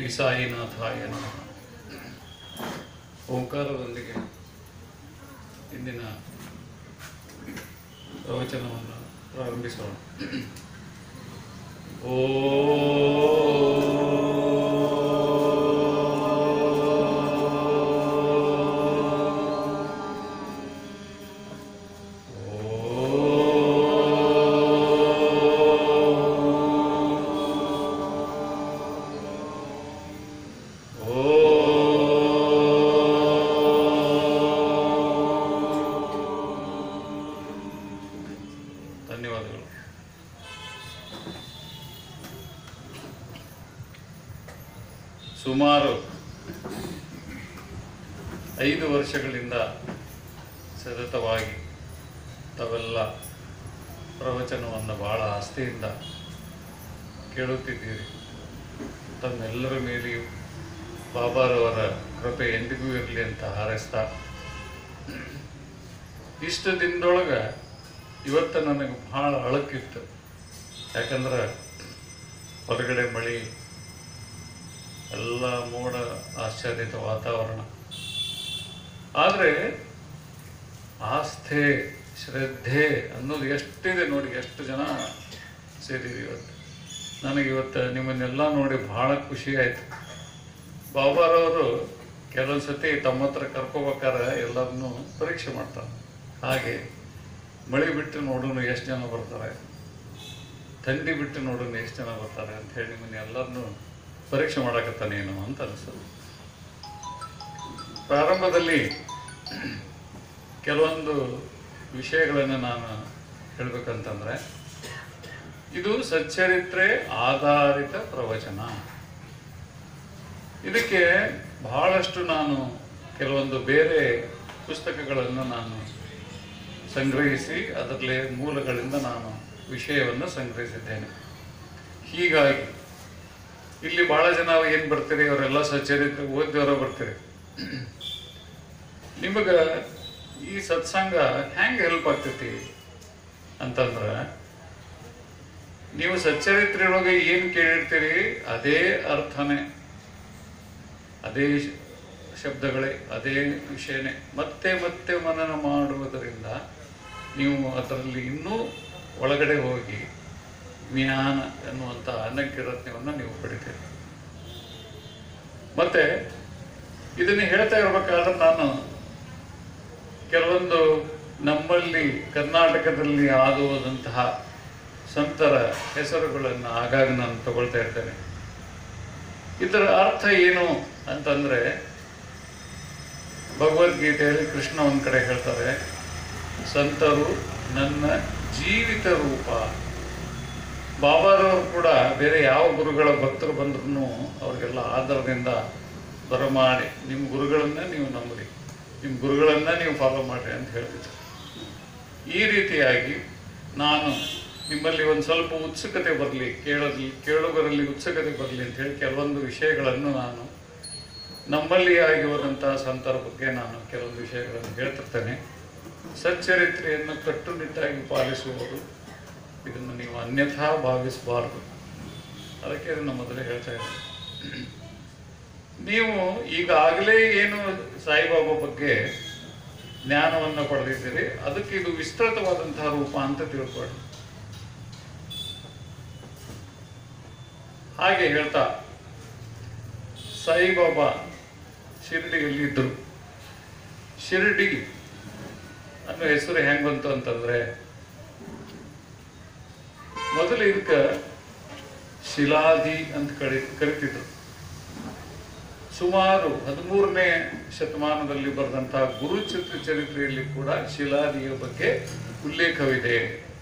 ಶ್ರೀ ಸಾಯಿನಾಥಾಯ ನಮಃ ಓಂಕಾರದೊಂದಿಗೆ ಇಂದಿನ ಪ್ರವಚನವನ್ನು ಪ್ರಾರಂಭಿಸೋಣ ಧನ್ಯವಾದಗಳು ಸುಮಾರು ಐದು ವರ್ಷಗಳಿಂದ ಸತತವಾಗಿ ತಾವೆಲ್ಲ ಪ್ರವಚನವನ್ನು ಬಹಳ ಆಸ್ಥೆಯಿಂದ ಕೇಳುತ್ತಿದ್ದೀರಿ ತಮ್ಮೆಲ್ಲರ ಮೇಲೆಯೂ ಬಾಬಾರವರ ಕೃಪೆ ಎಂದಿಗೂ ಇರಲಿ ಅಂತ ಹಾರೈಸ್ತಾ ಇಷ್ಟು ದಿನದೊಳಗೆ ಇವತ್ತು ನನಗೆ ಭಾಳ ಅಳಕಿತ್ತು ಯಾಕಂದ್ರೆ ಹೊರಗಡೆ ಮಳೆ ಎಲ್ಲ ಮೋಡ ಆಶ್ಚರ್ಯಿತ ವಾತಾವರಣ ಆದರೆ ಆಸ್ಥೆ ಶ್ರದ್ಧೆ ಅನ್ನೋದು ಎಷ್ಟಿದೆ ನೋಡಿ ಎಷ್ಟು ಜನ ಸೇರಿರಿ ಇವತ್ತು ನನಗೆ ಇವತ್ತು ನಿಮ್ಮನ್ನೆಲ್ಲ ನೋಡಿ ಭಾಳ ಖುಷಿ ಆಯಿತು ಬಾಬಾರವರು ಕೆಲವೊಂದು ಸತಿ ತಮ್ಮ ಹತ್ರ ಕರ್ಕೋಬೇಕಾದ್ರೆ ಎಲ್ಲರನ್ನೂ ಪರೀಕ್ಷೆ ಮಾಡ್ತಾರೆ ಹಾಗೆ ಮಳೆ ಬಿಟ್ಟು ನೋಡೋಣ ಎಷ್ಟು ಜನ ಬರ್ತಾರೆ ಥಂಡಿ ಬಿಟ್ಟು ನೋಡೋಣ ಎಷ್ಟು ಜನ ಬರ್ತಾರೆ ಅಂತ ಹೇಳಿ ನಿಮ್ಮನ್ನ ಎಲ್ಲರನ್ನೂ ಪರೀಕ್ಷೆ ಮಾಡಕತ್ತಾನೇನು ಅಂತ ಅನಿಸ್ತದೆ ಪ್ರಾರಂಭದಲ್ಲಿ ಕೆಲವೊಂದು ವಿಷಯಗಳನ್ನು ನಾನು ಹೇಳ್ಬೇಕಂತಂದ್ರೆ ಇದು ಸಚ್ಚರಿತ್ರೆ ಆಧಾರಿತ ಪ್ರವಚನ ಇದಕ್ಕೆ ಬಹಳಷ್ಟು ನಾನು ಕೆಲವೊಂದು ಬೇರೆ ಪುಸ್ತಕಗಳನ್ನು ನಾನು ಸಂಗ್ರಹಿಸಿ ಅದರಲ್ಲಿ ಮೂಲಗಳಿಂದ ನಾನು ವಿಷಯವನ್ನು ಸಂಗ್ರಹಿಸಿದ್ದೇನೆ ಹೀಗಾಗಿ ಇಲ್ಲಿ ಬಹಳ ಜನ ಏನು ಬರ್ತೀರಿ ಅವರೆಲ್ಲ ಸಚ್ಚರಿತ್ರೆ ಓದಿದವರ ಬರ್ತೀರಿ ನಿಮಗೆ ಈ ಸತ್ಸಂಗ ಹೆಂಗೆ ಹೆಲ್ಪ್ ಆಗ್ತೈತಿ ಅಂತಂದ್ರೆ ನೀವು ಸಚ್ಚರಿತ್ರೆಯೊಳಗೆ ಏನು ಕೇಳಿರ್ತೀರಿ ಅದೇ ಅರ್ಥನೇ ಅದೇ ಶ- ಶಬ್ದಗಳೇ ಅದೇ ವಿಷಯನೇ ಮತ್ತೆ ಮತ್ತೆ ಮನನ ಮಾಡುವುದರಿಂದ ನೀವು ಅದರಲ್ಲಿ ಇನ್ನೂ ಒಳಗಡೆ ಹೋಗಿ ಜ್ಞಾನ ಎನ್ನುವಂಥ ಅನ್ನಕ್ಕಿರತ್ನವನ್ನು ನೀವು ಪಡಿತೀರಿ ಮತ್ತೆ ಇದನ್ನು ಹೇಳ್ತಾ ಇರ್ಬೇಕಾದ್ರೆ ನಾನು ಕೆಲವೊಂದು ನಮ್ಮಲ್ಲಿ ಕರ್ನಾಟಕದಲ್ಲಿ ಆಗುವುದಂತಹ ಸಂತರ ಹೆಸರುಗಳನ್ನು ಆಗಾಗ ನಾನು ತಗೊಳ್ತಾ ಇರ್ತೇನೆ ಇದರ ಅರ್ಥ ಏನು ಅಂತಂದ್ರೆ ಭಗವದ್ಗೀತೆಯಲ್ಲಿ ಕೃಷ್ಣ ಒಂದ್ ಕಡೆ ಹೇಳ್ತಾರೆ ಸಂತರು ನನ್ನ ಜೀವಿತ ರೂಪ ಬಾಬಾರವರು ಕೂಡ ಬೇರೆ ಯಾವ ಗುರುಗಳ ಭಕ್ತರು ಬಂದ್ರೂ ಅವ್ರಿಗೆಲ್ಲ ಆಧಾರದಿಂದ ಬರಮಾಡಿ ನಿಮ್ಮ ಗುರುಗಳನ್ನ ನೀವು ನಂಬಿರಿ ನಿಮ್ಮ ಗುರುಗಳನ್ನ ನೀವು ಫಾಲೋ ಮಾಡ್ರಿ ಅಂತ ಹೇಳ್ತಿದ್ರು ಈ ರೀತಿಯಾಗಿ ನಾನು ನಿಮ್ಮಲ್ಲಿ ಒಂದು ಸ್ವಲ್ಪ ಉತ್ಸುಕತೆ ಬರಲಿ ಕೇಳೋದ್ಲಿ ಕೇಳುಗರಲ್ಲಿ ಉತ್ಸುಕತೆ ಬರಲಿ ಅಂತ ಹೇಳಿ ಕೆಲವೊಂದು ವಿಷಯಗಳನ್ನು ನಾನು ನಮ್ಮಲ್ಲಿ ಆಗಿರುವಂತಹ ಸಂತರ ಬಗ್ಗೆ ನಾನು ಕೆಲವೊಂದು ವಿಷಯಗಳನ್ನು ಹೇಳ್ತಿರ್ತೇನೆ ಸಚ್ಚರಿತ್ರೆಯನ್ನು ಕಟ್ಟುನಿಟ್ಟಾಗಿ ಪಾಲಿಸುವುದು ಇದನ್ನು ನೀವು ಅನ್ಯಥಾ ಭಾವಿಸಬಾರದು ಅದಕ್ಕೆ ಇದನ್ನು ಮೊದಲೇ ಹೇಳ್ತಾ ಇದ್ದೀನಿ ನೀವು ಈಗಾಗಲೇ ಏನು ಸಾಯಿಬಾಬಾ ಬಗ್ಗೆ ಜ್ಞಾನವನ್ನು ಪಡೆದಿದ್ದೀರಿ ಅದಕ್ಕೆ ಇದು ವಿಸ್ತೃತವಾದಂತಹ ರೂಪ ಅಂತ ತಿಳ್ಕೊಳ್ಳಿ ಹಾಗೆ ಹೇಳ್ತಾ ಸಾಯಿಬಾಬಾ ಶಿರಡಿಯಲ್ಲಿ ಇದ್ರು ಶಿರಡಿ ಅನ್ನೋ ಹೆಸರು ಹೆಂಗ್ ಬಂತು ಅಂತಂದ್ರೆ ಮೊದಲು ಇದಕ್ಕೆ ಶಿಲಾದಿ ಅಂತ ಕರಿ ಕರಿತಿದ್ರು ಸುಮಾರು ಹದಿಮೂರನೇ ಶತಮಾನದಲ್ಲಿ ಬರೆದಂತಹ ಗುರುಚಿತ್ರ ಚರಿತ್ರೆಯಲ್ಲಿ ಕೂಡ ಶಿಲಾದಿಯ ಬಗ್ಗೆ ಉಲ್ಲೇಖವಿದೆ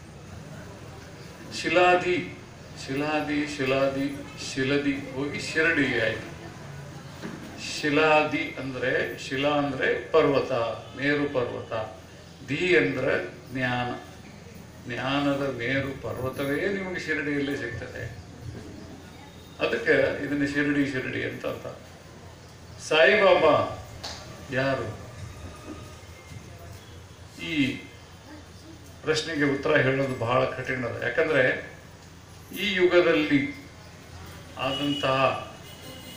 ಶಿಲಾದಿ ಶಿಲಾದಿ ಶಿಲಾದಿ ಶಿಲದಿ ಹೋಗಿ ಶಿರಡಿ ಆಯ್ತು ಶಿಲಾದಿ ಅಂದ್ರೆ ಶಿಲಾ ಅಂದ್ರೆ ಪರ್ವತ ಮೇರು ಪರ್ವತ ದಿ ಅಂದ್ರೆ ಜ್ಞಾನ ಜ್ಞಾನದ ಮೇರು ಪರ್ವತವೇ ನಿಮಗೆ ಶಿರಡಿಯಲ್ಲಿ ಸಿಗ್ತದೆ ಅದಕ್ಕೆ ಇದನ್ನ ಶಿರಡಿ ಶಿರಡಿ ಅಂತ ಅರ್ಥ ಸಾಯಿಬಾಬಾ ಯಾರು ಈ ಪ್ರಶ್ನೆಗೆ ಉತ್ತರ ಹೇಳೋದು ಬಹಳ ಕಠಿಣ ಯಾಕಂದ್ರೆ ಈ ಯುಗದಲ್ಲಿ ಆದಂತಹ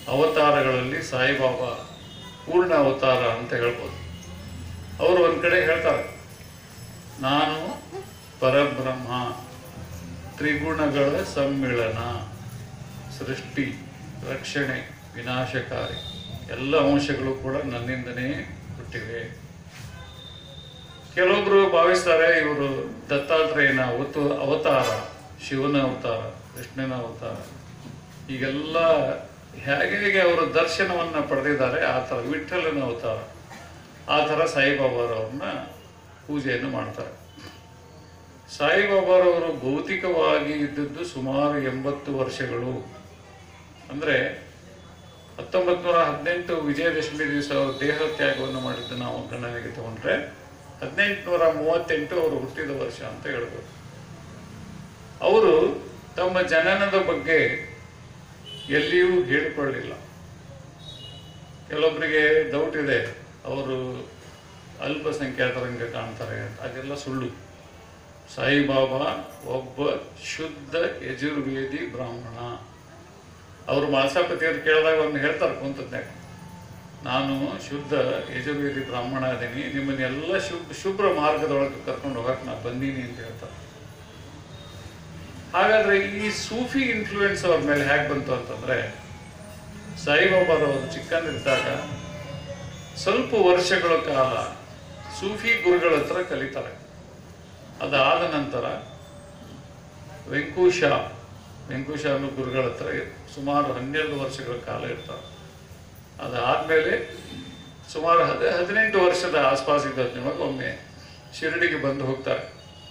ಅವತಾರಗಳಲ್ಲಿ ಸಾಯಿಬಾಬಾ ಪೂರ್ಣ ಅವತಾರ ಅಂತ ಹೇಳ್ಬೋದು ಅವರು ಒಂದು ಕಡೆ ಹೇಳ್ತಾರೆ ನಾನು ಪರಬ್ರಹ್ಮ ತ್ರಿಗುಣಗಳ ಸಮ್ಮಿಳನ ಸೃಷ್ಟಿ ರಕ್ಷಣೆ ವಿನಾಶಕಾರಿ ಎಲ್ಲ ಅಂಶಗಳು ಕೂಡ ನನ್ನಿಂದನೇ ಹುಟ್ಟಿವೆ ಕೆಲವೊಬ್ರು ಭಾವಿಸ್ತಾರೆ ಇವರು ದತ್ತಾತ್ರೇಯನ ಅವತು ಅವತಾರ ಶಿವನ ಅವತಾರ ಕೃಷ್ಣನ ಅವತಾರ ಈಗೆಲ್ಲ ಹೇಗೆ ಹೇಗೆ ಅವರು ದರ್ಶನವನ್ನು ಪಡೆದಿದ್ದಾರೆ ಆ ಥರ ವಿಠ್ಠಲನ ಅವತಾರ ಆ ಥರ ಸಾಯಿಬಾಬಾರವ್ರನ್ನ ಪೂಜೆಯನ್ನು ಮಾಡ್ತಾರೆ ಸಾಯಿಬಾಬಾರವರು ಭೌತಿಕವಾಗಿ ಇದ್ದದ್ದು ಸುಮಾರು ಎಂಬತ್ತು ವರ್ಷಗಳು ಅಂದರೆ ಹತ್ತೊಂಬತ್ತು ನೂರ ಹದಿನೆಂಟು ವಿಜಯದಶಮಿ ದಿವಸ ಅವರು ದೇಹ ತ್ಯಾಗವನ್ನು ಮಾಡಿದ್ದು ನಾವು ಗಣನೆಗೆ ತಗೊಂಡ್ರೆ ಹದಿನೆಂಟುನೂರ ಮೂವತ್ತೆಂಟು ಅವರು ಹುಟ್ಟಿದ ವರ್ಷ ಅಂತ ಹೇಳ್ಬೋದು ಅವರು ತಮ್ಮ ಜನನದ ಬಗ್ಗೆ ಎಲ್ಲಿಯೂ ಹೇಳಿಕೊಳ್ಳಿಲ್ಲ ಕೆಲವೊಬ್ಬರಿಗೆ ಡೌಟ್ ಇದೆ ಅವರು ಅಲ್ಪಸಂಖ್ಯಾತರಂಗೆ ಕಾಣ್ತಾರೆ ಅಂತ ಅದೆಲ್ಲ ಸುಳ್ಳು ಸಾಯಿಬಾಬಾ ಒಬ್ಬ ಶುದ್ಧ ಯಜುರ್ವೇದಿ ಬ್ರಾಹ್ಮಣ ಅವರು ಮಾಸಾಪತಿಯವ್ರು ಕೇಳಿದಾಗ ಒಂದು ಹೇಳ್ತಾರೆ ಕುಂತದ್ನಾಗ ನಾನು ಶುದ್ಧ ಯಜುರ್ವೇದಿ ಬ್ರಾಹ್ಮಣ ಅದೀನಿ ನಿಮ್ಮನ್ನೆಲ್ಲ ಶುಭ್ ಶುಭ್ರ ಮಾರ್ಗದೊಳಗೆ ಕರ್ಕೊಂಡು ಹೋಗಕ್ಕೆ ನಾ ಬಂದೀನಿ ಅಂತ ಹೇಳ್ತಾರೆ ಹಾಗಾದ್ರೆ ಈ ಸೂಫಿ ಇನ್ಫ್ಲೂಯೆನ್ಸ್ ಅವ್ರ ಮೇಲೆ ಹೇಗೆ ಬಂತು ಅಂತಂದ್ರೆ ಸಾಯಿಬಾಬಾರವರು ಚಿಕ್ಕಂದಿದ್ದಾಗ ಸ್ವಲ್ಪ ವರ್ಷಗಳ ಕಾಲ ಸೂಫಿ ಗುರುಗಳ ಹತ್ರ ಕಲಿತಾರೆ ಅದಾದ ನಂತರ ವೆಂಕೂಶ ವೆಂಕೂಶ ಅನ್ನೋ ಗುರುಗಳ ಹತ್ರ ಸುಮಾರು ಹನ್ನೆರಡು ವರ್ಷಗಳ ಕಾಲ ಇರ್ತಾರೆ ಅದಾದಮೇಲೆ ಸುಮಾರು ಹದ ಹದಿನೆಂಟು ವರ್ಷದ ಆಸ್ಪಾಸ್ ಇದ್ದೊಳಗೆ ಒಮ್ಮೆ ಶಿರಡಿಗೆ ಬಂದು ಹೋಗ್ತಾರೆ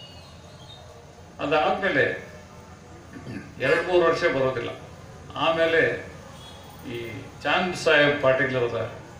ಅದಾದಮೇಲೆ ಎರಡು ಮೂರು ವರ್ಷ ಬರೋದಿಲ್ಲ ಆಮೇಲೆ ಈ ಚಾಂದ್ ಸಾಹೇಬ್ ಪಾಟೀಲ್ ಅವರ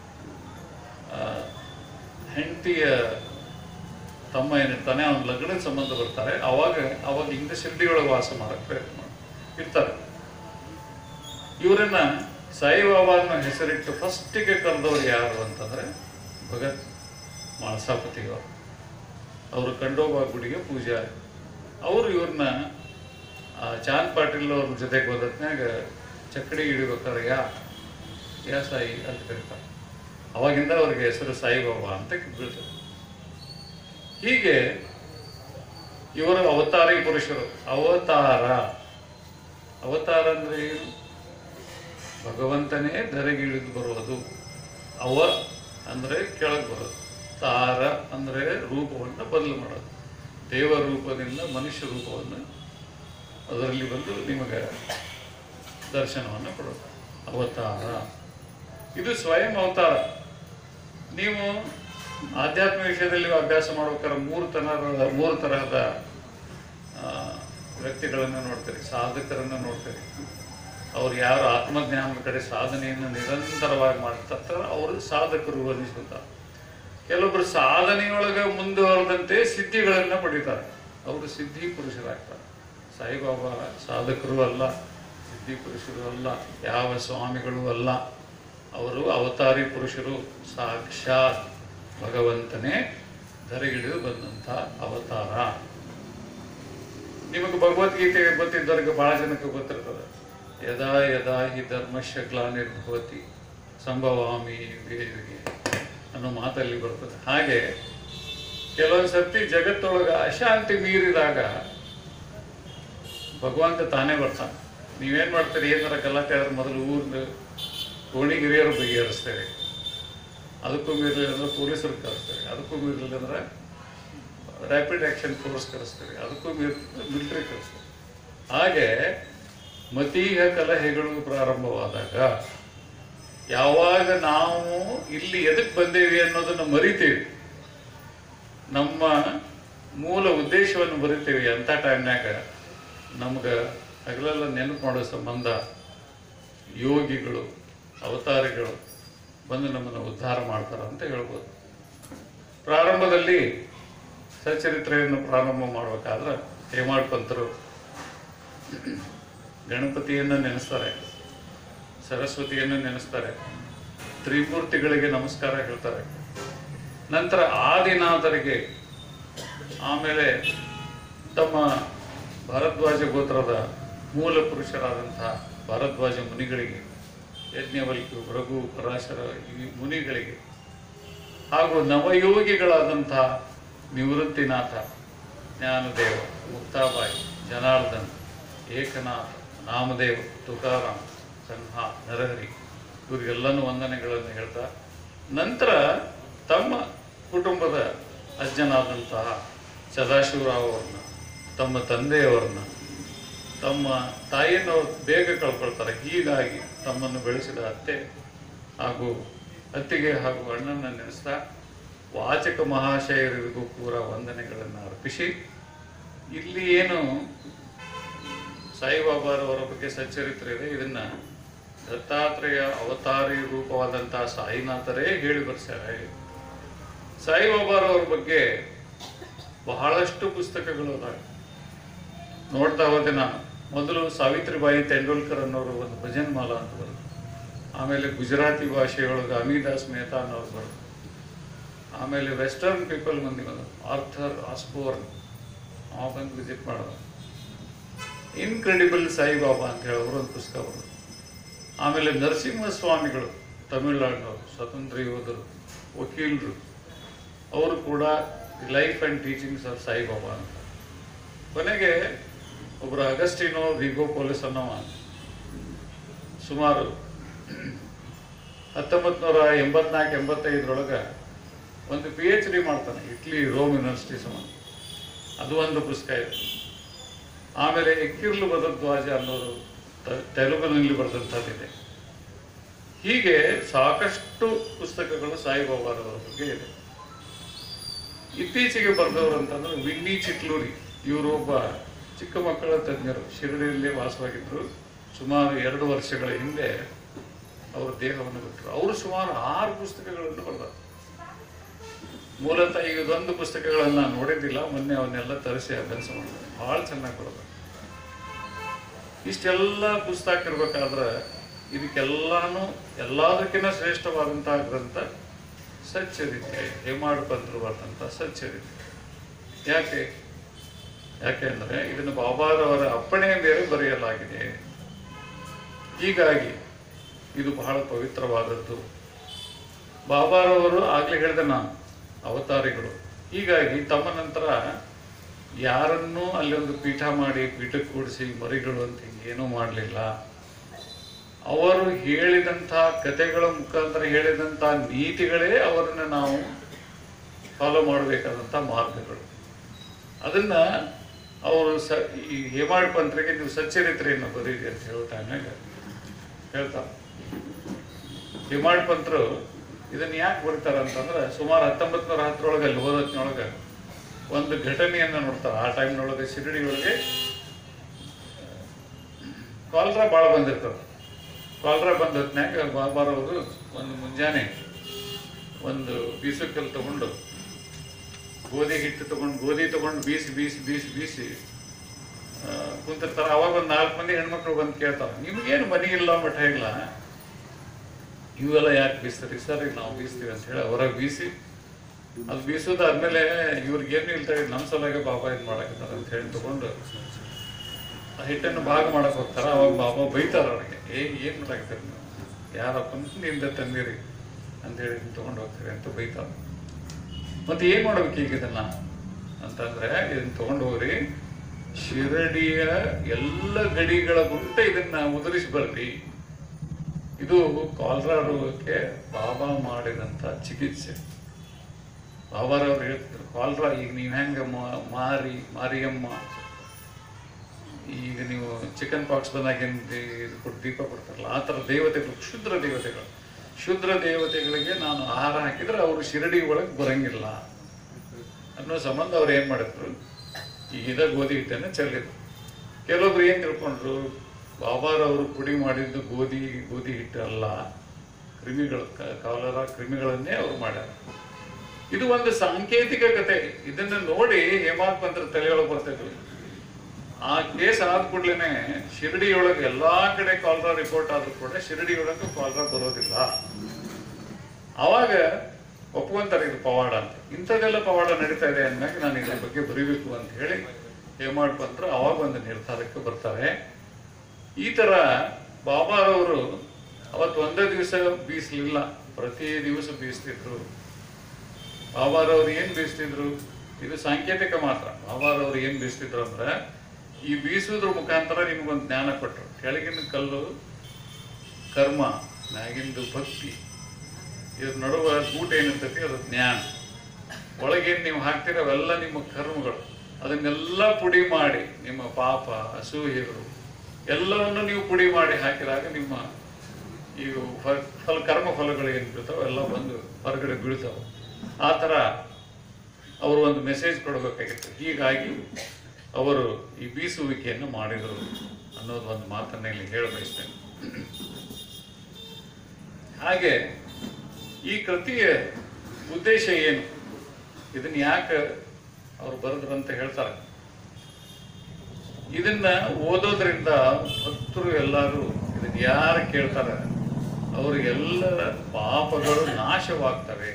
ಹೆಂಡತಿಯ ತಮ್ಮ ಏನಿರ್ತಾನೆ ಅವನ ಲಗ್ನದ ಸಂಬಂಧ ಬರ್ತಾರೆ ಅವಾಗ ಅವಾಗ ಹಿಂದೆ ಶಿರಡಿಯೊಳಗೆ ವಾಸ ಮಾಡಕ್ಕೆ ಪ್ರಯತ್ನ ಮಾಡಿ ಇರ್ತಾರೆ ಇವರನ್ನ ಸಾಯಿಬಾಬಾ ಅನ್ನೋ ಹೆಸರಿಟ್ಟು ಫಸ್ಟಿಗೆ ಕರೆದವ್ರು ಯಾರು ಅಂತಂದ್ರೆ ಭಗತ್ ಮಾಳಸಾಪತಿಯವರು ಅವರು ಖಂಡೋಬಾ ಗುಡಿಗೆ ಪೂಜಾರಿ ಅವರು ಇವ್ರನ್ನ ಆ ಚಾಂದ್ ಪಾಟೀಲ್ ಅವ್ರ ಜೊತೆಗೆ ಹೋದತ್ನಾಗ ಚಕ್ಕಡಿ ಹಿಡಿಬೇಕಾದ್ರೆ ಯಾ ಯಾ ಸಾಯಿ ಅಂತ ಕರೀತಾರೆ ಅವಾಗಿಂದ ಅವ್ರಿಗೆ ಹೆಸರು ಸಾಯಿಬಾಬಾ ಅಂತ ಬೀಳ್ತದೆ ಹೀಗೆ ಇವರು ಅವತಾರಿ ಪುರುಷರು ಅವತಾರ ಅವತಾರ ಅಂದ್ರೆ ಏನು ಭಗವಂತನೇ ಧರೆಗೆ ಇಳಿದು ಬರುವುದು ಅವ ಅಂದ್ರೆ ಕೆಳಗೆ ಬರೋದು ತಾರ ಅಂದ್ರೆ ರೂಪವನ್ನು ಬದಲು ಮಾಡೋದು ದೇವ ರೂಪದಿಂದ ಮನುಷ್ಯ ರೂಪವನ್ನು ಅದರಲ್ಲಿ ಬಂದು ನಿಮಗೆ ದರ್ಶನವನ್ನು ಕೊಡೋದು ಅವತಾರ ಇದು ಸ್ವಯಂ ಅವತಾರ ನೀವು ಆಧ್ಯಾತ್ಮ ವಿಷಯದಲ್ಲಿ ಅಭ್ಯಾಸ ಮಾಡ್ಬೇಕಾದ್ರೆ ಮೂರು ತರಹದ ಮೂರು ತರಹದ ಆ, ವ್ಯಕ್ತಿಗಳನ್ನು ನೋಡ್ತೀರಿ ಸಾಧಕರನ್ನು ನೋಡ್ತೀರಿ ಅವ್ರು ಯಾರು ಆತ್ಮಜ್ಞಾನದ ಕಡೆ ಸಾಧನೆಯನ್ನು ನಿರಂತರವಾಗಿ ಮಾಡ್ತಿರ್ತಾರೆ ಅವರು ಸಾಧಕರು ಅನ್ನಿಸ್ಕೊತಾರೆ ಕೆಲವೊಬ್ಬರು ಸಾಧನೆಯೊಳಗೆ ಮುಂದುವರೆದಂತೆ ಸಿದ್ಧಿಗಳನ್ನು ಪಡಿತಾರೆ ಅವರು ಸಿದ್ಧಿ ಪುರುಷರಾಗ್ತಾರೆ ಸಾಯಿಬಾಬಾ ಸಾಧಕರು ಅಲ್ಲ ಸಿದ್ಧಿ ಪುರುಷರು ಅಲ್ಲ ಯಾವ ಸ್ವಾಮಿಗಳು ಅಲ್ಲ ಅವರು ಅವತಾರಿ ಪುರುಷರು ಸಾಕ್ಷಾತ್ ಭಗವಂತನೇ ಧರೆಗಿಳಿದು ಬಂದಂಥ ಅವತಾರ ನಿಮಗೆ ಭಗವದ್ಗೀತೆ ಗೊತ್ತಿದ್ದವ್ರಿಗೆ ಬಹಳ ಜನಕ್ಕೆ ಗೊತ್ತಿರ್ತದೆ ಯದಾ ಯದಾ ಹಿ ಧರ್ಮಶ್ಯ ಗ್ಲಾನಿರ್ಭವತಿ ಸಂಭವಾಮಿ ಯುಗೆ ಯುಗೆ ಅನ್ನೋ ಮಾತಲ್ಲಿ ಬರ್ತದೆ ಹಾಗೆ ಕೆಲವೊಂದು ಸರ್ತಿ ಜಗತ್ತೊಳಗೆ ಅಶಾಂತಿ ಮೀರಿದಾಗ ಭಗವಂತ ತಾನೇ ಬರ್ತಾನೆ ನೀವೇನ್ ಮಾಡ್ತೀರಿ ಏನಾರ ಗಲಾಟೆ ಆದ್ರೆ ಮೊದಲು ಊರ್ನ ಕೋಣಿಗಿರಿಯರು ಬಗೆಹರಿಸ್ತಾರೆ ಅದಕ್ಕೂ ಮೀರಲಿಲ್ಲ ಅಂದ್ರೆ ಪೊಲೀಸರು ಕರೆಸ್ತಾರೆ ಅದಕ್ಕೂ ಮೀರಲಿಲ್ಲ ಅಂದ್ರೆ ರ್ಯಾಪಿಡ್ ಆಕ್ಷನ್ ಫೋರ್ಸ್ ಕರೆಸ್ತಾರೆ ಅದಕ್ಕೂ ಮೀರ್ ಮಿಲಿಟರಿ ಕರೆಸ್ತಾರೆ ಹಾಗೆ ಮತೀಹ ಕಲಹೆಗಳು ಪ್ರಾರಂಭವಾದಾಗ ಯಾವಾಗ ನಾವು ಇಲ್ಲಿ ಎದಕ್ಕೆ ಬಂದೇವಿ ಅನ್ನೋದನ್ನು ಮರಿತೀವಿ ನಮ್ಮ ಮೂಲ ಉದ್ದೇಶವನ್ನು ಬರಿತೀವಿ ಅಂಥ ಟೈಮ್ನಾಗ ನಮ್ಗೆ ಹಗಲೆಲ್ಲ ನೆನಪು ಮಾಡೋ ಸಂಬಂಧ ಯೋಗಿಗಳು ಅವತಾರಿಗಳು ಬಂದು ನಮ್ಮನ್ನು ಉದ್ಧಾರ ಮಾಡ್ತಾರೆ ಅಂತ ಹೇಳ್ಬೋದು ಪ್ರಾರಂಭದಲ್ಲಿ ಸಚರಿತ್ರೆಯನ್ನು ಪ್ರಾರಂಭ ಮಾಡಬೇಕಾದ್ರೆ ಹೇಮಾಡ್ ಪಂತರು ಗಣಪತಿಯನ್ನು ನೆನೆಸ್ತಾರೆ ಸರಸ್ವತಿಯನ್ನು ನೆನೆಸ್ತಾರೆ ತ್ರಿಮೂರ್ತಿಗಳಿಗೆ ನಮಸ್ಕಾರ ಹೇಳ್ತಾರೆ ನಂತರ ಆದಿನಾಥರಿಗೆ ಆಮೇಲೆ ತಮ್ಮ ಭರದ್ವಾಜ ಗೋತ್ರದ ಮೂಲ ಪುರುಷರಾದಂತಹ ಭರದ್ವಾಜ ಮುನಿಗಳಿಗೆ ಯಜ್ಞವಲ್ಕ್ಯು ಭೃಗು ಪರಾಶರ ಈ ಮುನಿಗಳಿಗೆ ಹಾಗೂ ನವಯೋಗಿಗಳಾದಂತಹ ನಿವೃತ್ತಿನಾಥ ಜ್ಞಾನದೇವ ಮುಕ್ತಾಬಾಯಿ ಜನಾರ್ದನ್ ಏಕನಾಥ ನಾಮದೇವ ತುಕಾರಾಮ್ ಸಂಹ ನರಹರಿ ಇವರಿಗೆಲ್ಲನೂ ವಂದನೆಗಳನ್ನು ಹೇಳ್ತಾ ನಂತರ ತಮ್ಮ ಕುಟುಂಬದ ಅಜ್ಜನಾದಂತಹ ಸದಾಶಿವರಾವ್ ಅವ್ರನ್ನ ತಮ್ಮ ತಂದೆಯವರನ್ನ ತಮ್ಮ ತಾಯಿಯನ್ನು ಬೇಗ ಕಳ್ಕೊಳ್ತಾರೆ ಹೀಗಾಗಿ ತಮ್ಮನ್ನು ಬೆಳೆಸಿದ ಅತ್ತೆ ಹಾಗೂ ಅತ್ತಿಗೆ ಹಾಗೂ ಅಣ್ಣನ ನೆನೆಸ್ತಾ ವಾಚಕ ಮಹಾಶಯರಿಗೂ ಕೂಡ ವಂದನೆಗಳನ್ನು ಅರ್ಪಿಸಿ ಇಲ್ಲಿ ಏನು ಸಾಯಿಬಾಬಾರವರ ಬಗ್ಗೆ ಸಚ್ಚರಿತ್ರೆ ಇದೆ ಇದನ್ನ ದತ್ತಾತ್ರೇಯ ಅವತಾರಿ ರೂಪವಾದಂತಹ ಸಾಯಿನಾಥರೇ ಹೇಳಿ ಬರ್ಸ್ಯಾರೆ ಸಾಯಿಬಾಬಾರವರ ಬಗ್ಗೆ ಬಹಳಷ್ಟು ಪುಸ್ತಕಗಳು ಅದಾವೆ ನೋಡ್ತಾ ಹೋದೆ ನಾನು ಮೊದಲು ಸಾವಿತ್ರಿಬಾಯಿ ತೆಂಡೂಲ್ಕರ್ ಅನ್ನೋರು ಒಂದು ಭಜನ್ ಮಾಲಾ ಅಂತ ಬರುತ್ತೆ ಆಮೇಲೆ ಗುಜರಾತಿ ಭಾಷೆಯೊಳಗೆ ಅಮಿದಾಸ್ ಮೆಹ್ತಾ ಅನ್ನೋರು ಬರುತ್ತೆ ಆಮೇಲೆ ವೆಸ್ಟರ್ನ್ ಪೀಪಲ್ ಮಂದಿ ಬಂದರು ಆರ್ಥರ್ ಆಸ್ಬೋರ್ನ್ ಅವ ಬಂದು ವಿಸಿಟ್ ಮಾಡೋದು ಇನ್ಕ್ರೆಡಿಬಲ್ ಸಾಯಿಬಾಬಾ ಅಂತ ಹೇಳೋರು ಒಂದು ಪುಸ್ತಕ ಬರೋದು ಆಮೇಲೆ ನರಸಿಂಹ ಸ್ವಾಮಿಗಳು ತಮಿಳುನಾಡಿನವರು ಸ್ವತಂತ್ರ ಯೋಧರು ವಕೀಲರು ಅವರು ಕೂಡ life and teachings of Saibaba ಅಂತ ಕೊನೆಗೆ ಒಬ್ಬರು ಅಗಸ್ಟಿನೋ ವಿಗೋ ಪೊಲೀಸ್ ಅನ್ನೋವ ಸುಮಾರು ಹತ್ತೊಂಬತ್ತು ನೂರ ಎಂಬತ್ನಾಲ್ಕು ಎಂಬತ್ತೈದರೊಳಗೆ ಒಂದು ಪಿ ಎಚ್ ಡಿ ಮಾಡ್ತಾನೆ ಇಟ್ಲಿ ರೋಮ್ ಯೂನಿವರ್ಸಿಟಿ ಸಂಬಂಧ ಅದು ಒಂದು ಪುಸ್ತಕ ಇದೆ ಆಮೇಲೆ ಎಕ್ಕಿರ್ಲು ಭರದ್ವಾಜ ಅನ್ನೋರು ತ- ತೆಲುಗಿನಲ್ಲಿ ಬರೆದಂಥದ್ದಿದೆ ಹೀಗೆ ಸಾಕಷ್ಟು ಪುಸ್ತಕಗಳು ಸಾಯಿಬಾಬಾರವರ ಬಗ್ಗೆ ಇದೆ ಇತ್ತೀಚೆಗೆ ಬರೆದವರು ಅಂತಂದ್ರೆ ವಿನ್ನಿ ಚಿಟ್ಲೂರಿ ಇವರು ಒಬ್ಬ ಚಿಕ್ಕ ಮಕ್ಕಳ ತಜ್ಞರು ಶಿರಡಿಯಲ್ಲಿ ವಾಸವಾಗಿದ್ದರು ಸುಮಾರು ಎರಡು ವರ್ಷಗಳ ಹಿಂದೆ ಅವರು ದೇಹವನ್ನು ಬಿಟ್ಟರು ಅವರು ಸುಮಾರು ಆರು ಪುಸ್ತಕಗಳನ್ನು ಬರೆದರು ಮೂಲತಃ ಈಗ ಇದೊಂದು ಪುಸ್ತಕಗಳನ್ನ ನಾನು ನೋಡಿದ್ದಿಲ್ಲ ಮೊನ್ನೆ ಅವನ್ನೆಲ್ಲ ತರಿಸಿ ಅಭ್ಯಾಸ ಮಾಡಿದೆ ಭಾಳ ಚೆನ್ನಾಗಿ ಬರೋದು ಇಷ್ಟೆಲ್ಲ ಪುಸ್ತಕ ಇರ್ಬೇಕಾದ್ರೆ ಇದಕ್ಕೆಲ್ಲಾನು ಎಲ್ಲದಕ್ಕಿಂತ ಶ್ರೇಷ್ಠವಾದಂತಹ ಗ್ರಂಥ ಸಚ್ಚರಿತೆ ಹೇಮಾಡ್ ಪಂತರು ಬರೆದಂಥ ಸಚ್ಚರಿತೆ ಯಾಕೆ ಯಾಕೆ ಅಂದರೆ ಇದನ್ನು ಬಾಬಾರವರ ಅಪ್ಪಣೆಯ ಮೇಲೆ ಬರೆಯಲಾಗಿದೆ ಹೀಗಾಗಿ ಇದು ಬಹಳ ಪವಿತ್ರವಾದದ್ದು ಬಾಬಾರವರು ಆಗ್ಲೇ ಹೇಳಿದೆ ನಾನು ಅವತಾರಿಗಳು ಹೀಗಾಗಿ ತಮ್ಮ ನಂತರ ಯಾರನ್ನೂ ಅಲ್ಲಿ ಒಂದು ಪೀಠ ಮಾಡಿ ಪೀಠಕ್ಕೆ ಕೂಡಿಸಿ ಮರಿಗಳು ಅಂತ ಏನೂ ಮಾಡಲಿಲ್ಲ ಅವರು ಹೇಳಿದಂಥ ಕಥೆಗಳ ಮುಖಾಂತರ ಹೇಳಿದಂಥ ನೀತಿಗಳೇ ಅವರನ್ನು ನಾವು ಫಾಲೋ ಮಾಡಬೇಕಾದಂಥ ಮಾರ್ಗಗಳು ಅದನ್ನ ಅವರು ಸ ಈ ಹೇಮಾಡ್ ಪಂತ್ರಿಗೆ ನೀವು ಸಚ್ಚರಿತ್ರೆಯನ್ನು ಬರೀರಿ ಅಂತ ಹೇಳೋ ಟೈಮ್ನಾಗ ಹೇಳ್ತಾರೆ ಹಿಮಾಡ್ ಪಂತರು ಇದನ್ನ ಯಾಕೆ ಬರೀತಾರ ಅಂತಂದ್ರೆ ಸುಮಾರು ಹತ್ತೊಂಬತ್ತು ನೂರ ಹತ್ತರೊಳಗೆ ಅಲ್ಲಿ ಓದತ್ನೊಳಗೆ ಒಂದು ಘಟನೆಯನ್ನು ನೋಡ್ತಾರೆ ಆ ಟೈಮ್ನೊಳಗೆ ಶಿರಡಿ ಒಳಗೆ ಕಾಲ್ರಾ ಭಾಳ ಬಂದಿರ್ತದೆ ಕಾಲ್ರಾ ಬಂದ ಹೊತ್ನ್ಯಾಗ ಬಾಬಾರವರು ಒಂದು ಮುಂಜಾನೆ ಒಂದು ಬೀಸಕ್ಕಲ್ಲಿ ತಗೊಂಡು ಗೋಧಿ ಹಿಟ್ಟು ತಗೊಂಡು ಗೋಧಿ ತಗೊಂಡು ಬೀಸಿ ಬೀಸಿ ಬೀಸಿ ಬೀಸಿ ಆ, ಕುಂತಿರ್ತಾರೆ ಅವಾಗ ಒಂದು ನಾಲ್ಕು ಮಂದಿ ಹೆಣ್ಮಕ್ಳು ಬಂದು ಕೇಳ್ತಾರೆ ನಿಮ್ಗೇನು ಮನೆ ಇಲ್ಲ ಮಠ ಇಲ್ಲ ಇವೆಲ್ಲ ಯಾಕೆ ಬೀಸ್ತೀರಿ ಸರ್ ಈಗ ನಾವು ಬೀಸ್ತೀವಿ ಅಂತ ಹೇಳಿ ಹೊರಗೆ ಬೀಸಿ ಅದು ಬೀಸೋದಾದ್ಮೇಲೆ ಇವ್ರಿಗೇನು ಇಲ್ತಾ ನಮ್ಮ ಸಲುವಾಗಿ ಬಾಬಾ ಇದು ಮಾಡಕತ್ತಾರ ಅಂತ ಹೇಳಿ ತಗೊಂಡು ಆ ಹಿಟ್ಟನ್ನು ಭಾಗ ಮಾಡಕ್ ಹೋಗ್ತಾರ ಅವಾಗ ಬಾಬಾ ಬೈತಾರ ಅವ್ರಿಗೆ ಏ ಏನ್ ಮಾಡಾಕತ್ತೀರಿ ನೀವು ಯಾರಪ್ಪ ನಿಂದ ತಂದಿರಿ ಅಂತ ಹೇಳಿ ತಗೊಂಡು ಹೋಗ್ತೀರಿ ಅಂತ ಬೈತಾರ ಮತ್ತೆ ಏನ್ ಮಾಡ್ಬೇಕು ಈಗ ಇದನ್ನ ಅಂತಂದ್ರೆ ಇದನ್ನ ತಗೊಂಡು ಹೋಗ್ರಿ ಶಿರಡಿಯ ಎಲ್ಲ ಗಡಿಗಳ ಗುಂಟ ಇದನ್ನ ಉದುರಿಸಿ ಬರ್ರಿ ಇದು ಕಾಲ್ರಾ ರೋಗಕ್ಕೆ ಬಾಬಾ ಮಾಡಿದಂತ ಚಿಕಿತ್ಸೆ ಬಾಬಾರವ್ರು ಹೇಳ್ತಿದ್ರು ಕಾಲ್ರಾ ಈಗ ನೀವು ಹೆಂಗ ಮ- ಮಾರಿ ಮಾರಿಯಮ್ಮ ಈಗ ನೀವು ಚಿಕನ್ ಪಾಕ್ಸ್ ಬಂದಾಗಿಂದ ಇದು ಕೊಟ್ಟು ದೀಪ ಕೊಡ್ತಾರಲ್ಲ ಆ ಥರ ದೇವತೆಗಳು ಕ್ಷುದ್ರ ದೇವತೆಗಳು ಶುದ್ರ ದೇವತೆಗಳಿಗೆ ನಾನು ಆಹಾರ ಹಾಕಿದ್ರೆ ಅವರು ಶಿರಡಿ ಒಳಗೆ ಬರಂಗಿಲ್ಲ ಅನ್ನೋ ಸಂಬಂಧ ಅವ್ರು ಏನು ಮಾಡಿದ್ರು ಈ ಇದ ಗೋಧಿ ಹಿಟ್ಟನ್ನು ಚೆಲ್ಲಿದ್ರು ಕೆಲವೊಬ್ರು ಏನು ತಿಳ್ಕೊಂಡ್ರು ಬಾಬಾರವರು ಪುಡಿ ಮಾಡಿದ್ದು ಗೋಧಿ ಗೋಧಿ ಹಿಟ್ಟು ಅಲ್ಲ ಕ್ರಿಮಿಗಳು ಕ- ಕಾಲರ ಕ್ರಿಮಿಗಳನ್ನೇ ಅವರು ಮಾಡ್ಯಾರ ಇದು ಒಂದು ಸಾಂಕೇತಿಕ ಕತೆ ಇದನ್ನು ನೋಡಿ ಹೇಮಾತ್ ಪಂತ್ರ ತಲೆಯೊಳಗೆ ಬರ್ತೈತಿ ಆ ಕೇಸ್ ಆದ ಕೂಡಲೇ ಶಿರಡಿಯೊಳಗೆ ಎಲ್ಲಾ ಕಡೆ ಕಾಲ್ರಾ ರಿಪೋರ್ಟ್ ಆದ್ರೂ ಕೂಡ ಶಿರಡಿಯೊಳಗೆ ಕಾಲ್ರಾ ಬರೋದಿಲ್ಲ ಅವಾಗ ಒಪ್ಕೊಂತಾರೆ ಇದು ಪವಾಡ ಅಂತ ಇಂಥದ್ದೆಲ್ಲ ಪವಾಡ ನಡೀತಾ ಇದೆ ಅಂದಾಗ ನಾನು ಇದ್ರ ಬಗ್ಗೆ ಬರೀಬೇಕು ಅಂತ ಹೇಳಿ ಹೇಮಾಡ್ ಪಂತ್ರ ಅವಾಗ ಒಂದು ನಿರ್ಧಾರಕ್ಕೆ ಬರ್ತಾರೆ ಈ ತರ ಬಾಬಾರವರು ಅವತ್ತು ಒಂದೇ ದಿವಸ ಬೀಸಲಿಲ್ಲ ಪ್ರತಿ ದಿವಸ ಬೀಸ್ತಿದ್ರು ಬಾಬಾರವ್ರು ಏನು ಬೀಸ್ತಿದ್ರು ಇದು ಸಾಂಕೇತಿಕ ಮಾತ್ರ ಬಾಬಾರವ್ರು ಏನು ಬೀಸ್ತಿದ್ರು ಅಂದ್ರೆ ಈ ಬೀಸುವುದ್ರ ಮುಖಾಂತರ ನಿಮ್ಗೊಂದು ಜ್ಞಾನ ಕೊಟ್ಟರು ಕೆಳಗಿನ ಕಲ್ಲು ಕರ್ಮ ಮ್ಯಾಗಿಂದು ಭಕ್ತಿ ಇದ್ರ ನಡುವ ಗೂಟ ಏನಿರ್ತೈತಿ ಅದು ಜ್ಞಾನ ಒಳಗೇನು ನೀವು ಹಾಕ್ತೀರ ಅವೆಲ್ಲ ನಿಮ್ಮ ಕರ್ಮಗಳು ಅದನ್ನೆಲ್ಲ ಪುಡಿ ಮಾಡಿ ನಿಮ್ಮ ಪಾಪ ಅಸೂಯೆಗಳು ಎಲ್ಲವನ್ನು ನೀವು ಪುಡಿ ಮಾಡಿ ಹಾಕಿದಾಗ ನಿಮ್ಮ ಈ ಫಲ ಫಲ ಕರ್ಮ ಫಲಗಳು ಏನು ಬೀಳ್ತಾವೆ ಎಲ್ಲ ಬಂದು ಹೊರಗಡೆ ಬೀಳ್ತಾವೆ ಆ ಥರ ಅವರು ಒಂದು ಮೆಸೇಜ್ ಕೊಡಬೇಕಾಗಿತ್ತು ಹೀಗಾಗಿ ಅವರು ಈ ಬೀಸುವಿಕೆಯನ್ನು ಮಾಡಿದರು ಅನ್ನೋದು ಒಂದು ಮಾತನ್ನ ಇಲ್ಲಿ ಹೇಳ ಬಯಸ್ತೇನೆ ಹಾಗೆ ಈ ಕೃತಿಯ ಉದ್ದೇಶ ಏನು ಇದನ್ನ ಯಾಕೆ ಅವ್ರು ಬರೆದ್ರು ಅಂತ ಹೇಳ್ತಾರೆ ಇದನ್ನ ಓದೋದ್ರಿಂದ ಭಕ್ತರು ಎಲ್ಲರೂ ಇದನ್ನ ಯಾರು ಕೇಳ್ತಾರೆ ಅವರಿಗೆಲ್ಲರ ಪಾಪಗಳು ನಾಶವಾಗ್ತವೆ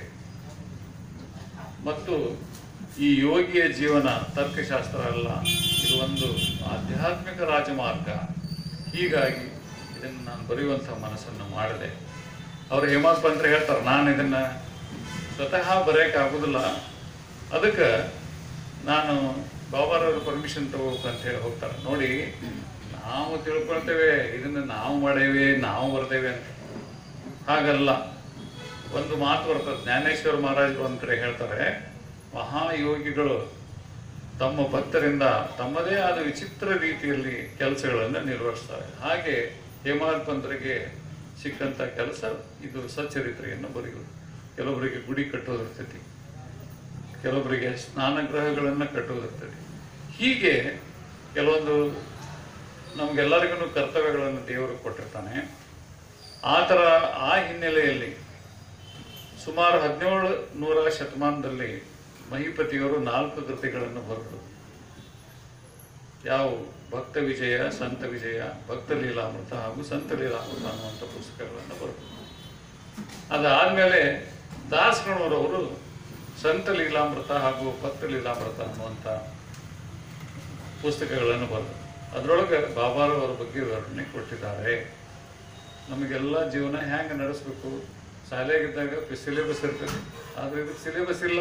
ಮತ್ತು ಈ ಯೋಗಿಯ ಜೀವನ ತರ್ಕಶಾಸ್ತ್ರ ಅಲ್ಲ ಇದು ಒಂದು ಆಧ್ಯಾತ್ಮಿಕ ರಾಜಮಾರ್ಗ ಹೀಗಾಗಿ ಇದನ್ನು ನಾನು ಬರೆಯುವಂಥ ಮನಸ್ಸನ್ನು ಮಾಡಿದೆ ಅವರು ಹೇಮಂತ್ ಪಂತ್ರ ಹೇಳ್ತಾರೆ ನಾನು ಇದನ್ನ ಸ್ವತಃ ಬರೆಯೋಕ್ಕಾಗೋದಿಲ್ಲ ಅದಕ್ಕೆ ನಾನು ಬಾಬಾರವ್ರ ಪರ್ಮಿಷನ್ ತಗೋಬೇಕಂತ ಹೇಳಿ ಹೋಗ್ತಾರೆ ನೋಡಿ ನಾವು ತಿಳ್ಕೊಳ್ತೇವೆ ಇದನ್ನು ನಾವು ಮಾಡೇವೆ ನಾವು ಬರ್ತೇವೆ ಅಂತ ಹಾಗಲ್ಲ ಒಂದು ಮಾತು ಬರ್ತದೆ ಜ್ಞಾನೇಶ್ವರ ಮಹಾರಾಜರು ಒಂದು ಕಡೆ ಹೇಳ್ತಾರೆ ಮಹಾಯೋಗಿಗಳು ತಮ್ಮ ಭಕ್ತರಿಂದ ತಮ್ಮದೇ ಆದ ವಿಚಿತ್ರ ರೀತಿಯಲ್ಲಿ ಕೆಲಸಗಳನ್ನು ನಿರ್ವಹಿಸ್ತಾರೆ ಹಾಗೆ ಹೇಮಾದ್ ಪಂತರಿಗೆ ಸಿಕ್ಕಂಥ ಕೆಲಸ ಇದು ಸಚ್ಚರಿತ್ರೆಯನ್ನು ಬರೆಯುವುದು ಕೆಲವರಿಗೆ ಗುಡಿ ಕಟ್ಟೋದಿರ್ತೈತಿ ಕೆಲವೊಬ್ಬರಿಗೆ ಸ್ನಾನಗೃಹಗಳನ್ನು ಕಟ್ಟುವುದಿರ್ತದೆ ಹೀಗೆ ಕೆಲವೊಂದು ನಮಗೆಲ್ಲರಿಗೂ ಕರ್ತವ್ಯಗಳನ್ನು ದೇವರು ಕೊಟ್ಟಿರ್ತಾನೆ ಆ ಥರ ಆ ಹಿನ್ನೆಲೆಯಲ್ಲಿ ಸುಮಾರು ಹದಿನೇಳು ನೂರ ಶತಮಾನದಲ್ಲಿ ಮಹಿಪತಿಯವರು ನಾಲ್ಕು ಕೃತಿಗಳನ್ನು ಬರೆದರು ಯಾವ ಭಕ್ತ ವಿಜಯ ಸಂತ ವಿಜಯ ಭಕ್ತ ಲೀಲಾಮೃತ ಹಾಗೂ ಸಂತ ಲೀಲಾಮೃತ ಅನ್ನುವಂಥ ಪುಸ್ತಕಗಳನ್ನು ಬರೆದರು ಅದಾದಮೇಲೆ ದಾಸಗಣವರವರು ಸಂತ ಲೀಲಾಮೃತ ಹಾಗೂ ಭಕ್ತ ಲೀಲಾಮೃತ ಅನ್ನುವಂಥ ಪುಸ್ತಕಗಳನ್ನು ಬರೆದರು ಅದರೊಳಗೆ ಬಾಬಾರವರ ಬಗ್ಗೆ ವಿವರಣೆ ಕೊಟ್ಟಿದ್ದಾರೆ ನಮಗೆಲ್ಲ ಜೀವನ ಹೆಂಗೆ ನಡೆಸಬೇಕು ಶಾಲೆಗಿದ್ದಾಗ ಸಿಲೆಬಸ್ ಇರ್ತದೆ ಆದರೆ ಇದಕ್ಕೆ ಸಿಲೆಬಸ್ ಇಲ್ಲ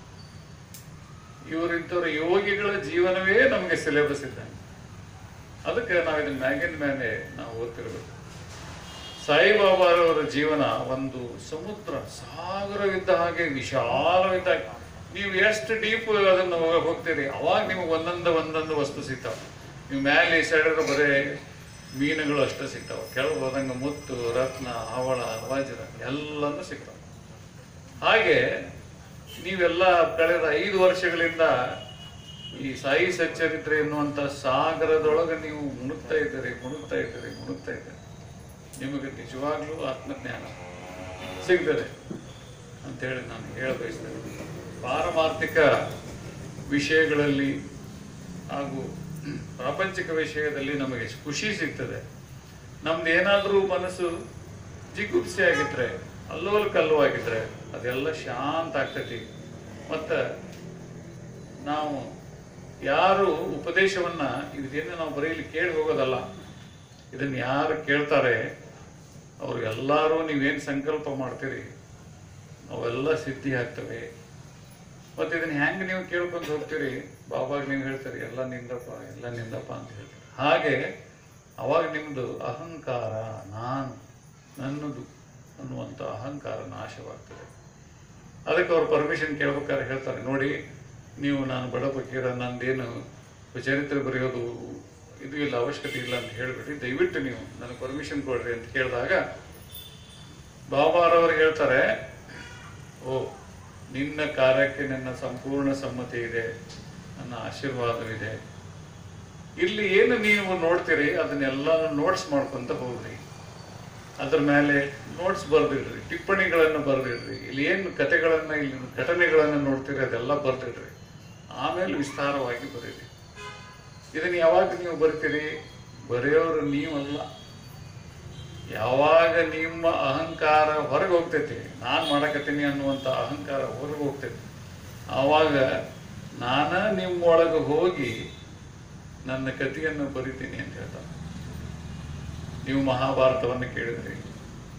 ಇವರಿಂಥವ್ರ ಯೋಗಿಗಳ ಜೀವನವೇ ನಮಗೆ ಸಿಲೆಬಸ್ ಇದ್ದಂಗೆ ಅದಕ್ಕೆ ನಾವು ಇದನ್ನ ಮ್ಯಾಗಿನ ಮೇಲೆ ನಾವು ಓದ್ತಿರ್ಬೇಕು ಸಾಯಿಬಾಬಾರವರ ಜೀವನ ಒಂದು ಸಮುದ್ರ ಸಾಗರವಿದ್ದ ಹಾಗೆ ವಿಶಾಲವಿದ್ದ ಹಾಗೆ ನೀವು ಎಷ್ಟು ಡೀಪ್ ಅದನ್ನು ಹೋಗ- ಹೋಗ್ತೀರಿ ಅವಾಗ ನಿಮಗೆ ಒಂದೊಂದು ಒಂದೊಂದು ವಸ್ತು ಸಿಗ್ತಾವೆ ನೀವು ಮೇಲೆ ಸೈಡಿದ್ರೆ ಬರೇ ಮೀನುಗಳು ಅಷ್ಟೇ ಸಿಗ್ತಾವೆ ಕೆಳಗೆ ಹೋದಂಗೆ ಮುತ್ತು ರತ್ನ ಹವಳ ವಜ್ರ ಎಲ್ಲನೂ ಸಿಗ್ತಾವೆ ಹಾಗೆ ನೀವೆಲ್ಲ ಕಳೆದ ಐದು ವರ್ಷಗಳಿಂದ ಈ ಸಾಯಿ ಸಚ್ಚರಿತ್ರೆ ಎನ್ನುವಂಥ ಸಾಗರದೊಳಗೆ ನೀವು ಮುಣುಗ್ತಾ ಇದ್ದೀರಿ ಮುಣುಗ್ತಾ ಇದ್ದೀರಿ ಮುಣುಗ್ತಾ ಇದ್ದೀರಿ ನಿಮಗೆ ನಿಜವಾಗ್ಲೂ ಆತ್ಮಜ್ಞಾನ ಸಿಗ್ತದೆ ಅಂತೇಳಿ ನಾನು ಹೇಳ ಬಯಸ್ತೇನೆ ಪಾರಮಾರ್ಥಿಕ ವಿಷಯಗಳಲ್ಲಿ ಹಾಗೂ ಪ್ರಾಪಂಚಿಕ ವಿಷಯದಲ್ಲಿ ನಮಗೆ ಖುಷಿ ಸಿಗ್ತದೆ ನಮ್ದು ಏನಾದರೂ ಮನಸ್ಸು ಜಿಗುಪ್ಸೆ ಆಗಿದ್ರೆ ಅಲ್ಲೋಲ್ ಕಲ್ಲುವಾಗಿದ್ರೆ ಅದೆಲ್ಲ ಶಾಂತ ಆಗ್ತೈತಿ ಮತ್ತು ನಾವು ಯಾರು ಉಪದೇಶವನ್ನ ಇದೇನು ನಾವು ಬರೀಲಿ ಕೇಳಿ ಹೋಗೋದಲ್ಲ ಇದನ್ನು ಯಾರು ಕೇಳ್ತಾರೆ ಅವ್ರು ಎಲ್ಲರೂ ನೀವೇನು ಸಂಕಲ್ಪ ಮಾಡ್ತೀರಿ ಅವೆಲ್ಲ ಸಿದ್ಧಿ ಆಗ್ತವೆ ಮತ್ತು ಇದನ್ನ ಹೆಂಗೆ ನೀವು ಕೇಳ್ಕೊಂಡು ಹೋಗ್ತೀರಿ ಬಾಬಾಗ ನೀವು ಹೇಳ್ತೀರಿ ಎಲ್ಲ ನಿಂದಪ್ಪ ಎಲ್ಲ ನಿಂದಪ್ಪ ಅಂತ ಹೇಳ್ತೀರಿ ಹಾಗೆ ಅವಾಗ ನಿಮ್ಮದು ಅಹಂಕಾರ ನಾನು ನನ್ನದು ಅನ್ನುವಂಥ ಅಹಂಕಾರ ನಾಶವಾಗ್ತದೆ ಅದಕ್ಕೆ ಅವ್ರು ಪರ್ಮಿಷನ್ ಕೇಳ್ಬೇಕಾದ್ರೆ ಹೇಳ್ತಾರೆ ನೋಡಿ ನೀವು ನಾನು ಬಡ ಫಕೀರ ನಂದೇನು ಚರಿತ್ರೆ ಬರೆಯೋದು ಇದು ಇಲ್ಲ ಅವಶ್ಯಕತೆ ಇಲ್ಲ ಅಂತ ಹೇಳಿಬಿಟ್ಟು ದಯವಿಟ್ಟು ನೀವು ನನಗೆ ಪರ್ಮಿಷನ್ ಕೊಡ್ರಿ ಅಂತ ಕೇಳಿದಾಗ ಬಾಬಾರವರು ಹೇಳ್ತಾರೆ ಓ ನಿನ್ನ ಕಾರ್ಯಕ್ಕೆ ನನ್ನ ಸಂಪೂರ್ಣ ಸಮ್ಮತಿ ಇದೆ ನನ್ನ ಆಶೀರ್ವಾದವಿದೆ ಇಲ್ಲಿ ಏನು ನೀವು ನೋಡ್ತೀರಿ ಅದನ್ನೆಲ್ಲ ನೋಟ್ಸ್ ಮಾಡ್ಕೊಂತ ಹೋಗ್ರಿ ಅದ್ರ ಮೇಲೆ ನೋಟ್ಸ್ ಬರೆದಿಡ್ರಿ ಟಿಪ್ಪಣಿಗಳನ್ನು ಬರೆದಿಡ್ರಿ ಇಲ್ಲಿ ಏನು ಕತೆಗಳನ್ನು ಇಲ್ಲಿ ಘಟನೆಗಳನ್ನು ನೋಡ್ತೀರಿ ಅದೆಲ್ಲ ಬರೆದಿಡ್ರಿ ಆಮೇಲೆ ವಿಸ್ತಾರವಾಗಿ ಬರೀರಿ ಇದನ್ನು ಯಾವಾಗ ನೀವು ಬರ್ತೀರಿ ಬರೆಯೋರು ನೀವಲ್ಲ ಯಾವಾಗ ನಿಮ್ಮ ಅಹಂಕಾರ ಹೊರಗೆ ಹೋಗ್ತೈತಿ ನಾನು ಮಾಡಕತ್ತೀನಿ ಅನ್ನುವಂಥ ಅಹಂಕಾರ ಹೊರಗೆ ಹೋಗ್ತೈತಿ ಆವಾಗ ನಾನ ನಿಮ್ಮೊಳಗೆ ಹೋಗಿ ನನ್ನ ಕಥೆಯನ್ನು ಬರಿತೀನಿ ಅಂತ ಹೇಳ್ತಾನೆ ನೀವು ಮಹಾಭಾರತವನ್ನು ಕೇಳಿದ್ರಿ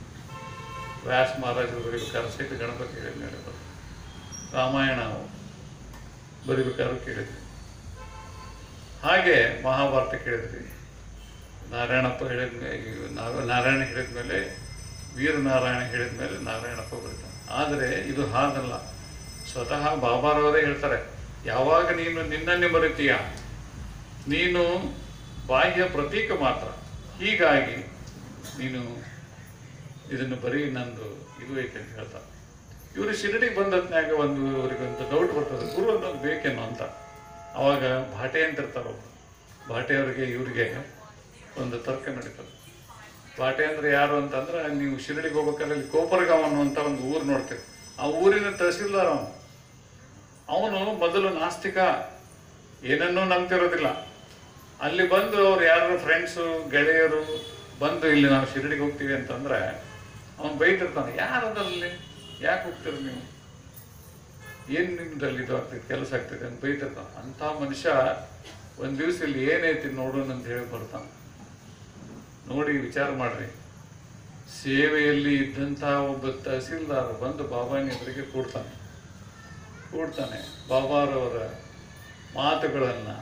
ವ್ಯಾಸ ಮಹಾರಾಜರು ಬರೀಬೇಕಾದ್ರೆ ಸಹಿತ ಗಣಪತಿ ಹೇಳಿದ ಮೇಲೆ ಬರ್ತದೆ ರಾಮಾಯಣ ಬರಿಬೇಕಾದ್ರೂ ಕೇಳಿದ್ವಿ ಹಾಗೆ ಮಹಾಭಾರತ ಕೇಳಿದ್ವಿ ನಾರಾಯಣಪ್ಪ ಹೇಳಿದ ನಾರಾಯಣ ಹೇಳಿದ ಮೇಲೆ ವೀರನಾರಾಯಣ ಹೇಳಿದ ಮೇಲೆ ನಾರಾಯಣಪ್ಪ ಬರೀತಾನೆ ಆದರೆ ಇದು ಹಾಗಲ್ಲ ಸ್ವತಃ ಬಾಬಾರವರೇ ಹೇಳ್ತಾರೆ ಯಾವಾಗ ನೀನು ನಿನ್ನನ್ನೇ ಬರಿತೀಯ ನೀನು ಬಾಹ್ಯ ಪ್ರತೀಕ ಮಾತ್ರ ಹೀಗಾಗಿ ನೀನು ಇದನ್ನು ಬರೀ ನಂದು ಇದು ಐತೆ ಅಂತ ಹೇಳ್ತಾರೆ ಇವರು ಶಿರಡಿಗೆ ಬಂದತ್ನಾಗ ಒಂದು ಇವರಿಗೆ ಒಂದು ಡೌಟ್ ಬರ್ತದೆ ಗುರು ಅನ್ನೋದು ಬೇಕೇನೋ ಅಂತ ಅವಾಗ ಭಾಟೆ ಅಂತ ಇರ್ತಾರೆ ಒಬ್ರು ಭಾಟೆಯವರಿಗೆ ಇವರಿಗೆ ಒಂದು ತರ್ಕ ನಡೀತದೆ ಭಾಟೆ ಅಂದ್ರೆ ಯಾರು ಅಂತಂದ್ರೆ ನೀವು ಶಿರಡಿಗೆ ಹೋಗ್ಬೇಕಾದ್ರೆ ಅಲ್ಲಿ ಕೋಪರಗಾಂವ್ ಅನ್ನುವಂಥ ಒಂದು ಊರು ನೋಡ್ತೀವಿ ಆ ಊರಿನ ತಹಸೀಲ್ದಾರ್ ಅವನು ಅವನು ಮೊದಲು ನಾಸ್ತಿಕ ಏನನ್ನೂ ನಂಬ್ತಿರೋದಿಲ್ಲ ಅಲ್ಲಿ ಬಂದು ಅವ್ರು ಯಾರು ಫ್ರೆಂಡ್ಸು ಗೆಳೆಯರು ಬಂದು ಇಲ್ಲಿ ನಾವು ಶಿರಡಿಗೆ ಹೋಗ್ತೀವಿ ಅಂತಂದ್ರೆ ಅವನು ಬೈತಿರ್ತಾನೆ ಯಾರದಲ್ಲಿ ಯಾಕೆ ಹೋಗ್ತೀರಿ ನೀವು ಏನು ನಿಮ್ದಲ್ಲಿ ಇದು ಆಗ್ತದೆ ಕೆಲಸ ಆಗ್ತದೆ ಅಂತ ಬೈತಿರ್ತಾನೆ ಅಂಥ ಮನುಷ್ಯ ಒಂದು ದಿವಸ ಇಲ್ಲಿ ಏನೈತಿ ನೋಡೋಣ ಅಂತ ಹೇಳಿ ಬರ್ತಾನೆ ನೋಡಿ ವಿಚಾರ ಮಾಡ್ರಿ ಸೇವೆಯಲ್ಲಿ ಇದ್ದಂಥ ಒಬ್ಬ ತಹಸೀಲ್ದಾರ್ ಬಂದು ಬಾಬಾನಿ ಎದುರಿಗೆ ಕೂಡ್ತಾನೆ ಕೂಡ್ತಾನೆ ಬಾಬಾರವರ ಮಾತುಗಳನ್ನು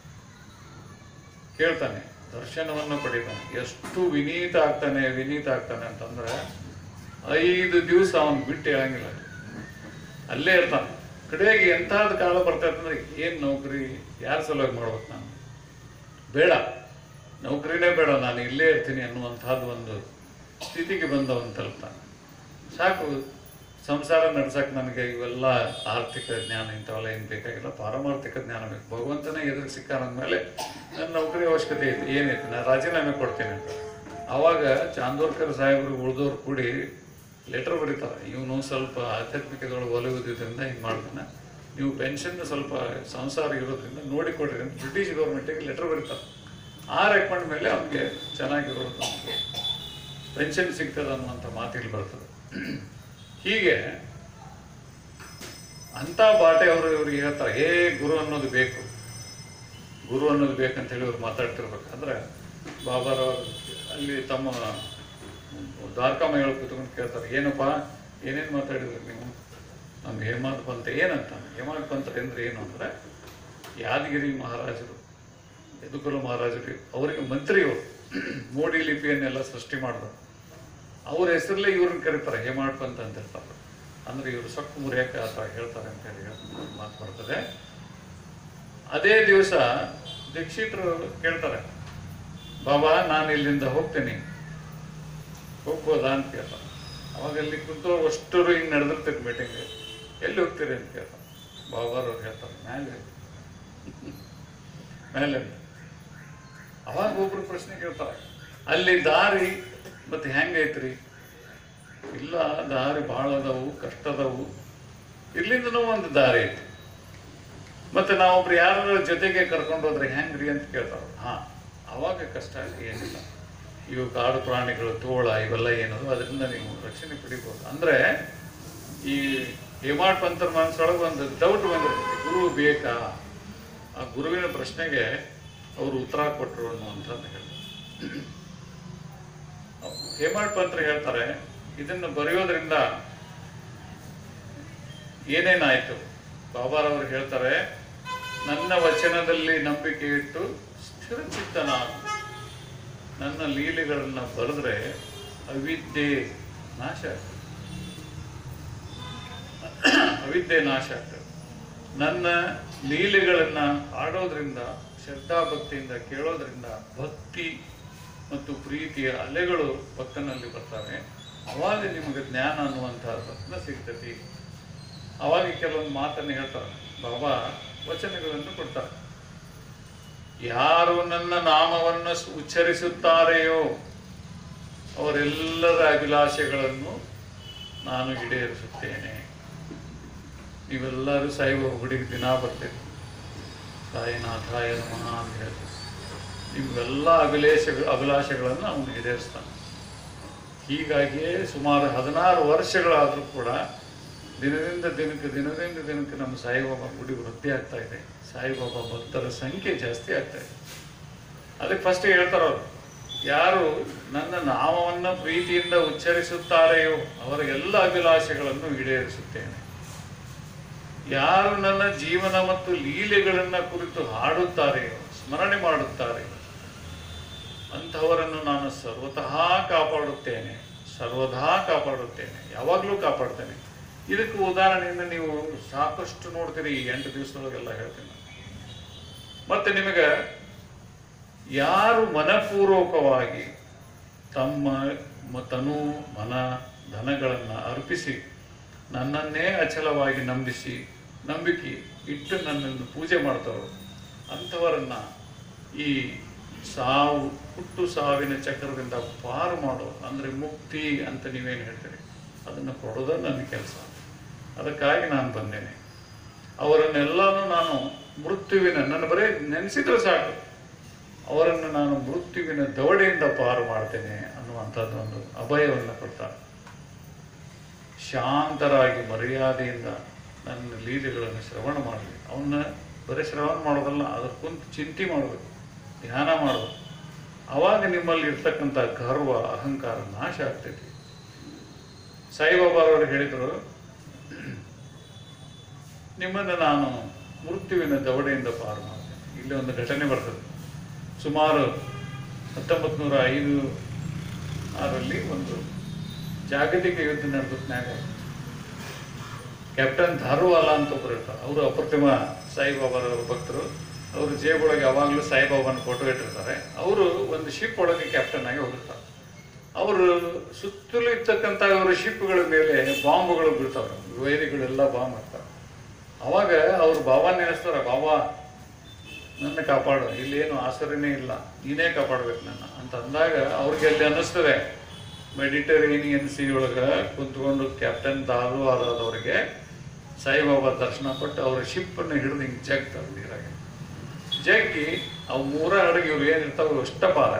ಕೇಳ್ತಾನೆ ದರ್ಶನವನ್ನು ಪಡಿತಾನೆ ಎಷ್ಟು ವಿನೀತ ಆಗ್ತಾನೆ ವಿನೀತ ಆಗ್ತಾನೆ ಅಂತಂದ್ರೆ ಐದು ದಿವಸ ಅವನು ಬಿಟ್ಟು ಹೇಳಂಗಿಲ್ಲ ಅಲ್ಲೇ ಇರ್ತಾನೆ ಕಡೆಗೆ ಎಂಥದ್ದು ಕಾಲ ಬರ್ತೈತೆ ಅಂದ್ರೆ ಏನು ನೌಕರಿ ಯಾರ ಸಲುವಾಗಿ ಮಾಡ್ಬೇಕು ನಾನು ಬೇಡ ನೌಕರಿನೇ ಬೇಡ ನಾನು ಇಲ್ಲೇ ಇರ್ತೀನಿ ಅನ್ನುವಂಥದ್ದು ಒಂದು ಸ್ಥಿತಿಗೆ ಬಂದವನು ತಲುಪ್ತಾನೆ ಸಾಕು ಸಂಸಾರ ನಡ್ಸಕ್ಕೆ ನನಗೆ ಇವೆಲ್ಲ ಆರ್ಥಿಕ ಜ್ಞಾನ ಇಂಥವೆಲ್ಲ ಏನು ಬೇಕಾಗಿಲ್ಲ ಪಾರಮಾರ್ಥಿಕ ಜ್ಞಾನ ಬೇಕು ಭಗವಂತನೇ ಎದುರು ಸಿಕ್ಕಾನಂದ್ಮೇಲೆ ನನ್ನ ನೌಕರಿ ಅವಶ್ಯಕತೆ ಐತಿ ಏನೈತಿ ನಾನು ರಾಜೀನಾಮೆ ಕೊಡ್ತೀನಿ ಅಂತ ಆವಾಗ ಚಾಂದೋರ್ಕರ್ ಸಾಹೇಬರು ಉಳಿದವ್ರು ಕೂಡಿ ಲೆಟರ್ ಬರೀತಾರೆ ಇವನು ಸ್ವಲ್ಪ ಆಧ್ಯಾತ್ಮಿಕದೊಳಗೆ ಒಲವುದಿದ್ದರಿಂದ ಹಿಂಗೆ ಮಾಡ್ತಾನೆ ನೀವು ಪೆನ್ಷನ್ ಸ್ವಲ್ಪ ಸಂಸಾರ ಇರೋದ್ರಿಂದ ನೋಡಿಕೊಡ್ರಿ ಅಂತ ಬ್ರಿಟಿಷ್ ಗೌರ್ಮೆಂಟಿಗೆ ಲೆಟರ್ ಬರೀತಾರೆ ಆ ರೆಕಮೆಂಡ್ ಮೇಲೆ ಅವನಿಗೆ ಚೆನ್ನಾಗಿರೋದು ನಮಗೆ ಪೆನ್ಷನ್ ಸಿಗ್ತದೆ ಅನ್ನುವಂಥ ಮಾತಿಗೆ ಬರ್ತದೆ ಹೀಗೆ ಅಂಥ ಬಾಟೆ ಅವರು ಇವ್ರಿಗೆ ಹೇಳ್ತಾರೆ ಹೇ ಗುರು ಅನ್ನೋದು ಬೇಕು ಗುರು ಅನ್ನೋದು ಬೇಕಂತ ಹೇಳಿ ಅವ್ರು ಮಾತಾಡ್ತಿರ್ಬೇಕಾದ್ರೆ ಬಾಬಾರವರು ಅಲ್ಲಿ ತಮ್ಮ ದ್ವಾರಕಾಮ ಹೇಳಿ ಕೂತ್ಕೊಂಡು ಕೇಳ್ತಾರೆ ಏನಪ್ಪ ಏನೇನು ಮಾತಾಡಿದ್ರಿ ನೀವು ನಮ್ಮ ಹೇಮಾದ್ ಪಂತ ಏನಂತ ಹೇಮಾದ್ ಪಂತ ಅಂದ್ರೆ ಏನು ಅಂದ್ರೆ ಯಾದಗಿರಿ ಮಹಾರಾಜರು ಯದುಕುಲ ಮಹಾರಾಜರು ಅವರಿಗೆ ಮಂತ್ರಿಯವರು ಮೋಡಿ ಲಿಪಿಯನ್ನೆಲ್ಲ ಸೃಷ್ಟಿ ಮಾಡಿದ್ರು ಅವ್ರ ಹೆಸರಲ್ಲೇ ಇವ್ರನ್ನ ಕರೀತಾರೆ ಹೇಮಾಡ್ ಪಂತ ಅಂತ ಇರ್ತಾರೆ ಅಂದ್ರೆ ಇವರು ಸೊಕ್ಕು ಮುರಿಯಕ್ಕೆ ಆ ಥರ ಹೇಳ್ತಾರೆ ಅಂತ ಹೇಳಿ ಮಾತು ಬರ್ತದೆ ಅದೇ ದಿವಸ ದೀಕ್ಷಿತರು ಕೇಳ್ತಾರೆ ಬಾಬಾ ನಾನು ಇಲ್ಲಿಂದ ಹೋಗ್ತೇನೆ ಹೋಗ್ಬೋದಾ ಅಂತ ಕೇಳ್ತಾರೆ ಅವಾಗ ಅಲ್ಲಿ ಕುಂತು ಅಷ್ಟರು ಹಿಂಗೆ ನಡೆದಿರ್ತೈತೆ ಮೀಟಿಂಗ್ ಎಲ್ಲಿ ಹೋಗ್ತೀರಿ ಅಂತ ಕೇಳ್ತಾರೆ ಬಾಬಾರವ್ರು ಹೇಳ್ತಾರೆ ಮೇಲೆ ಮೇಲೆ ಅವಾಗ ಒಬ್ರು ಪ್ರಶ್ನೆ ಕೇಳ್ತಾರೆ ಅಲ್ಲಿ ದಾರಿ ಮತ್ತೆ ಹೆಂಗೈತ್ರಿ ಇಲ್ಲ ದಾರಿ ಭಾಳ ಅದಾವು ಕಷ್ಟ ಅದಾವು ಇಲ್ಲಿಂದನೂ ಒಂದು ದಾರಿ ಐತಿ ಮತ್ತೆ ನಾವೊಬ್ರು ಯಾರ ಜೊತೆಗೆ ಕರ್ಕೊಂಡು ಹೋದ್ರೆ ಹೆಂಗ್ರಿ ಅಂತ ಕೇಳ್ತಾರ ಹಾ ಅವಾಗ ಕಷ್ಟ ಏನಿಲ್ಲ ಇವು ಕಾಡು ಪ್ರಾಣಿಗಳು ತೋಳ ಇವೆಲ್ಲ ಏನದು ಅದರಿಂದ ನೀವು ರಕ್ಷಣೆ ಪಡಿಬೋದು ಅಂದ್ರೆ ಈ ಹೇಮಾಡ್ ಪಂತರ ಮನಸ್ಸೊಳಗೆ ಒಂದು ಡೌಟ್ ಬಂದಿರ್ತದೆ ಗುರು ಬೇಕಾ ಆ ಗುರುವಿನ ಪ್ರಶ್ನೆಗೆ ಅವರು ಉತ್ತರ ಕೊಟ್ಟರು ಅನ್ನುವಂಥದ್ದು ಹೇಳ್ತಾರೆ ಹೇಮಾಡ್ ಪಂತ್ರ ಹೇಳ್ತಾರೆ ಇದನ್ನು ಬರೆಯೋದ್ರಿಂದ ಏನೇನಾಯ್ತು ಬಾಬಾರವರು ಹೇಳ್ತಾರೆ ನನ್ನ ವಚನದಲ್ಲಿ ನಂಬಿಕೆ ಇಟ್ಟು ಸ್ಥಿರಚಿತ್ತನಾಗು ನನ್ನ ಲೀಲೆಗಳನ್ನು ಬರೆದ್ರೆ ಅವಿದ್ಯೆ ನಾಶ ಆಗ್ತದೆ ಅವಿದ್ಯೆ ನಾಶ ಆಗ್ತದೆ ನನ್ನ ಲೀಲೆಗಳನ್ನು ಆಡೋದ್ರಿಂದ ಶ್ರದ್ಧಾಭಕ್ತಿಯಿಂದ ಕೇಳೋದ್ರಿಂದ ಭಕ್ತಿ ಮತ್ತು ಪ್ರೀತಿಯ ಅಲೆಗಳು ಭಕ್ತನಲ್ಲಿ ಬರ್ತವೆ ಅವಾಗ ನಿಮಗೆ ಜ್ಞಾನ ಅನ್ನುವಂಥ ರತ್ನ ಸಿಗ್ತತಿ ಅವಾಗ ಕೆಲವೊಂದು ಮಾತನ್ನು ಹೇಳ್ತಾರೆ ಬಾಬಾ ವಚನಗಳನ್ನು ಕೊಡ್ತಾರೆ ಯಾರು ನನ್ನ ನಾಮವನ್ನು ಸ್- ಉಚ್ಚರಿಸುತ್ತಾರೆಯೋ ಅವರೆಲ್ಲರ ಅಭಿಲಾಷೆಗಳನ್ನು ನಾನು ಈಡೇರಿಸುತ್ತೇನೆ ನೀವೆಲ್ಲರೂ ಸಾಯುವ ಹುಡುಗಿ ದಿನ ಬರ್ತೀರಿ ಸಾಯಿನಾಥಾಯ ನಮಃ ಅಂತ ಹೇಳ್ತೀವಿ ನಿಮ್ಗೆಲ್ಲ ಅಭಿಲೇಷಗಳು ಅಭಿಲಾಷೆಗಳನ್ನು ಅವನು ಈಡೇರಿಸ್ತಾನೆ ಹೀಗಾಗಿಯೇ ಸುಮಾರು ಹದಿನಾರು ವರ್ಷಗಳಾದರೂ ಕೂಡ ದಿನದಿಂದ ದಿನಕ್ಕೆ ದಿನದಿಂದ ದಿನಕ್ಕೆ ನಮ್ಮ ಸಾಯಿಬಾಬಾ ಗುಡಿ ವೃದ್ಧಿ ಆಗ್ತಾ ಇದೆ ಸಾಯಿಬಾಬಾ ಭಕ್ತರ ಸಂಖ್ಯೆ ಜಾಸ್ತಿ ಆಗ್ತಾ ಇದೆ ಅದಕ್ಕೆ ಫಸ್ಟ್ ಹೇಳ್ತಾರೆ ಅವರು ಯಾರು ನನ್ನ ನಾಮವನ್ನು ಪ್ರೀತಿಯಿಂದ ಉಚ್ಚರಿಸುತ್ತಾರೆಯೋ ಅವರ ಎಲ್ಲ ಅಭಿಲಾಷೆಗಳನ್ನು ಈಡೇರಿಸುತ್ತೇನೆ ಯಾರು ನನ್ನ ಜೀವನ ಮತ್ತು ಲೀಲೆಗಳನ್ನ ಕುರಿತು ಹಾಡುತ್ತಾರೆಯೋ ಸ್ಮರಣೆ ಮಾಡುತ್ತಾರೆಯೋ ಅಂಥವರನ್ನು ನಾನು ಸರ್ವತಃ ಕಾಪಾಡುತ್ತೇನೆ ಸರ್ವದಾ ಕಾಪಾಡುತ್ತೇನೆ ಯಾವಾಗಲೂ ಕಾಪಾಡ್ತೇನೆ ಇದಕ್ಕೆ ಉದಾಹರಣೆಯಿಂದ ನೀವು ಸಾಕಷ್ಟು ನೋಡ್ತೀರಿ ಈ ಎಂಟು ದಿವಸದೊಳಗೆಲ್ಲ ಹೇಳ್ತೀನಿ ನಾನು. ಮತ್ತೆ ನಿಮಗೆ ಯಾರು ಮನಪೂರ್ವಕವಾಗಿ ತಮ್ಮ ಮ- ತನು ಮನ ಧನಗಳನ್ನು ಅರ್ಪಿಸಿ ನನ್ನನ್ನೇ ಅಚಲವಾಗಿ ನಂಬಿಸಿ ನಂಬಿಕೆ ಇಟ್ಟು ನನ್ನನ್ನು ಪೂಜೆ ಮಾಡ್ತಾರೋ ಅಂಥವರನ್ನ ಈ ಸಾವು ಹುಟ್ಟು ಸಾವಿನ ಚಕ್ರದಿಂದ ಪಾರು ಮಾಡೋ ಅಂದರೆ ಮುಕ್ತಿ ಅಂತ ನೀವೇನು ಹೇಳ್ತೀರಿ ಅದನ್ನು ಕೊಡೋದು ನನ್ನ ಕೆಲಸ ಅದಕ್ಕಾಗಿ ನಾನು ಬಂದೇನೆ ಅವರನ್ನೆಲ್ಲನೂ ನಾನು ಮೃತ್ಯುವಿನ ನನ್ನ ಬರೇ ನೆನೆಸಿದ್ರೆ ಸಾಕು ಅವರನ್ನು ನಾನು ಮೃತ್ಯುವಿನ ದವಡೆಯಿಂದ ಪಾರು ಮಾಡ್ತೇನೆ ಅನ್ನುವಂಥದ್ದು ಒಂದು ಅಭಯವನ್ನು ಕೊಡ್ತಾರೆ ಶಾಂತರಾಗಿ ಮರ್ಯಾದೆಯಿಂದ ನನ್ನ ಲೀಲೆಗಳನ್ನು ಶ್ರವಣ ಮಾಡಲಿ ಅವನ್ನ ಬರೀ ಶ್ರವಣ ಮಾಡೋದಲ್ಲ ಅದ್ರ ಕುಂತು ಚಿಂತೆ ಮಾಡಬೇಕು ಧ್ಯಾನ ಮಾಡಬೇಕು ಅವಾಗ ನಿಮ್ಮಲ್ಲಿ ಇರ್ತಕ್ಕಂಥ ಗರ್ವ ಅಹಂಕಾರ ನಾಶ ಆಗ್ತೈತಿ ಸಾಯಿಬಾಬಾ ಅವರು ಹೇಳಿದರು ನಿಮ್ಮನ್ನು ನಾನು ಮೃತ್ಯುವಿನ ದವಡೆಯಿಂದ ಪಾರು ಮಾಡ್ತೇನೆ ಇಲ್ಲಿ ಒಂದು ಘಟನೆ ಬರ್ತದೆ ಸುಮಾರು ಹತ್ತೊಂಬತ್ತು ನೂರ ಐದು ಆರಲ್ಲಿ ಒಂದು ಜಾಗತಿಕ ಯುದ್ಧ ನಡೆದತ್ನಾಗ ಕ್ಯಾಪ್ಟನ್ ಧಾರುವಾಲ ಅಂತ ಒಬ್ಬರು ಇರ್ತಾರೆ ಅವರು ಅಪ್ರತಿಮ ಸಾಯಿಬಾಬಾರವರ ಭಕ್ತರು ಅವರು ಜೇಬೊಳಗೆ ಯಾವಾಗಲೂ ಸಾಯಿಬಾಬಾನ ಫೋಟೋ ಇಟ್ಟಿರ್ತಾರೆ ಅವರು ಒಂದು ಶಿಪ್ ಒಳಗೆ ಕ್ಯಾಪ್ಟನ್ ಆಗಿ ಹೋಗಿರ್ತಾರೆ ಅವರು ಸುತ್ತಲೂ ಇರ್ತಕ್ಕಂಥ ಅವರ ಶಿಪ್ಗಳ ಮೇಲೆ ಬಾಂಬ್ಗಳು ಬೀಳ್ತಾವೆ ವೈರಿಗಳೆಲ್ಲ ಬಾಂಬ್ ಹಾಕ್ತಾರೆ ಅವಾಗ ಅವ್ರು ಬಾಬಾ ನೆನೆಸ್ತಾರೆ ಬಾಬಾ ನನ್ನ ಕಾಪಾಡು ಇಲ್ಲೇನು ಆಸರೆನೇ ಇಲ್ಲ ನೀನೇ ಕಾಪಾಡ್ಬೇಕು ನನ್ನ ಅಂತ ಅಂದಾಗ ಅವ್ರಿಗೆ ಅಲ್ಲಿ ಅನ್ನಿಸ್ತದೆ ಮೆಡಿಟರೇನಿಯನ್ ಸಿ ಒಳಗೆ ಕುಂತ್ಕೊಂಡು ಕ್ಯಾಪ್ಟನ್ ದಾರು ಆದವರಿಗೆ ಸಾಯಿಬಾಬಾ ದರ್ಶನ ಕೊಟ್ಟು ಅವ್ರ ಶಿಪ್ಪನ್ನು ಹಿಡಿದು ಹಿಂಗೆ ಜಗ್ತಾರೆ ನೀರಾಗೆ ಜಗ್ಗಿ ಅವು ಮೂರ ಹಡಗಿ ಇವ್ರು ಏನಿರ್ತಾವೆ ಅಷ್ಟಪಾರ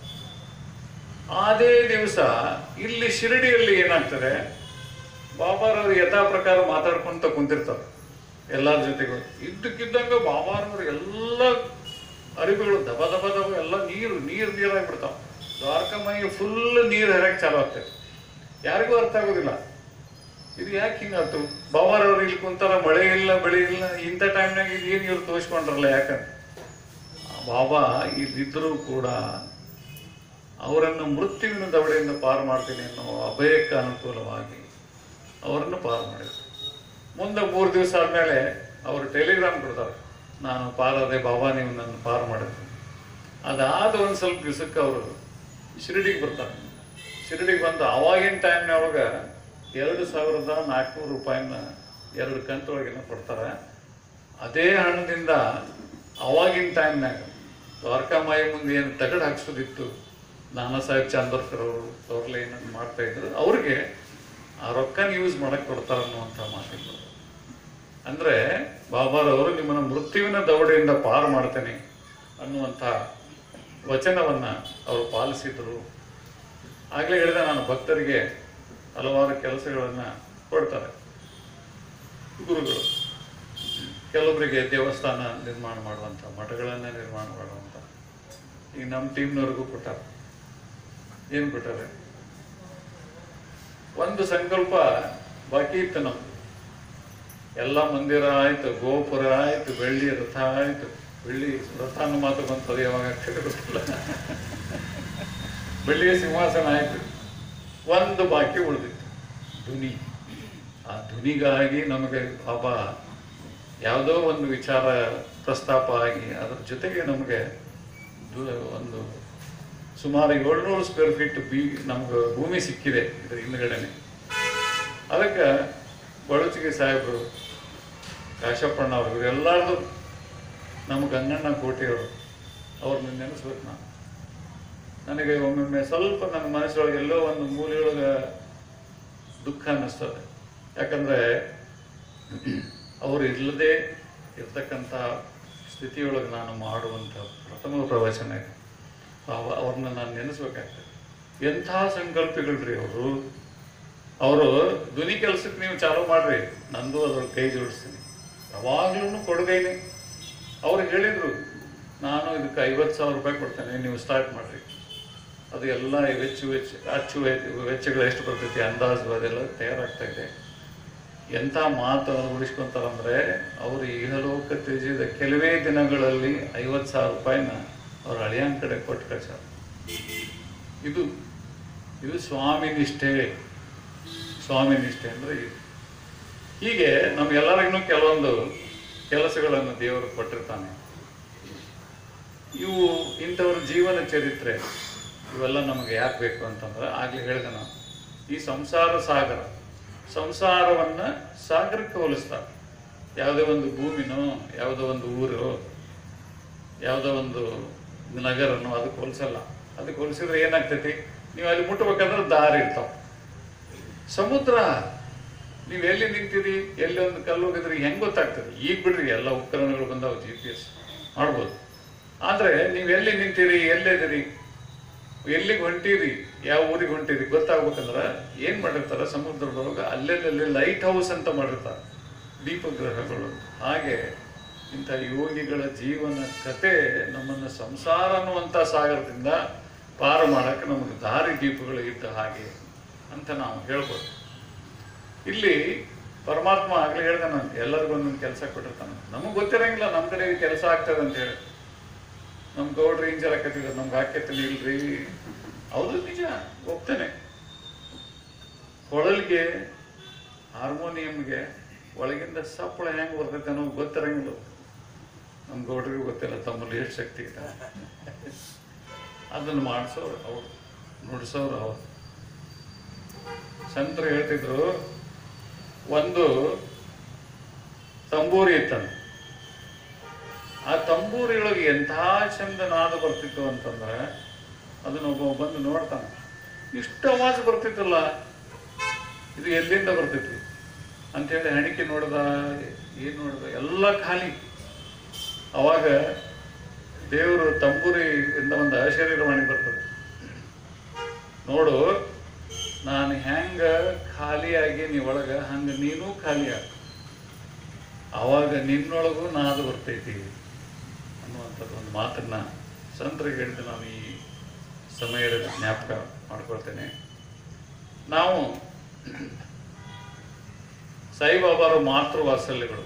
ಅದೇ ದಿವಸ ಇಲ್ಲಿ ಶಿರಡಿಯಲ್ಲಿ ಏನಾಗ್ತದೆ ಬಾಬಾರವ್ರು ಯಥಾ ಪ್ರಕಾರ ಮಾತಾಡ್ಕೊಂತ ಕುಂತಿರ್ತಾರೆ ಎಲ್ಲರ ಜೊತೆಗೂ ಇದ್ದಕ್ಕಿದ್ದಂಗೆ ಬಾಬಾರವ್ರು ಎಲ್ಲ ಅರಿವುಗಳು ದಬ ದಬ ದಬ ಎಲ್ಲ ನೀರು ನೀರು ನೀರಾಗಿ ಬಿಡ್ತಾವ ದ್ವಾರಕಮೈಗೆ ಫುಲ್ ನೀರು ಹರಿಯಕ್ಕೆ ಚಾಲು ಆಗ್ತದೆ ಯಾರಿಗೂ ಅರ್ಥ ಆಗೋದಿಲ್ಲ ಇದು ಯಾಕೆ ಹಿಂಗಾಯ್ತು ಬಾಬಾರವ್ರು ಇಲ್ಲಿ ಕುಂತಾರ ಮಳೆ ಇಲ್ಲ ಬೆಳೆ ಇಲ್ಲ ಇಂಥ ಟೈಮ್ನಾಗ ಇದು ಏನು ಇವ್ರು ತೋರಿಸ್ಕೊಂಡ್ರಲ್ಲ ಯಾಕಂತ ಬಾಬಾ ಇಲ್ಲಿದ್ದರೂ ಕೂಡ ಅವರನ್ನು ಮೃತ್ಯುವಿನ ದವಡೆಯಿಂದ ಪಾರು ಮಾಡ್ತೀನಿ ಅನ್ನೋ ಅಭಯಕ್ಕೆ ಅನುಕೂಲವಾಗಿ ಅವರನ್ನು ಪಾರು ಮಾಡಿದ್ರು ಮುಂದೆ ಮೂರು ದಿವಸ ಆದಮೇಲೆ ಅವರು ಟೆಲಿಗ್ರಾಮ್ ಕೊಡ್ತಾರೆ ನಾನು ಪಾರಾದೆ ಬಾಬಾ ನೀವು ನನ್ನ ಪಾರು ಮಾಡಿದ್ರು ಅದಾದ ಒಂದು ಸ್ವಲ್ಪ ದಿವಸಕ್ಕೆ ಅವರು ಶಿರಡಿಗೆ ಬರ್ತಾರೆ ಶಿರಡಿಗೆ ಬಂದು ಅವಾಗಿನ ಟೈಮ್ನೊಳಗೆ ಎರಡು ಸಾವಿರದ ನಾಲ್ಕುನೂರು ರೂಪಾಯಿನ ಎರಡು ಕಂತೊಳಗೇನೋ ಕೊಡ್ತಾರೆ ಅದೇ ಹಣದಿಂದ ಅವಾಗಿನ ಟೈಮ್ನಾಗ ದ್ವಾರಕಾಮಾಯಿ ಮುಂದೆ ಏನು ತಗಡು ಹಾಕ್ಸೋದಿತ್ತು ನಾನಾ ಸಾಹೇಬ್ ಚಾಂದೋರ್ಕರ್ ಅವರು ಅವ್ರೆಲ್ಲ ಏನನ್ನು ಮಾಡ್ತಾ ಇದ್ರು ಅವ್ರಿಗೆ ಆ ರೊಕ್ಕನ ಯೂಸ್ ಮಾಡಕ್ಕೆ ಕೊಡ್ತಾರೆ ಅನ್ನುವಂಥ ಮಾತಿದ್ರು ಅಂದರೆ ಬಾಬಾರವರು ನಿಮ್ಮನ್ನು ಮೃತ್ಯುವಿನ ದವಡೆಯಿಂದ ಪಾರು ಮಾಡ್ತೇನೆ ಅನ್ನುವಂಥ ವಚನವನ್ನು ಅವರು ಪಾಲಿಸಿದರು ಆಗಲೇ ಹೇಳಿದ ನಾನು ಭಕ್ತರಿಗೆ ಹಲವಾರು ಕೆಲಸಗಳನ್ನು ಕೊಡ್ತಾರೆ ಗುರುಗಳು ಕೆಲವೊಬ್ಬರಿಗೆ ದೇವಸ್ಥಾನ ನಿರ್ಮಾಣ ಮಾಡುವಂಥ ಮಠಗಳನ್ನು ನಿರ್ಮಾಣ ಮಾಡುವಂಥ ಈಗ ನಮ್ಮ ಟೀಮ್ನವ್ರಿಗೂ ಕೊಟ್ಟಾರೆ ಏನು ಕೊಟ್ಟಾರೆ ಒಂದು ಸಂಕಲ್ಪ ಬಾಕಿ ಇತ್ತು ನಮ್ದು ಎಲ್ಲ ಮಂದಿರ ಆಯ್ತು ಗೋಪುರ ಆಯ್ತು ಬೆಳ್ಳಿ ರಥ ಆಯ್ತು ಬೆಳ್ಳಿ ರಥ ಅನ್ನೋ ಮಾತು ಬಂತದೆ ಯಾವಾಗ ಅಕ್ಷರ ಗೊತ್ತಿಲ್ಲ ಬೆಳ್ಳಿಯ ಸಿಂಹಾಸನ ಆಯ್ತು ಒಂದು ಬಾಕಿ ಉಳಿದಿತ್ತು ಧ್ವನಿ ಆ ಧ್ವನಿಗಾಗಿ ನಮಗೆ ಪಾಪ ಯಾವುದೋ ಒಂದು ವಿಚಾರ ಪ್ರಸ್ತಾಪ ಆಗಿ ಅದ್ರ ಜೊತೆಗೆ ನಮಗೆ ದು- ಒಂದು ಸುಮಾರು ಏಳ್ನೂರು ಸ್ಕ್ವೇರ್ ಫೀಟ್ ಬಿ ನಮ್ಗೆ ಭೂಮಿ ಸಿಕ್ಕಿದೆ ಇದ್ರ ಹಿಂದ್ಗಡೆನೆ ಅದಕ್ಕೆ ಬಳುಚಿಗೆ ಸಾಹೇಬರು ಕಾಶಪ್ಪಣ್ಣ ಅವರು ಇವರೆಲ್ಲರದು ನಮ್ಮ ಗಂಗಣ್ಣ ಕೋಟೆಯವರು ಅವ್ರನ್ನ ನೆನೆಸ್ಬೇಕು ನಾನು ನನಗೆ ಒಮ್ಮೊಮ್ಮೆ ಸ್ವಲ್ಪ ನನ್ನ ಮನಸ್ಸೊಳಗೆ ಎಲ್ಲೋ ಒಂದು ಮೂಲೆಯೊಳಗೆ ದುಃಖ ಅನ್ನಿಸ್ತದೆ ಯಾಕಂದರೆ ಅವರು ಇಲ್ಲದೆ ಇರ್ತಕ್ಕಂಥ ಸ್ಥಿತಿಯೊಳಗೆ ನಾನು ಮಾಡುವಂಥ ಪ್ರಥಮ ಪ್ರವಚನ ಇದು ಅವ ಅವ್ರನ್ನ ನಾನು ನೆನೆಸ್ಬೇಕಾಗ್ತದೆ ಎಂಥ ಸಂಕಲ್ಪಿಗಳ್ರಿ ಅವರು ಅವರು ಧ್ವನಿ ಕೆಲಸಕ್ಕೆ ನೀವು ಚಾಲೂ ಮಾಡ್ರಿ ನಂದು ಅದ್ರೊಳಗೆ ಕೈ ಜೋಡಿಸ್ತೀನಿ ಯಾವಾಗ್ಲೂ ಕೊಡುಗೈನೆ ಅವ್ರು ಹೇಳಿದರು ನಾನು ಇದಕ್ಕೆ ಐವತ್ತು ಸಾವಿರ ರೂಪಾಯಿ ಕೊಡ್ತೇನೆ ನೀವು ಸ್ಟಾರ್ಟ್ ಮಾಡಿರಿ ಅದು ಎಲ್ಲ ವೆಚ್ಚ ವೆಚ್ಚ ಅಚ್ಚು ವೆಚ್ಚ ವೆಚ್ಚಗಳು ಎಷ್ಟು ಬರ್ತೈತಿ ಅಂದಾಜು ಅದೆಲ್ಲ ತಯಾರಾಗ್ತಾ ಇದೆ ಎಂಥ ಮಾತು ಉಳಿಸ್ಕೊಂತಾರಂದ್ರೆ ಅವರು ಇಹಲೋಕ ತ್ಯಜಿದ ಕೆಲವೇ ದಿನಗಳಲ್ಲಿ ಐವತ್ತು ಸಾವಿರ ರೂಪಾಯಿನ ಅವ್ರ ಅಳಿಯನ್ ಕಡೆ ಕೊಟ್ಟು ಕಳ್ಸಾರ ಇದು ಇದು ಸ್ವಾಮಿ ನಿಷ್ಠೆ ಸ್ವಾಮಿ ನಿಷ್ಠೆ ಅಂದ್ರೆ ಇದು ಹೀಗೆ ನಮ್ಗೆಲ್ಲರಿಗೂ ಕೆಲವೊಂದು ಕೆಲಸಗಳನ್ನು ದೇವರು ಕೊಟ್ಟಿರ್ತಾನೆ ಇವು ಇಂಥವ್ರ ಜೀವನ ಚರಿತ್ರೆ ಇವೆಲ್ಲ ನಮಗೆ ಯಾಕೆ ಬೇಕು ಅಂತಂದ್ರೆ ಆಗ್ಲೇ ಹೇಳಿದೆ ನಾನು ಈ ಸಂಸಾರ ಸಾಗರ ಸಂಸಾರವನ್ನ ಸಾಗರಕ್ಕೆ ಹೋಲಿಸ್ತಾರೆ ಯಾವುದೇ ಒಂದು ಭೂಮಿನೋ ಯಾವುದೋ ಒಂದು ಊರು ಯಾವುದೋ ಒಂದು ನಗರನೋ ಅದಕ್ಕೆ ಹೋಲಿಸಲ್ಲ ಅದಕ್ಕೆ ಹೋಲಿಸಿದ್ರೆ ಏನಾಗ್ತೈತಿ ನೀವು ಅಲ್ಲಿ ಮುಟ್ಬೇಕಂದ್ರೆ ದಾರಿ ಇರ್ತಾವ ಸಮುದ್ರ ನೀವು ಎಲ್ಲಿ ನಿಂತೀರಿ ಎಲ್ಲಿ ಒಂದು ಕಲ್ಲು ಹೋಗಿದ್ರಿ ಹೆಂಗ್ ಗೊತ್ತಾಗ್ತದೆ ಈಗ ಬಿಡ್ರಿ ಎಲ್ಲ ಉಪಕರಣಗಳು ಬಂದಾವ ಜಿ ಪಿ ಎಸ್ ಮಾಡ್ಬೋದು ಆದ್ರೆ ನೀವು ಎಲ್ಲಿ ನಿಂತೀರಿ ಎಲ್ಲಿದ್ದೀರಿ ಎಲ್ಲಿಗೆ ಹೊಂಟೀರಿ ಯಾವ ಊರಿಗೆ ಹೊಂಟೀರಿ ಗೊತ್ತಾಗ್ಬೇಕಂದ್ರ ಏನ್ ಮಾಡಿರ್ತಾರ ಸಮುದ್ರದೊಳಗೆ ಅಲ್ಲೆಲ್ಲಿ ಲೈಟ್ ಹೌಸ್ ಅಂತ ಮಾಡಿರ್ತಾರೆ ದೀಪಗ್ರಹಗಳು ಹಾಗೆ ಇಂಥ ಯೋಗಿಗಳ ಜೀವನ ಕತೆ ನಮ್ಮನ್ನ ಸಂಸಾರ ಅನ್ನುವಂಥ ಸಾಗರದಿಂದ ಪಾರು ಮಾಡಕ್ಕೆ ನಮಗೆ ದಾರಿ ದೀಪಗಳು ಇದ್ದ ಹಾಗೆ ಅಂತ ನಾವು ಹೇಳ್ಬೋದು ಇಲ್ಲಿ ಪರಮಾತ್ಮ ಆಗ್ಲೇ ಹೇಳ್ದ ನಾನು ಎಲ್ಲರಿಗೂ ಒಂದೊಂದು ಕೆಲಸ ಕೊಟ್ಟಿರ್ತಾನೆ ನಮಗೆ ಗೊತ್ತಿರಂಗಿಲ್ಲ ನಮ್ಮ ಕಡೆ ಕೆಲಸ ಆಗ್ತದೆ ಅಂತ ಹೇಳಿ ನಮ್ ಗೌಡ್ರಿ ಹಿಂಗ್ ಜರಕತ್ತಿದ್ರು ನಮ್ಗೆ ಹಾಕೈತಿಲ್ಲ ಇಲ್ರಿ ಹೌದು ನಿಜ ಹೋಗ್ತೇನೆ ಕೊಳಲ್ಗೆ ಹಾರ್ಮೋನಿಯಂಗೆ ಒಳಗಿಂದ ಸಪ್ಪಳ ಹೆಂಗ್ ಬರ್ತೈತೆ ಅನ್ನೋದು ಗೊತ್ತಿರಂಗಿಲ್ಲ ನಮ್ ಗೌಡ್ರಿಗೂ ಗೊತ್ತಿಲ್ಲ ತಮ್ಮಲ್ಲಿ ಎಷ್ಟು ಶಕ್ತಿ ಇದೆ ಅದನ್ನು ಮಾಡಿಸೋರು ಅವ್ರು ನುಡಿಸೋರು ಅವ್ರು ಸಂತರು ಹೇಳ್ತಿದ್ರು ಒಂದು ತಂಬೂರಿ ಇತ್ತಂತ ಆ ತಂಬೂರಿಯೊಳಗೆ ಎಂಥ ಚಂದ ನಾದ ಬರ್ತಿತ್ತು ಅಂತಂದ್ರೆ ಅದನ್ನ ಒಬ್ಬ ಬಂದು ನೋಡ್ತಾನೆ ಇಷ್ಟು ಅವಾಜ್ ಬರ್ತಿತ್ತಲ್ಲ ಇದು ಎಲ್ಲಿಂದ ಬರ್ತೈತಿ ಅಂತೇಳಿ ಹಣಿಕೆ ನೋಡ್ದ ಏನ್ ನೋಡ್ದ ಎಲ್ಲ ಖಾಲಿ ಅವಾಗ ದೇವರು ತಂಬೂರಿಯಿಂದ ಒಂದು ಅಶರೀರವಾಣಿ ಬರ್ತದೆ ನೋಡು ನಾನು ಹೆಂಗ ಖಾಲಿಯಾಗಿ ನೀ ಒಳಗ ಹಂಗ ನೀನು ಖಾಲಿ ಆಗ ಅವಾಗ ನಿನ್ನೊಳಗೂ ನಾದು ಬರ್ತೈತಿ ಅನ್ನುವಂಥದ್ದು ಒಂದು ಮಾತನ್ನ ಸಂತರಿಗೆ ಹೇಳಿದ ನಾನು ಈ ಸಮಯದ ಜ್ಞಾಪಕ ಮಾಡ್ಕೊಳ್ತೇನೆ ನಾವು ಸಾಯಿಬಾಬಾರ ಮಾತೃ ವಾತ್ಸಲ್ಯಗಳು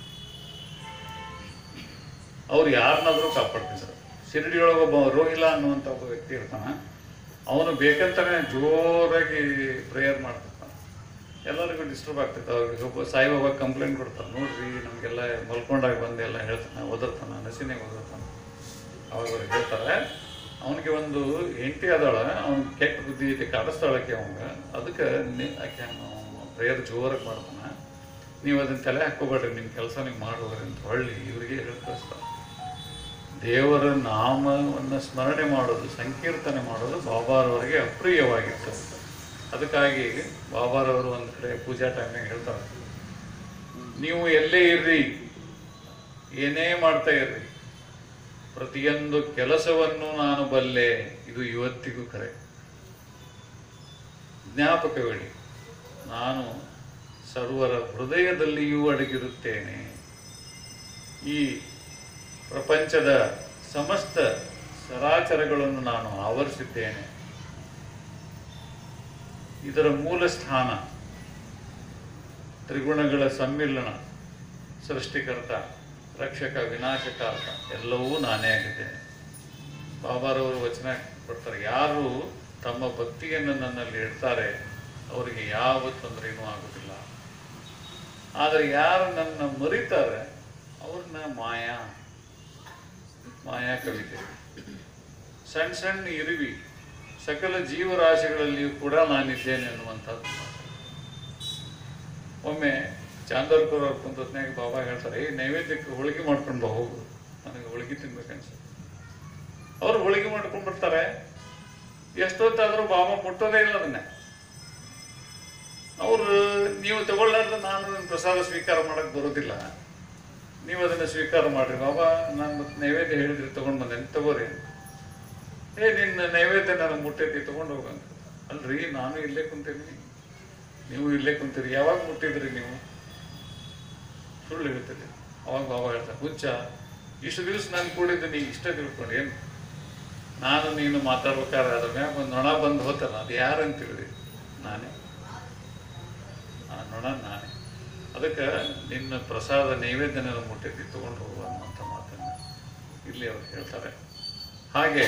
ಅವ್ರು ಯಾರನ್ನಾದ್ರೂ ಕಾಪಾಡ್ತಿದ್ರು ಶಿರಡಿಯೊಳಗೆ ಒಬ್ಬ ರೋಹಿಲಾ ಅನ್ನುವಂಥ ಒಬ್ಬ ವ್ಯಕ್ತಿ ಇರ್ತಾನ ಅವನು ಬೇಕಂತಾನೆ ಜೋರಾಗಿ ಪ್ರೇಯರ್ ಮಾಡ್ತಿರ್ತಾನೆ ಎಲ್ಲರಿಗೂ ಡಿಸ್ಟರ್ಬ್ ಆಗ್ತೈತೆ ಅವ್ರಿಗೆ ಒಬ್ಬ ಸಾಯಿಬಾಬಾ ಕಂಪ್ಲೇಂಟ್ ಕೊಡ್ತಾರೆ ನೋಡ್ರಿ ನಮಗೆಲ್ಲ ಮಲ್ಕೊಂಡಾಗ ಬಂದು ಎಲ್ಲ ಹೇಳ್ತಾನೆ ಓದಿರ್ತಾನೆ ನಸಿನಾಗ ಓದಿರ್ತಾನೆ ಅವಾಗ ಅವ್ರು ಹೇಳ್ತಾರೆ ಅವನಿಗೆ ಒಂದು ಹೆಂಡತಿ ಅದಾಳ ಅವ್ನು ಕೆಟ್ಟ ಬುದ್ಧಿ ಐತಿ ಕಾಡಿಸ್ತಾಳಕ್ಕೆ ಅವಂಗ ಅದಕ್ಕೆ ನಿ- ಆಕೆ ಪ್ರೇಯರ್ ಜೋರಾಗಿ ಮಾಡ್ತಾನೆ ನೀವು ಅದನ್ನ ತಲೆ ಹಾಕೋಬೇಡ್ರಿ ನಿಮ್ಮ ಕೆಲಸ ನೀವು ಮಾಡೋದ್ರಿ ಅಂತ ಹೊಳ್ಳಿ ಇವರಿಗೆ ಹೇಳಿ ಕಳಿಸ್ತಾರೆ ದೇವರ ನಾಮವನ್ನು ಸ್ಮರಣೆ ಮಾಡೋದು ಸಂಕೀರ್ತನೆ ಮಾಡೋದು ಬಾಬಾರವರಿಗೆ ಅಪ್ರಿಯವಾಗಿತ್ತು ಅದಕ್ಕಾಗಿ ಬಾಬಾರವರು ಒಂದು ಕಡೆ ಪೂಜಾ ಟೈಮ್ನಾಗ ಹೇಳ್ತಾರೆ ನೀವು ಎಲ್ಲೇ ಇರ್ರಿ ಏನೇ ಮಾಡ್ತಾ ಇರ್ರಿ ಪ್ರತಿಯೊಂದು ಕೆಲಸವನ್ನು ನಾನು ಬಲ್ಲೆ ಇದು ಇವತ್ತಿಗೂ ಕರೆ ಜ್ಞಾಪಕವಿಡಿ ನಾನು ಸರ್ವರ ಹೃದಯದಲ್ಲಿಯೂ ಅಡಗಿರುತ್ತೇನೆ ಈ ಪ್ರಪಂಚದ ಸಮಸ್ತ ಸರಾಚರಗಳನ್ನು ನಾನು ಆವರಿಸಿದ್ದೇನೆ ಇದರ ಮೂಲ ಸ್ಥಾನ ತ್ರಿಗುಣಗಳ ಸಮ್ಮಿಲನ ಸೃಷ್ಟಿಕರ್ತ ರಕ್ಷಕ ವಿನಾಶಕಾರಕ ಎಲ್ಲವೂ ನಾನೇ ಆಗಿದ್ದೇನೆ ಬಾಬಾರವರು ವಚನ ಕೊಡ್ತಾರೆ ಯಾರು ತಮ್ಮ ಭಕ್ತಿಯನ್ನು ನನ್ನಲ್ಲಿ ಇಡ್ತಾರೆ ಅವರಿಗೆ ಯಾವ ತೊಂದರೆಯೂ ಆಗುವುದಿಲ್ಲ ಆದರೆ ಯಾರು ನನ್ನ ಮರಿತಾರೆ ಅವ್ರನ್ನ ಮಾಯಾ ಮಾಯಾ ಕವಿತೆ ಸಣ್ಣ ಸಣ್ಣ ಇರುವಿ ಸಕಲ ಜೀವರಾಶಿಗಳಲ್ಲಿಯೂ ಕೂಡ ನಾನಿದ್ದೇನೆ ಅನ್ನುವಂಥದ್ದು ಒಮ್ಮೆ ಚಾಂದರ್ಕರ್ ಅವ್ರ ಕುಂತತ್ನಾಗ ಬಾಬಾ ಹೇಳ್ತಾರೆ ಈ ನೈವೇದ್ಯಕ್ಕೆ ಹೋಳಿಗೆ ಮಾಡ್ಕೊಂಡು ಬಾ ಹೋಗು ನನಗೆ ಹೋಳಿಗೆ ತಿನ್ಬೇಕನ್ಸುತ್ತೆ ಅವ್ರು ಹೋಳಿಗೆ ಮಾಡ್ಕೊಂಡು ಬರ್ತಾರೆ ಎಷ್ಟೊತ್ತಾದ್ರೂ ಬಾಬಾ ಮುಟ್ಟೋದೇ ಇಲ್ಲ ಅದನ್ನ ಅವರು ನೀವು ತಗೊಳ್ಳಾರ್ದ ನಾನು ಅದನ್ನ ಪ್ರಸಾದ ಸ್ವೀಕಾರ ಮಾಡಕ್ ಬರೋದಿಲ್ಲ ನೀವು ಅದನ್ನ ಸ್ವೀಕಾರ ಮಾಡ್ರಿ ಬಾಬಾ ನಾನು ಮತ್ತೆ ನೈವೇದ್ಯ ಹೇಳಿದ್ರಿ ತಗೊಂಡ್ ಬಂದೇನೆ ತಗೋರಿ ಏ ನಿನ್ನ ನೈವೇದ್ಯ ನನಗೆ ಮುಟ್ಟೈತಿ ತಗೊಂಡು ಹೋಗಂತ ಅಲ್ರಿ ನಾನು ಇಲ್ಲೇ ಕುಂತೀನಿ ನೀವು ಇಲ್ಲೇ ಕುಂತೀರಿ ಯಾವಾಗ ಮುಟ್ಟಿದ್ರಿ ನೀವು ಸುಳ್ಳು ಹೇಳ್ತೀರಿ ಅವಾಗ ಬಾಬಾ ಹೇಳ್ತಾರೆ ಹುಚ್ಚ ಇಷ್ಟು ದಿವಸ ನಾನು ಕೂಡಿದ್ದು ನೀ ಇಷ್ಟ ತಿಳ್ಕೊಂಡು ಏನು ನಾನು ನೀನು ಮಾತಾಡ್ಬೇಕಾದ್ರೆ ಅದ್ರ ಮ್ಯಾಗ ಒಂದು ನೊಣ ಬಂದು ಹೋತಲ್ಲ ಅದು ಯಾರಂತ ತಿಳಿದಿ ನಾನೇ ಆ ನೊಣ ನಾನೇ ಅದಕ್ಕೆ ನಿನ್ನ ಪ್ರಸಾದ ನೈವೇದ್ಯನ ಮುಟ್ಟೈತಿ ತಗೊಂಡು ಹೋಗು ಅನ್ನುವಂಥ ಮಾತನ್ನು ಇಲ್ಲಿ ಅವ್ರು ಹೇಳ್ತಾರೆ ಹಾಗೆ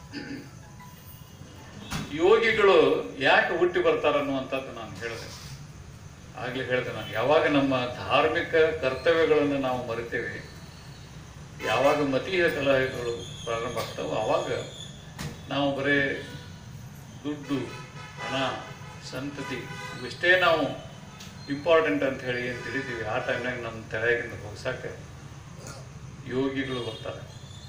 ಯೋಗಿಗಳು ಯಾಕೆ ಹುಟ್ಟಿ ಬರ್ತಾರೆ ಅನ್ನುವಂಥದ್ದು ನಾನು ಹೇಳಿದೆ ಆಗ್ಲೇ ಹೇಳಿದೆ ನಾನು ಯಾವಾಗ ನಮ್ಮ ಧಾರ್ಮಿಕ ಕರ್ತವ್ಯಗಳನ್ನು ನಾವು ಮರಿತೇವೆ ಯಾವಾಗ ಮತೀಯ ಕಲಹಗಳು ಪ್ರಾರಂಭ ಆಗ್ತಾವೋ ಆವಾಗ ನಾವು ಬರೀ ದುಡ್ಡು ಹಣ ಸಂತತಿ ಇವಿಷ್ಟೇ ನಾವು ಇಂಪಾರ್ಟೆಂಟ್ ಅಂತ ಹೇಳಿ ಏನು ತಿಳಿತೀವಿ ಆ ಟೈಮ್ನಾಗ ನಮ್ಮ ತಲೆಯಾಗಿಂದ ಹೋಗ್ಸಕ್ಕೆ ಯೋಗಿಗಳು ಬರ್ತಾರೆ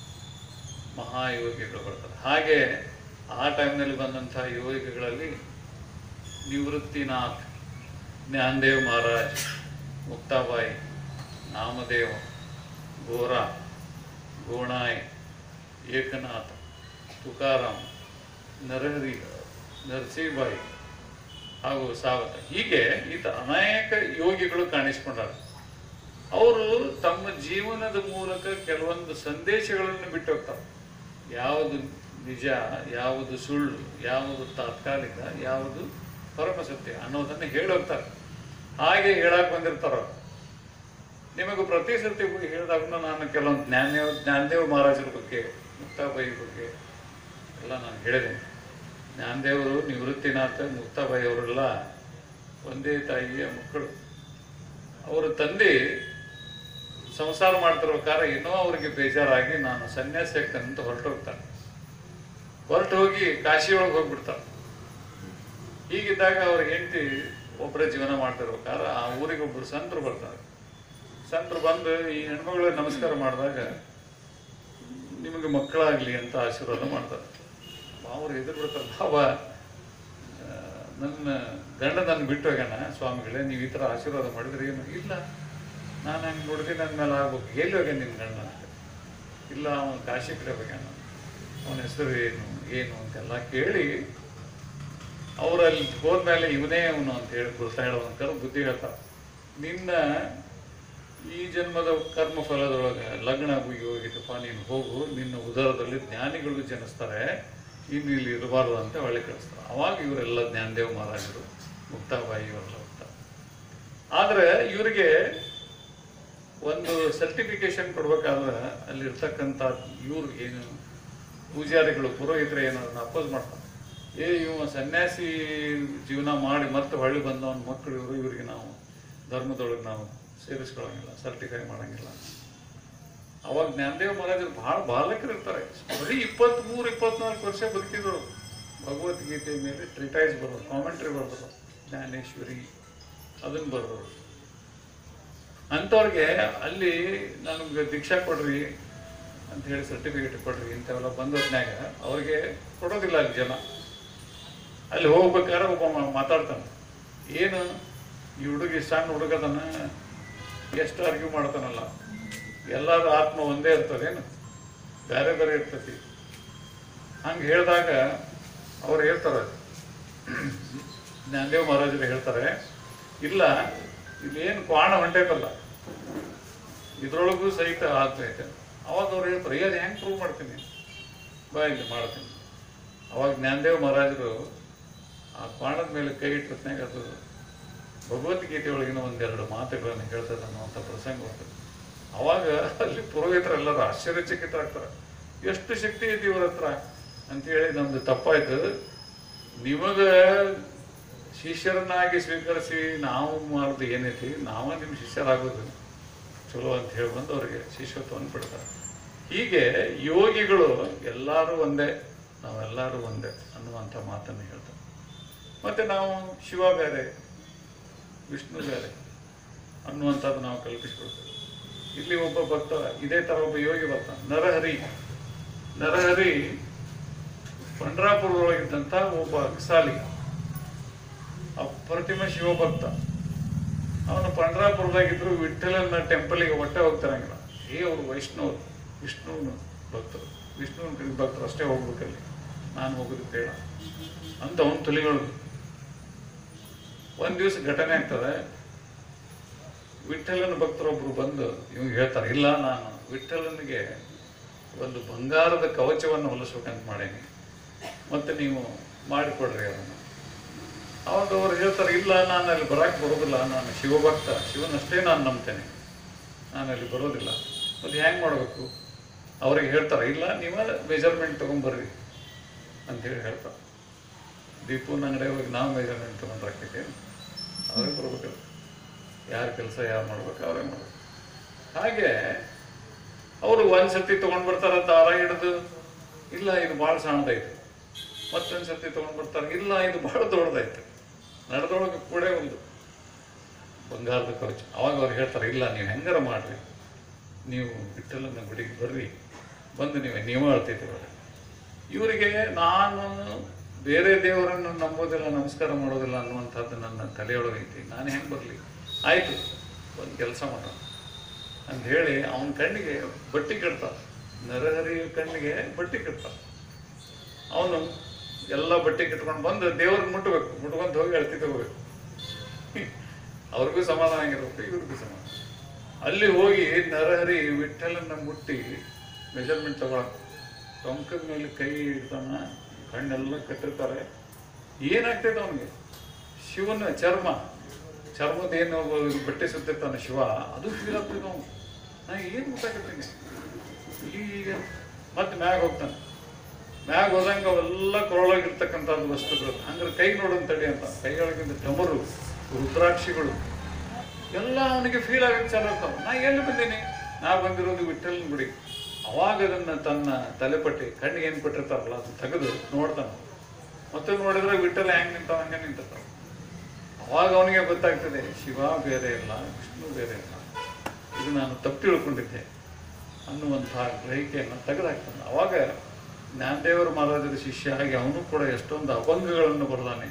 ಮಹಾಯೋಗಿಗಳು ಬರ್ತಾರೆ ಹಾಗೆ ಆ ಟೈಮ್ನಲ್ಲಿ ಬಂದಂಥ ಯೋಗಿಗಳಲ್ಲಿ ನಿವೃತ್ತಿನಾಥ್ ಜ್ಞಾನದೇವ್ ಮಹಾರಾಜ್ ಮುಕ್ತಾಬಾಯಿ ನಾಮದೇವ್ ಗೋರಾ ಗೋಣಾಯ್ ಏಕನಾಥ್ ತುಕಾರಾಮ್ ನರಹರಿ ನರಸಿಂಹಬಾಯಿ ಹಾಗೂ ಸಾವತ ಹೀಗೆ ಈತ ಅನೇಕ ಯೋಗಿಗಳು ಕಾಣಿಸ್ಕೊಂಡಾರ ಅವರು ತಮ್ಮ ಜೀವನದ ಮೂಲಕ ಕೆಲವೊಂದು ಸಂದೇಶಗಳನ್ನು ಬಿಟ್ಟು ಹೋಗ್ತಾರೆ ಯಾವುದು ನಿಜ ಯಾವುದು ಸುಳ್ಳು ಯಾವುದು ತಾತ್ಕಾಲಿಕ ಯಾವುದು ಪರಮ ಸತ್ಯ ಅನ್ನೋದನ್ನು ಹೇಳಿ ಹೋಗ್ತಾರೆ ಹಾಗೆ ಹೇಳಕ್ ಬಂದಿರ್ತಾರ ಅವ್ರು. ನಿಮಗೆ ಪ್ರತಿ ಸರ್ತಿ ಹೋಗಿ ಹೇಳಿದಾಗ ನಾನು ಕೆಲವೊಂದು ಜ್ಞಾನದೇವ ಜ್ಞಾನದೇವ ಮಹಾರಾಜರ ಬಗ್ಗೆ ಮುಕ್ತಾಬಾಯಿ ಬಗ್ಗೆ ಎಲ್ಲ ನಾನು ಹೇಳಿದ್ದೇನೆ ಜ್ಞಾನದೇವರು ನಿವೃತ್ತಿನಾಥ ಮುಕ್ತಾಬಾಯಿ ಅವರೆಲ್ಲ ಒಂದೇ ತಾಯಿಯ ಮಕ್ಕಳು ಅವರ ತಂದೆ ಸಂಸಾರ ಮಾಡ್ತಿರ್ಬೇಕಾದ್ರೆ ಏನೋ ಅವ್ರಿಗೆ ಬೇಜಾರಾಗಿ ನಾನು ಸನ್ಯಾಸಿ ಆಗ್ತೇನೆ ಅಂತ ಹೊರಟು ಹೋಗ್ತಾರೆ ಹೊರಟು ಹೋಗಿ ಕಾಶಿಯೊಳಗೆ ಹೋಗ್ಬಿಡ್ತಾರೆ ಹೀಗಿದ್ದಾಗ ಅವ್ರ ಹೆಂಡತಿ ಒಬ್ಬರೇ ಜೀವನ ಮಾಡ್ತಿರ್ಬೇಕಾದ್ರೆ ಆ ಊರಿಗೆ ಒಬ್ಬರು ಸಂತರು ಬರ್ತಾರೆ ಸಂತರು ಬಂದು ಈ ಹೆಣ್ಮಗಳಿಗೆ ನಮಸ್ಕಾರ ಮಾಡಿದಾಗ ನಿಮಗೆ ಮಕ್ಕಳಾಗ್ಲಿ ಅಂತ ಆಶೀರ್ವಾದ ಮಾಡ್ತಾರೆ ಅವ್ರು ಎದುರು ಬಿಡ್ತಾರೆ ಬಾಬ ಆ, ನನ್ನ ಗಂಡ ನನ್ನ ಬಿಟ್ಟು ಹೋಗ್ಯಾನ ಸ್ವಾಮಿಗಳೇ ನೀವು ಈ ಥರ ಆಶೀರ್ವಾದ ಮಾಡಿದ್ರೆ ಏನು ಇಲ್ಲ ನಾನು ಹಂಗೆ ನೋಡಿದ್ರೆ ನನ್ನ ಮೇಲೆ ಆಗ್ಬೇಕು ಎಲ್ಲಿ ಹೋಗ್ಯಾನ ನಿನ್ನ ಗಂಡ ಅಂತ ಇಲ್ಲ ಅವನು ಕಾಶಿ ಕಡೆ ಹೋಗ್ಯಾನ ಅವನ ಹೆಸರು ಏನು ಏನು ಅಂತೆಲ್ಲ ಕೇಳಿ ಅವರಲ್ಲಿ ಹೋದ್ಮೇಲೆ ಇವನೇ ಅವನು ಅಂತ ಹೇಳಿ ಗುರ್ತಾ ಹೇಳೋವಂತ ಬುದ್ಧಿ ಹೇಳ್ತಾರೆ ನಿನ್ನ ಈ ಜನ್ಮದ ಕರ್ಮ ಫಲದೊಳಗೆ ಲಗ್ನ ಆಗಿ ಹೋಗಿದ್ದಪ್ಪ ನೀನು ಹೋಗು ನಿನ್ನ ಉದರದಲ್ಲಿ ಜ್ಞಾನಿಗಳು ಜನಿಸ್ತಾರೆ ಇನ್ನು ಇಲ್ಲಿ ಇರಬಾರ್ದು ಅಂತ ಹೊಳ್ಳಿ ಕಳಿಸ್ತಾರೆ ಅವಾಗ ಇವರೆಲ್ಲ ಜ್ಞಾನದೇವ ಮಹಾರಾಜರು ಮುಕ್ತಾಬಾಯಿ ಇವರೆಲ್ಲ ಹೋಗ್ತಾರೆ ಆದರೆ ಇವರಿಗೆ ಒಂದು ಸರ್ಟಿಫಿಕೇಶನ್ ಕೊಡ್ಬೇಕಾದ್ರೆ ಅಲ್ಲಿರ್ತಕ್ಕಂಥ ಇವ್ರು ಏನು ಪೂಜಾರಿಗಳು ಪುರೋಹಿತರು ಏನು ಅದನ್ನ ಅಪೋಸ್ ಮಾಡ್ತಾರೆ ಏ ಇವ ಸನ್ಯಾಸಿ ಜೀವನ ಮಾಡಿ ಮತ್ತೆ ಹೊಳ್ಳಿ ಬಂದವನ ಮಕ್ಕಳು ಇವರು ಇವರಿಗೆ ನಾವು ಧರ್ಮದೊಳಗೆ ನಾವು ಸೇರಿಸ್ಕೊಳಂಗಿಲ್ಲ ಸರ್ಟಿಫೈ ಮಾಡಂಗಿಲ್ಲ ಅವಾಗ ಜ್ಞಾನದೇವ ಮಹಾರಾಜರು ಭಾಳ ಬಾಲಕರು ಇರ್ತಾರೆ ಬರೀ ಇಪ್ಪತ್ತ್ಮೂರು ಇಪ್ಪತ್ನಾಲ್ಕು ವರ್ಷ ಬದುಕಿದ್ರು ಭಗವದ್ಗೀತೆ ಮೇಲೆ ಟ್ರಿಟೈಸ್ ಬರೋದು ಕಾಮೆಂಟ್ರಿ ಬರೋದು ಜ್ಞಾನೇಶ್ವರಿ ಅದನ್ನು ಬರೋರು ಅಂಥವ್ರಿಗೆ ಅಲ್ಲಿ ನನಗೆ ದೀಕ್ಷಾ ಕೊಡ್ರಿ ಅಂತ ಹೇಳಿ ಸರ್ಟಿಫಿಕೇಟ್ ಕೊಡ್ರಿ ಇಂಥವೆಲ್ಲ ಬಂದ ಹೊತ್ನ್ಯಾಗ ಅವ್ರಿಗೆ ಕೊಡೋದಿಲ್ಲ ಅಲ್ಲಿ ಜನ ಅಲ್ಲಿ ಹೋಗ್ಬೇಕಾದ್ರೆ ಒಬ್ಬ ಮ- ಮಾತಾಡ್ತಾನೆ ಏನು ಈ ಹುಡುಗಿ ಸಣ್ಣ ಹುಡುಗದನ್ನ ಎಷ್ಟು ಅರ್ಗ್ಯೂ ಮಾಡ್ತಾನಲ್ಲ ಎಲ್ಲರ ಆತ್ಮ ಒಂದೇ ಇರ್ತದೇನು ಬೇರೆ ಬೇರೆ ಇರ್ತತಿ ಹಂಗೆ ಹೇಳಿದಾಗ ಅವ್ರು ಹೇಳ್ತಾರೆ ಜ್ಞಾನದೇವ್ ಮಹಾರಾಜರು ಹೇಳ್ತಾರೆ ಇಲ್ಲ ಇಲ್ಲೇನು ಕ್ವಾಣ ಹೊಂಟೈತಲ್ಲ ಇದ್ರೊಳಗೂ ಸಹಿತ ಆತ್ಮ ಐತೆ ಅವಾಗ ಅವ್ರು ಹೇಳ್ತಾರೆ ಅದು ಹೆಂಗೆ ಪ್ರೂವ್ ಮಾಡ್ತೀನಿ ಬಾ ಇಲ್ಲಿ ಮಾಡ್ತೀನಿ ಅವಾಗ ಜ್ಞಾನದೇವ್ ಮಹಾರಾಜರು ಆ ಕ್ವಾಣದ ಮೇಲೆ ಕೈ ಇಟ್ಟತ್ನಾಗ ಅದು ಭಗವದ್ಗೀತೆ ಒಳಗಿನ ಒಂದೆರಡು ಮಾತುಗಳನ್ನು ಹೇಳ್ತದೆ ಅನ್ನುವಂಥ ಪ್ರಸಂಗ ಬರ್ತದೆ ಅವಾಗ ಅಲ್ಲಿ ಪುರೋಹಿತರೆಲ್ಲರೂ ಆಶ್ಚರ್ಯಚಕಿತರಾಗ್ತಾರೆ ಎಷ್ಟು ಶಕ್ತಿ ಐತಿ ಇವ್ರ ಹತ್ರ ಅಂತೇಳಿ ನಮ್ದು ತಪ್ಪಾಯ್ತು ನಿಮಗ ಶಿಷ್ಯರನ್ನಾಗಿ ಸ್ವೀಕರಿಸಿ ನಾವು ಮಾಡೋದು ಏನೈತಿ ನಾವ ನಿಮ್ಮ ಶಿಷ್ಯರಾಗೋದು ಚಲೋ ಅಂತ ಹೇಳಿ ಬಂದು ಅವರಿಗೆ ಶಿಷ್ಯತ್ವವನ್ನು ಬಿಡ್ತಾರೆ ಹೀಗೆ ಯೋಗಿಗಳು ಎಲ್ಲರೂ ಒಂದೇ ನಾವೆಲ್ಲರೂ ಒಂದೇ ಅನ್ನುವಂಥ ಮಾತನ್ನು ಹೇಳ್ತಾರೆ ಮತ್ತೆ ನಾವು ಶಿವ ಬೇರೆ ವಿಷ್ಣು ಬೇರೆ ಅನ್ನುವಂಥದ್ದು ನಾವು ಕಲ್ಪಿಸ್ಕೊಳ್ತೇವೆ ಇಲ್ಲಿ ಒಬ್ಬ ಭಕ್ತ ಇದೇ ಥರ ಒಬ್ಬ ಯೋಗಿ ಬರ್ತಾನೆ ನರಹರಿ ನರಹರಿ ಪಂಡ್ರಾಪುರದೊಳಗಿದ್ದಂಥ ಒಬ್ಬ ಅಕ್ಸಾಲಿ ಅಪ್ರತಿಮ ಶಿವಭಕ್ತ ಅವನು ಪಂಡ್ರಾಪುರದಾಗಿದ್ರು ವಿಠ್ಠಲನ ಟೆಂಪಲಿಗೆ ಒಟ್ಟೆ ಹೋಗ್ತಾರಂಗಿಲ್ಲ ಏ ಅವರು ವೈಷ್ಣವರು ವಿಷ್ಣುವಿನ ಭಕ್ತರು ವಿಷ್ಣುವಿನ ಕಡೆ ಭಕ್ತರು ಅಷ್ಟೇ ಹೋಗ್ಬೇಕಲ್ಲಿ ನಾನು ಹೋಗೋದು ಬೇಡ ಅಂತ ಅವನು ತಲೆಗಳು ಒಂದು ದಿವಸ ಘಟನೆ ಆಗ್ತದೆ ವಿಠ್ಠಲನ ಭಕ್ತರೊಬ್ರು ಬಂದು ಇವ್ಗೆ ಹೇಳ್ತಾರೆ ಇಲ್ಲ ನಾನು ವಿಠ್ಠಲನಿಗೆ ಒಂದು ಬಂಗಾರದ ಕವಚವನ್ನು ಹೊಲಿಸ್ಬೇಕಂತ ಮಾಡೀನಿ ಮತ್ತು ನೀವು ಮಾಡಿಕೊಡ್ರಿ ಅದನ್ನು ಅವಾಗ ಅವ್ರು ಹೇಳ್ತಾರೆ ಇಲ್ಲ ನಾನು ಅಲ್ಲಿ ಬರಕ್ಕೆ ಬರೋದಿಲ್ಲ ನಾನು ಶಿವಭಕ್ತ ಶಿವನಷ್ಟೇ ನಾನು ನಂಬ್ತೇನೆ ನಾನು ಅಲ್ಲಿ ಬರೋದಿಲ್ಲ ಮತ್ತು ಹೆಂಗೆ ಮಾಡಬೇಕು ಅವ್ರಿಗೆ ಹೇಳ್ತಾರೆ ಇಲ್ಲ ನೀವೇ ಮೆಜರ್ಮೆಂಟ್ ತೊಗೊಂಬರ್ರಿ ಅಂತೇಳಿ ಹೇಳ್ತಾರೆ ದೀಪುನ ಅಂಗಡಿ ಹೋಗಿ ನಾವು ಮೆಜರ್ಮೆಂಟ್ ತೊಗೊಂಡು ಹಾಕಿದ್ದೇವೆ ಅವರೇ ಬರ್ಬೇಕಲ್ಲ ಯಾರ ಕೆಲಸ ಯಾರು ಮಾಡ್ಬೇಕು ಅವರೇ ಮಾಡ್ಬೇಕು ಹಾಗೆ ಅವರು ಒಂದು ಸರ್ತಿ ತೊಗೊಂಡು ಬರ್ತಾರೆ ದಾರ ಹಿಡಿದು ಇಲ್ಲ ಇದು ಭಾಳ ಸಣ್ಣದೈತೆ ಮತ್ತೊಂದು ಸರ್ತಿ ತೊಗೊಂಡು ಬರ್ತಾರೆ ಇಲ್ಲ ಇದು ಭಾಳ ದೊಡ್ಡದೈತೆ ನಡೆದೊಳಗೆ ಕೂಡ ಒಂದು ಬಂಗಾರದ ಕವಚ ಅವಾಗ ಅವ್ರು ಹೇಳ್ತಾರೆ ಇಲ್ಲ ನೀವು ಹೆಂಗಾರ ಮಾಡ್ರಿ ನೀವು ವಿಠಲನ ಗುಡಿಗೆ ಬರ್ರಿ ಬಂದು ನೀವು ನೀವು ಅಳ್ತಿದ್ದೀರ ಇವರಿಗೆ ನಾನು ಬೇರೆ ದೇವರನ್ನು ನಂಬೋದಿಲ್ಲ ನಮಸ್ಕಾರ ಮಾಡೋದಿಲ್ಲ ಅನ್ನುವಂಥದ್ದು ನನ್ನ ತಲೆಯೊಳಗೈತಿ ನಾನು ಹೆಂಗೆ ಬರಲಿ ಆಯಿತು ಒಂದು ಕೆಲಸ ಮಾಡೋಣ ಅಂತ ಹೇಳಿ ಅವನ ಕಣ್ಣಿಗೆ ಬಟ್ಟಿ ಕಟ್ತಾರೆ ನರಹರಿಯ ಕಣ್ಣಿಗೆ ಬಟ್ಟಿ ಕಟ್ತಾರೆ ಅವನು ಎಲ್ಲ ಬಟ್ಟೆ ಕಟ್ಕೊಂಡು ಬಂದು ದೇವ್ರನ್ನ ಮುಟ್ಟಬೇಕು ಮುಟ್ಕೊಂತ ಹೋಗಿ ಅಳ್ತಿ ತಗೋಬೇಕು ಅವ್ರಿಗೂ ಸಮಾಧಾನ ಆಗಿರ್ಬೇಕು ಇವ್ರಿಗೂ ಸಮಾಧಾನ ಅಲ್ಲಿ ಹೋಗಿ ನರಹರಿ ವಿಠಲನ್ನ ಮುಟ್ಟಿ ಮೆಜರ್ಮೆಂಟ್ ತಗೊಳಕ್ ಟೊಂಕದ ಮೇಲೆ ಕೈ ಇಡ್ತಾನ ಕಣ್ಣೆಲ್ಲ ಕಟ್ಟಿರ್ತಾರೆ ಏನಾಗ್ತೈತೆ ಅವನಿಗೆ ಶಿವನ ಚರ್ಮ ಚರ್ಮದ ಏನು ಇದು ಬಟ್ಟೆ ಸುತ್ತಿರ್ತಾನೆ ಶಿವ ಅದು ಫೀಲ್ ಆಗ್ತೈತೆ ಅವನು ನಾ ಏನು ಗೊತ್ತಾಗತ್ತೆ ಈಗ ಮತ್ತೆ ಮ್ಯಾಗ ಹೋಗ್ತಾನೆ ಮ್ಯಾಗ ಹೋದಂಗ ಅವೆಲ್ಲ ಕೊರಳಾಗಿರ್ತಕ್ಕಂಥದ್ದು ವಸ್ತುಗಳು ಹಂಗಾರೆ ಕೈ ನೋಡೋನ್ ತಡಿ ಅಂತ ಕೈಯೊಳಗಿಂದ ಟಮರು ರುದ್ರಾಕ್ಷಿಗಳು ಎಲ್ಲ ಅವನಿಗೆ ಫೀಲ್ ಆಗಕ್ಕೆ ಚಾಲು ಆಗ್ತಾವ ನಾ ಎಲ್ಲಿ ಬಂದೀನಿ ನಾ ಬಂದಿರೋದು ವಿಠಲ್ನ ಬಿಡಿ ಅವಾಗ ಅದನ್ನ ತನ್ನ ತಲೆಪಟ್ಟಿ ಕಣ್ಣಿಗೆ ಏನು ಕೊಟ್ಟಿರ್ತಾರಲ್ಲ ಅದು ತೆಗೆದು ನೋಡ್ತಾನೆ ಮತ್ತೆ ನೋಡಿದ್ರೆ ವಿಠಲ್ ಹೆಂಗ್ ನಿಂತಾವ ಹಂಗೆ ನಿಂತಿರ್ತಾವ ಅವಾಗ ಅವನಿಗೆ ಗೊತ್ತಾಗ್ತದೆ ಶಿವ ಬೇರೆ ಇಲ್ಲ ವಿಷ್ಣು ಬೇರೆ ಇಲ್ಲ ಇದು ನಾನು ತಪ್ಪು ತಿಳ್ಕೊಂಡಿದ್ದೆ ಅನ್ನುವಂತಹ ಗ್ರಹಿಕೆಯನ್ನು ತೆಗೆದಾಕ್ತಾನೆ ಅವಾಗ ಜ್ಞಾನದೇವರ ಮಹಾರಾಜರ ಶಿಷ್ಯ ಆಗಿ ಅವನು ಕೂಡ ಎಷ್ಟೊಂದು ಅಭಂಗಗಳನ್ನು ಬರದಾನೆ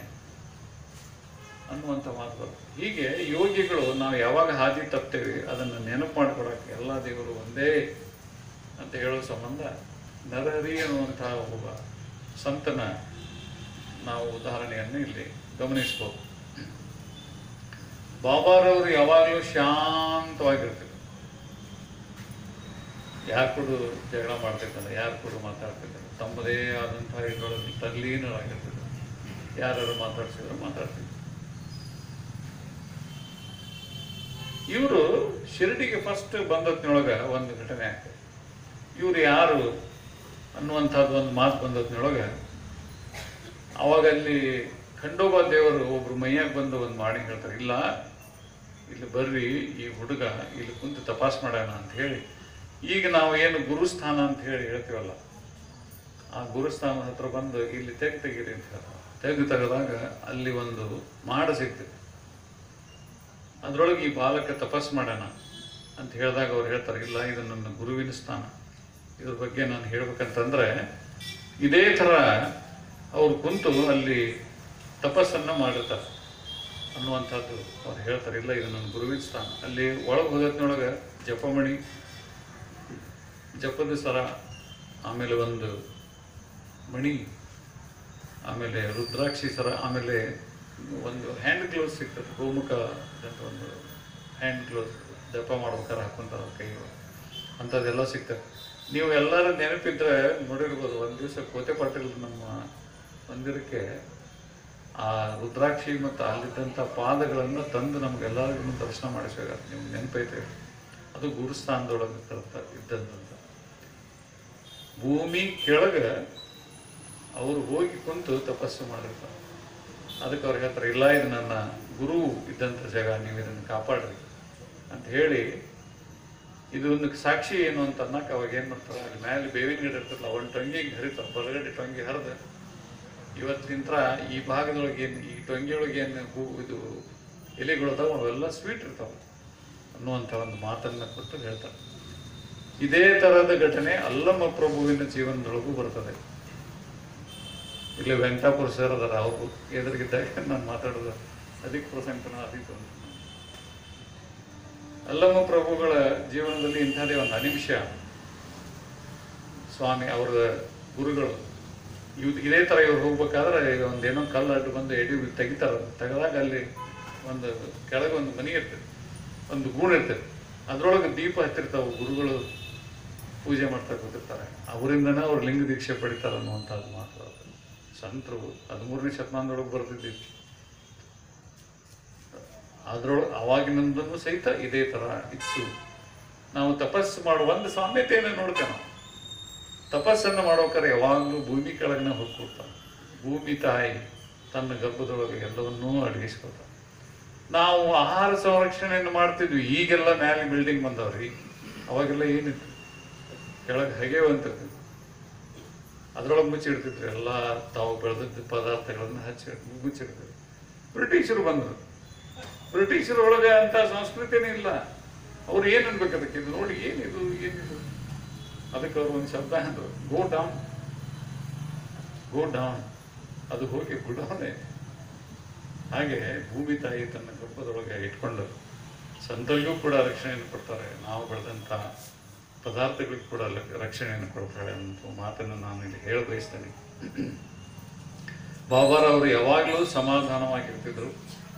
ಅನ್ನುವಂಥ ಮಾತು ಬರುತ್ತೆ ಹೀಗೆ ಯೋಗಿಗಳು ನಾವು ಯಾವಾಗ ಹಾದಿ ತಪ್ತೇವೆ ಅದನ್ನು ನೆನಪು ಮಾಡಿಕೊಡಕ್ಕೆ ಎಲ್ಲ ದೇವರು ಒಂದೇ ಅಂತ ಹೇಳೋ ಸಂಬಂಧ ನರಹರಿ ಅನ್ನುವಂತಹ ಒಬ್ಬ ಸಂತನ ನಾವು ಉದಾಹರಣೆಯನ್ನು ಇಲ್ಲಿ ಗಮನಿಸ್ಬೋದು ಬಾಬಾರವರು ಯಾವಾಗಲೂ ಶಾಂತವಾಗಿರ್ತಿದ್ರು ಯಾರು ಕೂಡ ಜಗಳ ಮಾಡ್ತಿದ್ದಲ್ಲ ಯಾರು ಕೂಡ ಮಾತಾಡ್ತಿದ್ದರು ತಮ್ಮದೇ ಆದಂತಹ ಇದರೊಳಗೆ ತಲ್ಲೀನರಾಗಿರ್ತಿದ್ರು ಯಾರು ಮಾತಾಡ್ಸಿದ್ರು ಮಾತಾಡ್ತಿದ್ರು ಇವರು ಶಿರಡಿಗೆ ಫಸ್ಟ್ ಬಂದದ್ನೊಳಗ ಒಂದು ಘಟನೆ ಆಗ್ತದೆ ಇವರು ಯಾರು ಅನ್ನುವಂಥದ್ದು ಒಂದು ಮಾತು ಬಂದದ್ನೊಳಗ ಅವಾಗ ಅಲ್ಲಿ ಖಂಡೋಬಾ ದೇವರು ಒಬ್ರು ಮೈಯಾಗ ಬಂದು ಒಂದು ಮಾಡಿ ಹೇಳ್ತಾರೆ ಇಲ್ಲ ಇಲ್ಲಿ ಬರ್ರಿ ಈ ಹುಡುಗ ಇಲ್ಲಿ ಕುಂತು ತಪಾಸ್ ಮಾಡೋಣ ಅಂತ ಹೇಳಿ ಈಗ ನಾವು ಏನು ಗುರುಸ್ಥಾನ ಅಂತ ಹೇಳಿ ಹೇಳ್ತೀವಲ್ಲ ಆ ಗುರುಸ್ಥಾನದ ಹತ್ರ ಬಂದು ಇಲ್ಲಿ ತೆಗ್ ತೆಗೀರಿ ಅಂತ ಹೇಳ್ತಾರೆ ತೆಗೆದು ತೆಗೆದಾಗ ಅಲ್ಲಿ ಒಂದು ಮಾಡ ಸಿಗ್ತದೆ ಅದರೊಳಗೆ ಈ ಬಾಲಕ ತಪಸ್ ಮಾಡೋಣ ಅಂತ ಹೇಳಿದಾಗ ಅವ್ರು ಹೇಳ್ತಾರೆ ಇಲ್ಲ ಇದು ನನ್ನ ಗುರುವಿನ ಸ್ಥಾನ ಇದ್ರ ಬಗ್ಗೆ ನಾನು ಹೇಳ್ಬೇಕಂತಂದ್ರೆ ಇದೇ ಥರ ಅವ್ರು ಕುಂತು ಅಲ್ಲಿ ತಪಸ್ಸನ್ನು ಮಾಡಿರ್ತಾರೆ ಅನ್ನುವಂಥದ್ದು ಅವ್ರು ಹೇಳ್ತಾರೆ ಇಲ್ಲ ಇದು ನನ್ನ ಗುರುವಿನ ಸ್ಥಾನ ಅಲ್ಲಿ ಒಳಗೆ ಹೋದತ್ನೊಳಗೆ ಜಪಮಣಿ ಜಪದ ಸರ ಆಮೇಲೆ ಒಂದು ಮಣಿ ಆಮೇಲೆ ರುದ್ರಾಕ್ಷಿ ಸರ ಆಮೇಲೆ ಒಂದು ಹ್ಯಾಂಡ್ ಗ್ಲೌಸ್ ಸಿಗ್ತದೆ ಗೋಮುಖ ಅಂತ ಒಂದು ಹ್ಯಾಂಡ್ ಗ್ಲೌಸ್ ಜಪ ಮಾಡ್ಬೇಕಾದ್ರೆ ಹಾಕೊಂತಾರ ಕೈ ಅಂಥದ್ದೆಲ್ಲ ಸಿಗ್ತದೆ ನೀವು ಎಲ್ಲರ ನೆನಪಿದ್ರೆ ನೋಡಿರ್ಬೋದು ಒಂದು ದಿವಸ ಕೋತೆ ಪಾಟೀಲ್ ನಮ್ಮ ಮಂದಿರಕ್ಕೆ ಆ ರುದ್ರಾಕ್ಷಿ ಮತ್ತು ಅಲ್ಲಿದ್ದಂಥ ಪಾದಗಳನ್ನು ತಂದು ನಮಗೆಲ್ಲರಿಗೂ ದರ್ಶನ ಮಾಡಿಸ್ಯಾರ ನಿಮ್ಗೆ ನೆನಪೈತೆ ಅದು ಗುರುಸ್ಥಾನದೊಳಗೆ ಕರ್ತ ಇದ್ದಂತ ಭೂಮಿ ಕೆಳಗೆ ಅವರು ಹೋಗಿ ಕುಂತು ತಪಸ್ಸು ಮಾಡಿರ್ತಾರೆ ಅದಕ್ಕೆ ಅವ್ರು ಹೇಳ್ತಾರೆ ಇಲ್ಲ ಇದು ನನ್ನ ಗುರು ಇದ್ದಂಥ ಜಾಗ ನೀವು ಇದನ್ನು ಕಾಪಾಡ್ರಿ ಅಂತ ಹೇಳಿ ಇದು ಒಂದು ಸಾಕ್ಷಿ ಏನು ಅಂತ ಅನ್ನಕ್ಕೆ ಅವಾಗ ಏನು ಮಾಡ್ತಾರೆ ಅಲ್ಲಿ ಮೇಲೆ ಬೇವಿನ ಗಿಡ ಇರ್ತಲ್ಲ ಒಂದು ಟೊಂಗಿಗೆ ಹರಿತಾರೆ ಬಲಗಡೆ ಟೊಂಗಿ ಹರಿದು ಇವತ್ತಿಂತ್ರ ಈ ಭಾಗದೊಳಗೆ ಏನು ಈ ಟೊಂಗಿಯೊಳಗೆ ಏನು ಹೂ ಇದು ಎಲೆಗಳು ಅದಾವ ಅವೆಲ್ಲ ಸ್ವೀಟ್ ಇರ್ತಾವೆ ಅನ್ನುವಂಥ ಒಂದು ಮಾತನ್ನು ಕೊಟ್ಟು ಹೇಳ್ತಾರೆ ಇದೇ ಥರದ ಘಟನೆ ಅಲ್ಲಮ್ಮ ಪ್ರಭುವಿನ ಜೀವನದೊಳಗೂ ಬರ್ತದೆ ಇಲ್ಲಿ ವೆಂಕಟಾಪುರ ಸರ್ ಅದಾರ ಅವರು ಎದುರಿಗಿದ್ದಾಗ ನಾನು ಮಾತಾಡೋದು ಅದಕ್ಕೆ ಪ್ರಸಂಗನ ಅದಕ್ಕೆ ಒಂದು ಅಲ್ಲಮ್ಮ ಪ್ರಭುಗಳ ಜೀವನದಲ್ಲಿ ಇಂಥದೇ ಒಂದು ಅನಿಮಿಷ ಸ್ವಾಮಿ ಅವರ ಗುರುಗಳು ಇವ್ ಇದೇ ಥರ ಇವ್ರು ಹೋಗ್ಬೇಕಾದ್ರೆ ಒಂದೇನೋ ಕಲ್ಲು ಅಡ್ಡು ಬಂದು ಎಡಿ ತೆಗಿತಾರ ತೆಗೆದಾಗ ಅಲ್ಲಿ ಒಂದು ಕೆಳಗೆ ಒಂದು ಮನೆ ಇರ್ತದೆ ಒಂದು ಗೂಣ ಇರ್ತದೆ ಅದ್ರೊಳಗೆ ದೀಪ ಹತ್ತಿರ್ತಾವೆ ಗುರುಗಳು ಪೂಜೆ ಮಾಡ್ತಾ ಕೂತಿರ್ತಾರೆ ಅವರಿಂದನೇ ಅವ್ರು ಲಿಂಗ ದೀಕ್ಷೆ ಪಡಿತಾರೆ ಅನ್ನುವಂಥದ್ದು ಮಾತ್ರ ಅದು. ಸಂತರು ಹದಿಮೂರನೇ ಶತಮಾನದೊಳಗೆ ಬರ್ತಿದ್ದಿತ್ತು ಅದ್ರೊಳಗೆ ಅವಾಗಿನಿಂದನೂ ಸಹಿತ ಇದೇ ಥರ ಇತ್ತು ನಾವು ತಪಸ್ಸು ಮಾಡುವ ಒಂದು ಸಾಮ್ಯತೆಯನ್ನು ನೋಡ್ತೇವೆ ನಾವು ತಪಸ್ಸನ್ನು ಮಾಡೋಕ್ಕಾರೆ ಯಾವಾಗಲೂ ಭೂಮಿ ಕೆಳಗನೆ ಹೋಗ್ಕೊಡ್ತಾನೆ ಭೂಮಿ ತಾಯಿ ತನ್ನ ಗರ್ಭದೊಳಗೆ ಎಲ್ಲವನ್ನೂ ಅಡಗಿಸ್ಕೊಳ್ತಾನೆ ನಾವು ಆಹಾರ ಸಂರಕ್ಷಣೆಯನ್ನು ಮಾಡ್ತಿದ್ವಿ ಈಗೆಲ್ಲ ಮ್ಯಾಲೆ ಬಿಲ್ಡಿಂಗ್ ಬಂದವ್ರಿ ಅವಾಗೆಲ್ಲ ಏನಿತ್ತು ಕೆಳಗೆ ಹಗೆವಂತಿರ್ತಿದ್ವಿ ಅದ್ರೊಳಗೆ ಮುಚ್ಚಿಡ್ತಿದ್ರು ಎಲ್ಲ ತಾವು ಬೆಳೆದಿದ್ದ ಪದಾರ್ಥಗಳನ್ನು ಹಚ್ಚಿ ಮುಚ್ಚಿಡ್ತಿದ್ರು ಬ್ರಿಟಿಷರು ಬಂದರು ಬ್ರಿಟಿಷರ ಒಳಗೆ ಅಂತ ಸಂಸ್ಕೃತಿನೇ ಇಲ್ಲ ಅವ್ರು ಏನು ಅನ್ಬೇಕು ಅದಕ್ಕೆ ಇದು ನೋಡಿ ಏನಿದು ಏನಿದು ಅದಕ್ಕೆ ಅವ್ರು ಒಂದು ಶಬ್ದ ಅಂದ್ರು ಗೋ ಡೌನ್ ಗೋ ಡೌನ್ ಅದು ಹೋಗಿ ಗುಡೌನೆ ಹಾಗೆ ಭೂಮಿ ತಾಯಿ ತನ್ನ ಗರ್ಭದೊಳಗೆ ಇಟ್ಕೊಂಡು ಸಂತರಿಗೂ ಕೂಡ ರಕ್ಷಣೆಯನ್ನು ಕೊಡ್ತಾರೆ ನಾವು ಬೆಳೆದಂಥ ಪದಾರ್ಥಗಳಿಗೂ ಕೂಡ ಲ- ರಕ್ಷಣೆಯನ್ನು ಕೊಡ್ತಾಳೆ ಅಂತ ಮಾತನ್ನು ನಾನು ಇಲ್ಲಿ ಹೇಳ ಬಯಸ್ತೇನೆ ಬಾಬಾರವರು ಯಾವಾಗಲೂ ಸಮಾಧಾನವಾಗಿರ್ತಿದ್ರು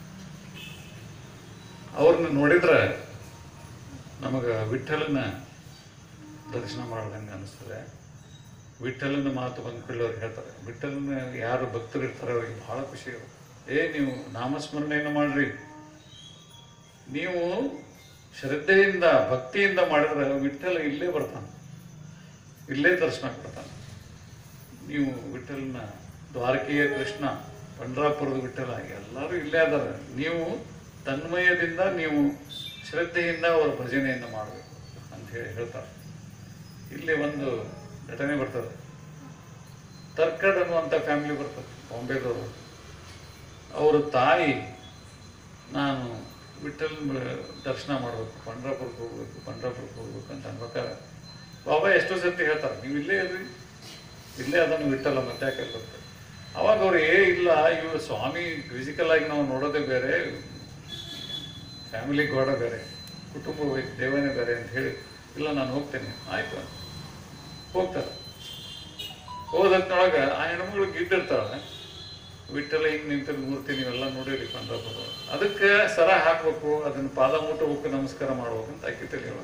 ಅವ್ರನ್ನ ನೋಡಿದ್ರೆ ನಮಗೆ ವಿಠಲನ ದರ್ಶನ ಮಾಡ್ದಂಗೆ ಅನಿಸ್ತದೆ ವಿಠಲನ ಮಾತು ಬಂದ್ಕೊಳ್ಳಿ ಅವ್ರು ಹೇಳ್ತಾರೆ ವಿಠಲನ ಯಾರು ಭಕ್ತರು ಇರ್ತಾರೆ ಅವ್ರಿಗೆ ಬಹಳ ಖುಷಿ ಇರುತ್ತೆ ಏ ನೀವು ನಾಮಸ್ಮರಣೆಯನ್ನು ಮಾಡ್ರಿ ನೀವು ಶ್ರದ್ಧೆಯಿಂದ ಭಕ್ತಿಯಿಂದ ಮಾಡಿದ್ರೆ ವಿಠಲ ಇಲ್ಲೇ ಬರ್ತಾನೆ ಇಲ್ಲೇ ದರ್ಶನ ಕೊಡ್ತಾನೆ ನೀವು ವಿಠಲನ ದ್ವಾರಕೆಯ ಕೃಷ್ಣ ಪಂಡ್ರಾಪುರದ ವಿಠಲ ಎಲ್ಲರೂ ಇಲ್ಲೇ ಅದಾರೆ ನೀವು ತನ್ಮಯದಿಂದ ನೀವು ಶ್ರದ್ಧೆಯಿಂದ ಅವರ ಭಜನೆಯನ್ನು ಮಾಡಬೇಕು ಅಂತ ಹೇಳಿ ಹೇಳ್ತಾರೆ ಇಲ್ಲಿ ಒಂದು ಘಟನೆ ಬರ್ತದೆ ತರ್ಕಡ್ ಅನ್ನುವಂಥ ಫ್ಯಾಮಿಲಿ ಬರ್ತದೆ ಬಾಂಬೆದವರು ಅವರ ತಾಯಿ ನಾನು ವಿಠಲ್ ದರ್ಶನ ಮಾಡಬೇಕು ಪಂಡ್ರಾಪುರಕ್ಕೆ ಹೋಗ್ಬೇಕು ಪಂಡ್ರಾಪುರಕ್ಕೆ ಹೋಗ್ಬೇಕು ಅಂತ ಅನ್ಬೇಕಾರೆ ಬಾಬಾ ಎಷ್ಟೋ ಸರ್ತಿ ಹೇಳ್ತಾರೆ ನೀವು ಇಲ್ಲೇ ಇರ್ರಿ ಇಲ್ಲೇ ಅದನ್ನು ವಿಠಲ ಮತ್ತೆ ಯಾಕೆ ಬರ್ತಾರೆ ಅವಾಗ ಅವ್ರು ಏ ಇಲ್ಲ ಇವರು ಸ್ವಾಮಿ ಫಿಸಿಕಲ್ ಆಗಿ ನಾವು ನೋಡೋದೇ ಬೇರೆ ಫ್ಯಾಮಿಲಿ ಗೋಡ ಬೇರೆ ಕುಟುಂಬ ವೈ- ದೇವನೇ ಬೇರೆ ಅಂತ ಹೇಳಿ ಇಲ್ಲ ನಾನು ಹೋಗ್ತೇನೆ ಆಯ್ತು ಅಂತ ಹೋಗ್ತಾರೆ ಹೋದತ್ನೊಳಗೆ ಆ ಹೆಣ್ಮಗಳು ಗಿದ್ದಿರ್ತಾಳೆ ವಿಠಲ ಹಿಂಗೆ ನಿಂತಿರೋ ಮೂರ್ತಿ ನೀವೆಲ್ಲ ನೋಡಿರಿ ಪಂಡ್ರಾಪುರ ಅದಕ್ಕೆ ಸರ ಹಾಕ್ಬೇಕು ಅದನ್ನ ಪಾದ ಮುಟ್ಟಬೇಕು ನಮಸ್ಕಾರ ಮಾಡ್ಬೇಕು ಅಂತ ಆಕಿ ತಿಳಿಯೋಳ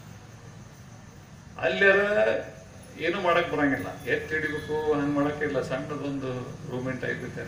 ಅಲ್ಲಾರ ಏನು ಮಾಡಕ್ ಬರಂಗಿಲ್ಲ ಎತ್ತಿ ಹಿಡಿಬೇಕು ಹಂಗೆ ಮಾಡಕ್ಕಿಲ್ಲ ಸಣ್ಣದೊಂದು ರೂಮೆಂಟ್ ಆಗಿರುತ್ತೆ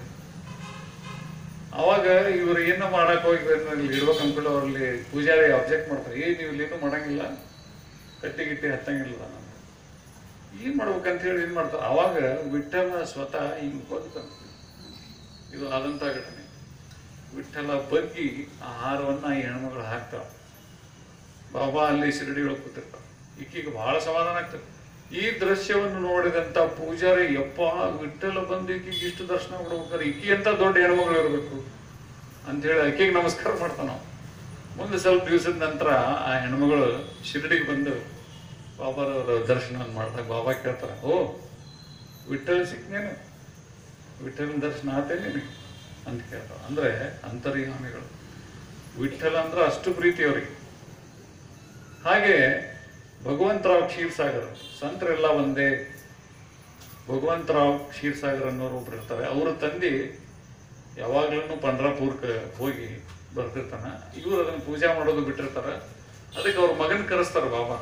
ಅವಾಗ ಇವ್ರು ಏನು ಮಾಡಕ್ ಹೋಗಿ ಇಲ್ಲಿ ಇಡ್ಬೇಕು ಅನ್ಕೊಂಡು ಅವ್ರಲ್ಲಿ ಪೂಜಾರಿ ಅಬ್ಜೆಕ್ಟ್ ಮಾಡ್ತಾರೆ ಏ ನೀವು ಇಲ್ಲಿ ಏನು ಮಾಡಂಗಿಲ್ಲ ಕಟ್ಟಿ ಗಿಟ್ಟಿ ಹತ್ತಂಗಿಲ್ಲ ನಾನು ಏನ್ ಮಾಡ್ಬೇಕಂತ ಹೇಳಿ ಏನ್ ಮಾಡ್ತಾರೆ ಅವಾಗ ವಿಠಲ ಸ್ವತಃ ಹಿಂಗ್ ಬದುಕಂತ ಇದು ಆದಂತ ಘಟನೆ ವಿಠಲ ಬಗ್ಗಿ ಆ ಹಾರವನ್ನ ಈ ಹೆಣ್ಮಗಳು ಹಾಕ್ತಾವ ಬಾಬಾ ಅಲ್ಲಿ ಶಿರಡಿ ಒಳಗೆ ಕೂತಿರ್ತಾವ ಈಕಿಗೆ ಬಹಳ ಸಮಾಧಾನ ಆಗ್ತದೆ ಈ ದೃಶ್ಯವನ್ನು ನೋಡಿದಂತ ಪೂಜಾರಿ ಯಪ್ಪ ವಿಠಲ ಬಂದು ಈಕಿಗೆ ಇಷ್ಟು ದರ್ಶನ ಕೊಡ್ಬೇಕಾದ್ರೆ ಈಕಿ ಅಂತ ದೊಡ್ಡ ಹೆಣ್ಮಗಳು ಇರಬೇಕು ಅಂತ ಹೇಳಿ ಆಕೆಗೆ ನಮಸ್ಕಾರ ಮಾಡ್ತಾನ ನಾವು. ಮುಂದೆ ಸ್ವಲ್ಪ ದಿವಸದ ನಂತರ ಆ ಹೆಣ್ಮಗಳು ಶಿರಡಿಗೆ ಬಂದು ಬಾಬಾರವರ ದರ್ಶನ ಮಾಡಿದಾಗ ಬಾಬಾ ಕೇಳ್ತಾರ ಓ ವಿಠಲ್ ಸಿಕ್ನೇನು ವಿಠಲನ ದರ್ಶನ ಆತೇನೆ ನಿನಗೆ ಅಂತ ಕೇಳ್ತಾವ ಅಂದ್ರೆ ಅಂತರ್ಯಾಮಿಗಳು ವಿಠಲ ಅಂದ್ರೆ ಅಷ್ಟು ಪ್ರೀತಿ ಅವರಿಗೆ ಹಾಗೆ ಭಗವಂತರಾವ್ ಕ್ಷೀರ್ಸಾಗರ್ ಸಂತರೆಲ್ಲ ಒಂದೇ ಭಗವಂತರಾವ್ ಕ್ಷೀರ್ಸಾಗರ್ ಅನ್ನೋರು ಒಬ್ರು ಇರ್ತಾರೆ ಅವ್ರ ತಂದೆ ಯಾವಾಗ್ಲೂ ಪಂಡ್ರಾಪುರ್ಕ್ಕೆ ಹೋಗಿ ಬರ್ತಿರ್ತಾನ ಇವ್ರು ಅದನ್ನ ಪೂಜೆ ಮಾಡೋದು ಬಿಟ್ಟಿರ್ತಾರ ಅದಕ್ಕೆ ಅವ್ರ ಮಗನ್ ಕರೆಸ್ತಾರ ಬಾಬಾ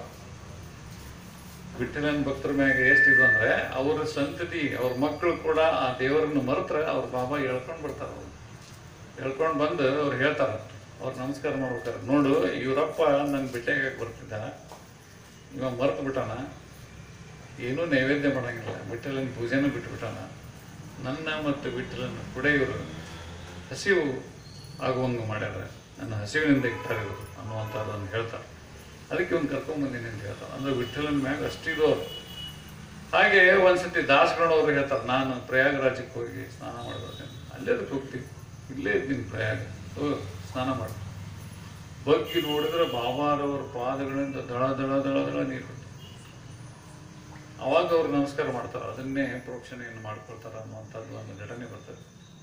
ವಿಠಲನ್ ಭಕ್ತರ ಮ್ಯಾಗ ಎಷ್ಟಿದು ಅಂದ್ರೆ ಅವ್ರ ಸಂತತಿ ಅವ್ರ ಮಕ್ಕಳು ಕೂಡ ಆ ದೇವರನ್ನು ಮರೆತ್ರೆ ಅವ್ರ ಬಾಬಾ ಹೇಳ್ಕೊಂಡ್ ಬರ್ತಾರ ಅವ್ರು ಹೇಳ್ಕೊಂಡ್ ಬಂದು ಅವ್ರು ಹೇಳ್ತಾರ ಅವ್ರು ನಮಸ್ಕಾರ ಮಾಡ್ಬೇಕಾರೆ ನೋಡು ಇವರಪ್ಪ ನನ್ ಭೇಟಿಯಾಗ ಬರ್ತಿದ್ದ ಇವ ಮರ್ತು ಬಿಟ್ಟಾನ ಏನೂ ನೈವೇದ್ಯ ಮಾಡಂಗಿಲ್ಲ ವಿಠಲನ ಪೂಜೆನೂ ಬಿಟ್ಬಿಟ್ಟಾನ ನನ್ನ ಮತ್ತು ವಿಠಲನ ಕೂಡ ಇವರು ಹಸಿವು ಆಗುವಂಗೆ ಮಾಡ್ಯಾರ ನನ್ನ ಹಸಿವಿನಿಂದ ಇಟ್ಟಾರೆ ಇವರು ಅನ್ನುವಂಥದ್ದನ್ನು ಹೇಳ್ತಾರೆ ಅದಕ್ಕೆ ಒಂದು ಕರ್ಕೊಂಬಂದಿನಿ ಅಂತ ಹೇಳ್ತಾರೆ ಅಂದ್ರೆ ವಿಠಲನ ಮ್ಯಾಗ ಅಷ್ಟಿದು ಅವ್ರು ಹಾಗೆ ಒಂದ್ಸತಿ ದಾಸಗಣವ್ರು ಹೇಳ್ತಾರೆ ನಾನು ಪ್ರಯಾಗರಾಜಕ್ಕೆ ಹೋಗಿ ಸ್ನಾನ ಮಾಡ್ಬೇಕು ಅಲ್ಲೇ ಅದಕ್ಕೆ ಹೋಗ್ತೀವಿ ಇಲ್ಲೇ ಇದ್ದೀನಿ ಪ್ರಯಾಗ ಓ ಸ್ನಾನ ಮಾಡು ಬಗ್ಗಿ ನೋಡಿದ್ರೆ ಬಾಬಾರವ್ರ ಪಾದಗಳಿಂದ ದಳ ದಳ ದಳ ದಳ ನೀರು ಬರ್ತದೆ. ಅವಾಗ ಅವ್ರು ನಮಸ್ಕಾರ ಮಾಡ್ತಾರೆ ಅದನ್ನೇ ಪ್ರೋಕ್ಷಣೆಯನ್ನು ಮಾಡ್ಕೊಳ್ತಾರೆ ಅನ್ನುವಂಥದ್ದು ಒಂದು ಘಟನೆ ಬರ್ತದೆ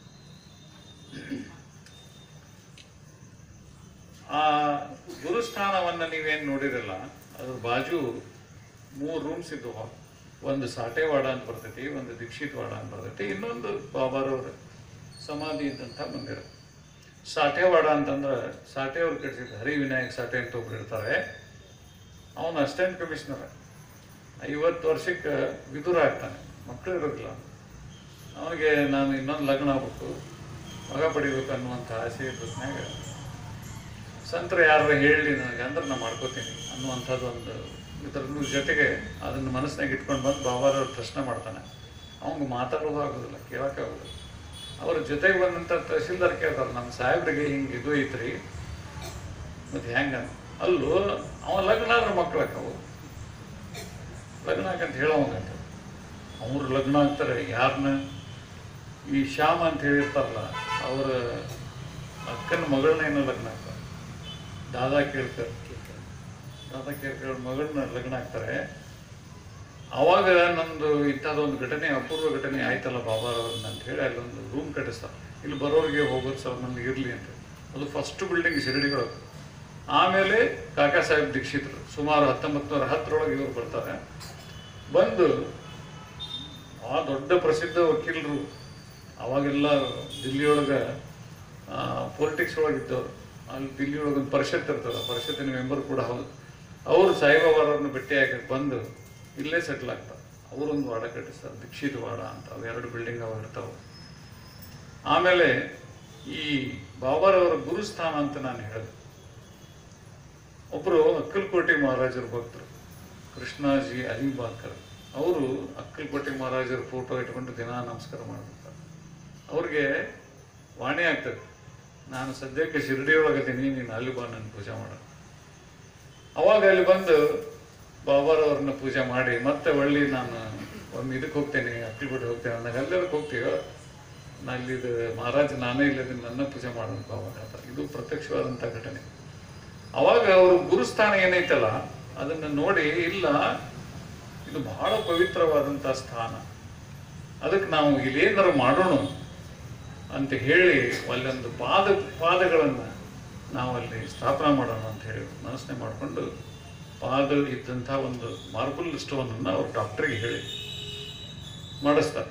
ಆ ಗುರುಸ್ಥಾನವನ್ನ ನೀವೇನು ನೋಡಿರಲ್ಲ ಅದ್ರ ಬಾಜು ಮೂರು ರೂಮ್ಸ್ ಇದ್ದವು ಒಂದು ಸಾಟೆವಾಡ ಅಂತ ಬರ್ತೈತಿ ಒಂದು ದೀಕ್ಷಿತ್ ವಾಡ ಅಂತ ಬರ್ತೈತಿ ಇನ್ನೊಂದು ಬಾಬಾರವ್ರ ಸಮಾಧಿ ಇದ್ದಂಥ ಮಂದಿರ ಸಾಟೆವಾಡ ಅಂತಂದ್ರೆ ಸಾಟೆಯವ್ರು ಕಟ್ಟಿಸಿದ ಹರಿವಿನಾಯಕ್ ಸಾಟೆ ಅಂತ ಒಬ್ರು ಇರ್ತಾರೆ ಅವನು ಅಸಿಸ್ಟೆಂಟ್ ಕಮಿಷನರ್ ಐವತ್ತು ವರ್ಷಕ್ಕೆ ವಿದುರ ಆಗ್ತಾನೆ ಮಕ್ಕಳು ಇರೋದಿಲ್ಲ ಅವನಿಗೆ ನಾನು ಇನ್ನೊಂದು ಲಗ್ನ ಆಗ್ಬೇಕು ಮಗ ಪಡಿಬೇಕು ಅನ್ನುವಂಥ ಆಸೆ ಇದ್ದದ್ನಾಗ ಸಂತರ ಯಾರು ಹೇಳಿ ನನಗೆ ಅಂದ್ರೆ ನಾನು ಮಾಡ್ಕೋತೀನಿ ಅನ್ನುವಂಥದ್ದು ಒಂದು ಇದ್ರ ಜೊತೆಗೆ ಅದನ್ನು ಮನಸ್ಸಿನಾಗ ಇಟ್ಕೊಂಡು ಬಂದು ಬಾಬಾರವ್ರು ಪ್ರಶ್ನೆ ಮಾಡ್ತಾನೆ ಅವಂಗೆ ಮಾತಾಡೋದು ಆಗೋದಿಲ್ಲ ಕೇಳೋಕ್ಕಾಗೋದಿಲ್ಲ ಅವ್ರ ಜೊತೆಗೆ ಬಂದಂಥ ತಹಸೀಲ್ದಾರ್ ಕೇಳ್ತಾರೆ ನಮ್ಮ ಸಾಹೇಬ್ರಿಗೆ ಹಿಂಗೆ ಇದು ಐತ್ರಿ ಮತ್ತು ಹೆಂಗ ಅಲ್ಲೂ ಅವ ಲಗ್ನ ಆದ್ರೆ ಮಕ್ಕಳಕ್ಕವು ಲಗ್ನ ಆಕಂತ ಹೇಳೋವಂಗಂತ ಅವ್ರು ಲಗ್ನ ಆಗ್ತಾರೆ ಯಾರನ್ನ ಈ ಶ್ಯಾಮ ಅಂತ ಹೇಳಿರ್ತಾರಲ್ಲ ಅವರ ಅಕ್ಕನ ಮಗಳನ್ನ ಏನೋ ಲಗ್ನ ಆಗ್ತಾರೆ ದಾದಾ ಕೇಳ್ಕರ್ ದಾದಾ ಕೇಳ್ಕರ್ ಮಗಳನ್ನ ಲಗ್ನ ಆಗ್ತಾರೆ ಅವಾಗ ನಂದು ಇಂಥದ್ದೊಂದು ಘಟನೆ ಅಪೂರ್ವ ಘಟನೆ ಆಯ್ತಲ್ಲ ಬಾಬಾರವ್ರನ್ನ ಅಂತ ಹೇಳಿ ಅಲ್ಲೊಂದು ರೂಮ್ ಕಟ್ಟಿಸ್ತಾರೆ ಇಲ್ಲಿ ಬರೋರಿಗೆ ಹೋಗೋದು ಸ್ವಲ್ಪ ಮಂದಿ ಇರಲಿ ಅಂತ ಅದು ಫಸ್ಟ್ ಬಿಲ್ಡಿಂಗ್ ಶಿರಡಿಗಳು ಆಮೇಲೆ ಕಾಕಾ ಸಾಹೇಬ್ ದೀಕ್ಷಿತರು ಸುಮಾರು ಹತ್ತೊಂಬತ್ತು ನೂರ ಹತ್ತರೊಳಗೆ ಇವರು ಬರ್ತಾರೆ ಬಂದು ಆ ದೊಡ್ಡ ಪ್ರಸಿದ್ಧ ವಕೀಲರು ಅವಾಗೆಲ್ಲ ದಿಲ್ಲಿಯೊಳಗೆ ಪೊಲಿಟಿಕ್ಸ್ ಒಳಗಿದ್ದವರು ಅಲ್ಲಿ ದಿಲ್ಲಿಯೊಳಗೆ ಒಂದು ಪರಿಷತ್ ಇರ್ತದೆ ಪರಿಷತ್ತಿನ ಮೆಂಬರ್ ಕೂಡ ಹೌದು ಅವರು ಸಾಯಿಬಾಬಾರವ್ರನ್ನ ಭೇಟಿಯಾಗಿ ಬಂದು ಇಲ್ಲೇ ಸೆಟ್ಲ್ ಆಗ್ತಾರೆ ಅವರೊಂದು ವಾಡ ಕಟ್ಟಿಸ್ತಾರೆ ದೀಕ್ಷಿತ್ ವಾಡ ಅಂತ ಅವು ಎರಡು ಬಿಲ್ಡಿಂಗ್ ಅವು ಇರ್ತಾವೆ ಆಮೇಲೆ ಈ ಬಾಬಾರವರ ಗುರುಸ್ಥಾನ ಅಂತ ನಾನು ಹೇಳಿದೆ ಒಬ್ಬರು ಅಕ್ಕಲಕೋಟೆ ಮಹಾರಾಜರ ಭಕ್ತರು ಕೃಷ್ಣಾಜಿ ಅಲಿಬಾಕರ್ ಅವರು ಅಕ್ಕಲಕೋಟೆ ಮಹಾರಾಜರ ಫೋಟೋ ಇಟ್ಕೊಂಡು ದಿನ ನಮಸ್ಕಾರ ಮಾಡ್ತಾರೆ ಅವ್ರಿಗೆ ವಾಣಿ ಆಗ್ತದೆ ನಾನು ಸದ್ಯಕ್ಕೆ ಶಿರಡಿಯೊಳಗದೀನಿ ನೀನು ಅಲ್ಲಿ ಬಾ ನನ್ನ ಪೂಜೆ ಮಾಡ ಅವಾಗ ಅಲ್ಲಿ ಬಂದು ಬಾಬಾರವ್ರನ್ನ ಪೂಜೆ ಮಾಡಿ ಮತ್ತೆ ಒಳ್ಳೆ ನಾನು ಒಮ್ಮೆ ಇದಕ್ಕೆ ಹೋಗ್ತೇನೆ ಅಕ್ಕಲಕೋಟೆ ಹೋಗ್ತೇನೆ ಅಂದಾಗ ಅಲ್ಲೆಲ್ಲಕ್ಕೆ ಹೋಗ್ತೀವ ನಾ ಇಲ್ಲಿದು ಮಹಾರಾಜ ನಾನೇ ಇಲ್ಲದಿನ ನನ್ನ ಪೂಜೆ ಮಾಡೋದು ಅವಾಗ ಆತ. ಇದು ಪ್ರತ್ಯಕ್ಷವಾದಂಥ ಘಟನೆ ಅವಾಗ ಅವರು ಗುರುಸ್ಥಾನ ಏನೈತಲ್ಲ ಅದನ್ನು ನೋಡಿ ಇಲ್ಲ ಇದು ಬಹಳ ಪವಿತ್ರವಾದಂಥ ಸ್ಥಾನ ಅದಕ್ಕೆ ನಾವು ಇಲ್ಲೇನಾರು ಮಾಡೋಣ ಅಂತ ಹೇಳಿ ಅಲ್ಲೊಂದು ಪಾದ ಪಾದಗಳನ್ನು ನಾವು ಅಲ್ಲಿ ಸ್ಥಾಪನೆ ಮಾಡೋಣ ಅಂತ ಹೇಳಿ ಮನಸ್ಸನ್ನೇ ಮಾಡಿಕೊಂಡು ಪಾದ ಇದ್ದಂಥ ಒಂದು ಮಾರ್ಬಲ್ ಸ್ಟೋನನ್ನು ಅವ್ರು ಡಾಕ್ಟ್ರಿಗೆ ಹೇಳಿ ಮಾಡಿಸ್ತಾರೆ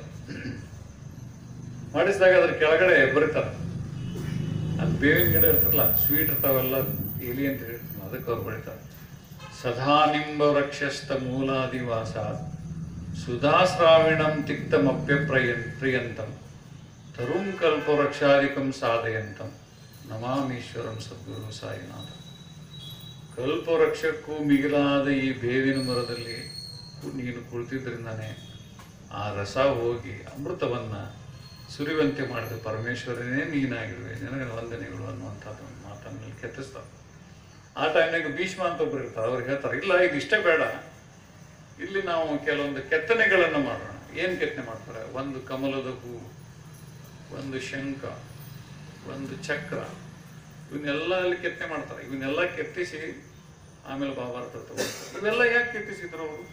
ಮಾಡಿಸಿದಾಗ ಅದ್ರ ಕೆಳಗಡೆ ಬರೀತಾರೆ ಅದು ಬೇವಿನ ಗಿಡ ಇರ್ತಲ್ಲ ಸ್ವೀಟ್ ಇರ್ತಾವೆಲ್ಲ ಎಲಿ ಅಂತ ಹೇಳ್ತಾರೆ ಅದಕ್ಕೆ ಅವ್ರು ಬರೀತಾರೆ ಸದಾ ನಿಂಬ ವೃಕ್ಷಸ್ಥ ಮೂಲಾದಿವಾಸ ಸುಧಾಶ್ರಾವಿಣಂ ತಿಕ್ತಮಪ್ಯ ಪ್ರಯನ್ ಪ್ರಿಯಂತಂ ತರುಂ ಕಲ್ಪವೃಕ್ಷಾದಿಕಂ ಸಾಧಯಂತಂ ನಮಾಮೀಶ್ವರಂ ಸದ್ಗುರು ಸಾಯಿನಾಥ ಕಲ್ಪವೃಕ್ಷಕ್ಕೂ ಮಿಗಿಲಾದ ಈ ಬೇವಿನ ಮರದಲ್ಲಿ ನೀನು ಕುಳಿತಿದ್ರಿಂದಾನೆ ಆ ರಸ ಹೋಗಿ ಅಮೃತವನ್ನ ಸುರಿಯುವಂತೆ ಮಾಡಿದ ಪರಮೇಶ್ವರನೇ ನೀನಾಗಿರುವೆ ನಿನಗೆ ವಂದನೆಗಳು ಅನ್ನುವಂಥದ್ದು ಒಂದು ಮಾತನ್ನು ಕೆತ್ತಿಸ್ತಾರೆ ಆ ಟೈಮ್ನಾಗ ಭೀಷ್ಮ ಅಂತ ಒಬ್ರು ಇರ್ತಾರೆ ಅವ್ರು ಹೇಳ್ತಾರೆ ಇಲ್ಲ ಇದು ಇಷ್ಟೇ ಬೇಡ ಇಲ್ಲಿ ನಾವು ಕೆಲವೊಂದು ಕೆತ್ತನೆಗಳನ್ನು ಮಾಡೋಣ ಏನು ಕೆತ್ತನೆ ಮಾಡ್ತಾರೆ ಒಂದು ಕಮಲದ ಹೂ ಒಂದು ಶಂಖ ಒಂದು ಚಕ್ರ ಇವನ್ನೆಲ್ಲ ಅಲ್ಲಿ ಕೆತ್ತನೆ ಮಾಡ್ತಾರೆ ಇವನ್ನೆಲ್ಲ ಕೆತ್ತಿಸಿ ಆಮೇಲೆ ಬಾಬಾ ಹತ್ರ ತಗೊಳ್ತಾರೆ ಇವೆಲ್ಲ ಯಾಕೆ ಕೆತ್ತಿಸಿದ್ರು ಅವರು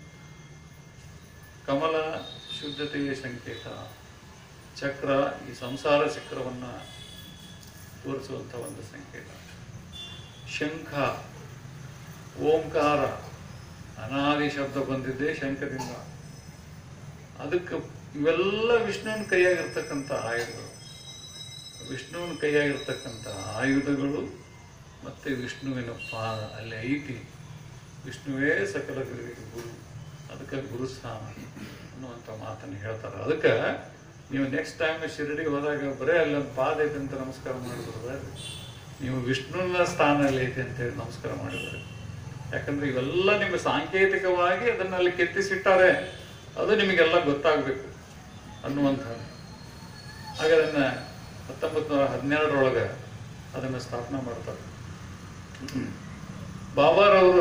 ಕಮಲ ಶುದ್ಧತೆಯ ಸಂಕೇತ ಚಕ್ರ ಈ ಸಂಸಾರ ಚಕ್ರವನ್ನ ತೋರಿಸುವಂಥ ಒಂದು ಸಂಕೇತ ಶಂಖ ಓಂಕಾರ ಅನಾದಿ ಶಬ್ದ ಬಂದಿದ್ದೇ ಶಂಖದಿಂದ ಅದಕ್ಕೆ ಇವೆಲ್ಲ ವಿಷ್ಣುವಿನ ಕೈಯಾಗಿರ್ತಕ್ಕಂಥ ಆಯುಧಗಳು ವಿಷ್ಣುವಿನ ಕೈಯಾಗಿರ್ತಕ್ಕಂಥ ಆಯುಧಗಳು ಮತ್ತು ವಿಷ್ಣುವಿನ ಪಾದ ಅಲ್ಲಿ ಐತಿ ವಿಷ್ಣುವೇ ಸಕಲ ಗುರುವಿಗೆ ಗುರು ಅದಕ್ಕೆ ಗುರುಸ್ಥಾನ ಅನ್ನುವಂಥ ಮಾತನ್ನು ಹೇಳ್ತಾರೆ ಅದಕ್ಕೆ ನೀವು ನೆಕ್ಸ್ಟ್ ಟೈಮ್ ಶಿರಡಿಗೆ ಹೋದಾಗ ಬರೇ ಅಲ್ಲೊಂದು ಪಾದ ಐತೆ ಅಂತ ನಮಸ್ಕಾರ ಮಾಡಿಬಿಡ್ರೆ ನೀವು ವಿಷ್ಣುವಿನ ಸ್ಥಾನ ಅಲ್ಲಿ ಐತೆ ಅಂತೇಳಿ ನಮಸ್ಕಾರ ಮಾಡಿದ್ರೆ ಯಾಕಂದ್ರೆ ಇವೆಲ್ಲ ನಿಮಗೆ ಸಾಂಕೇತಿಕವಾಗಿ ಅದನ್ನ ಅಲ್ಲಿ ಕೆತ್ತಿಸಿಟ್ಟಾರೆ ಅದು ನಿಮಗೆಲ್ಲ ಗೊತ್ತಾಗಬೇಕು ಅನ್ನುವಂಥದ್ದು ಹಾಗೆ ಅದನ್ನ ಹತ್ತೊಂಬತ್ತು ನೂರ ಹದಿನೆರಡರೊಳಗೆ ಅದನ್ನು ಸ್ಥಾಪನೆ ಮಾಡ್ತಾರೆ ಬಾಬಾರವರು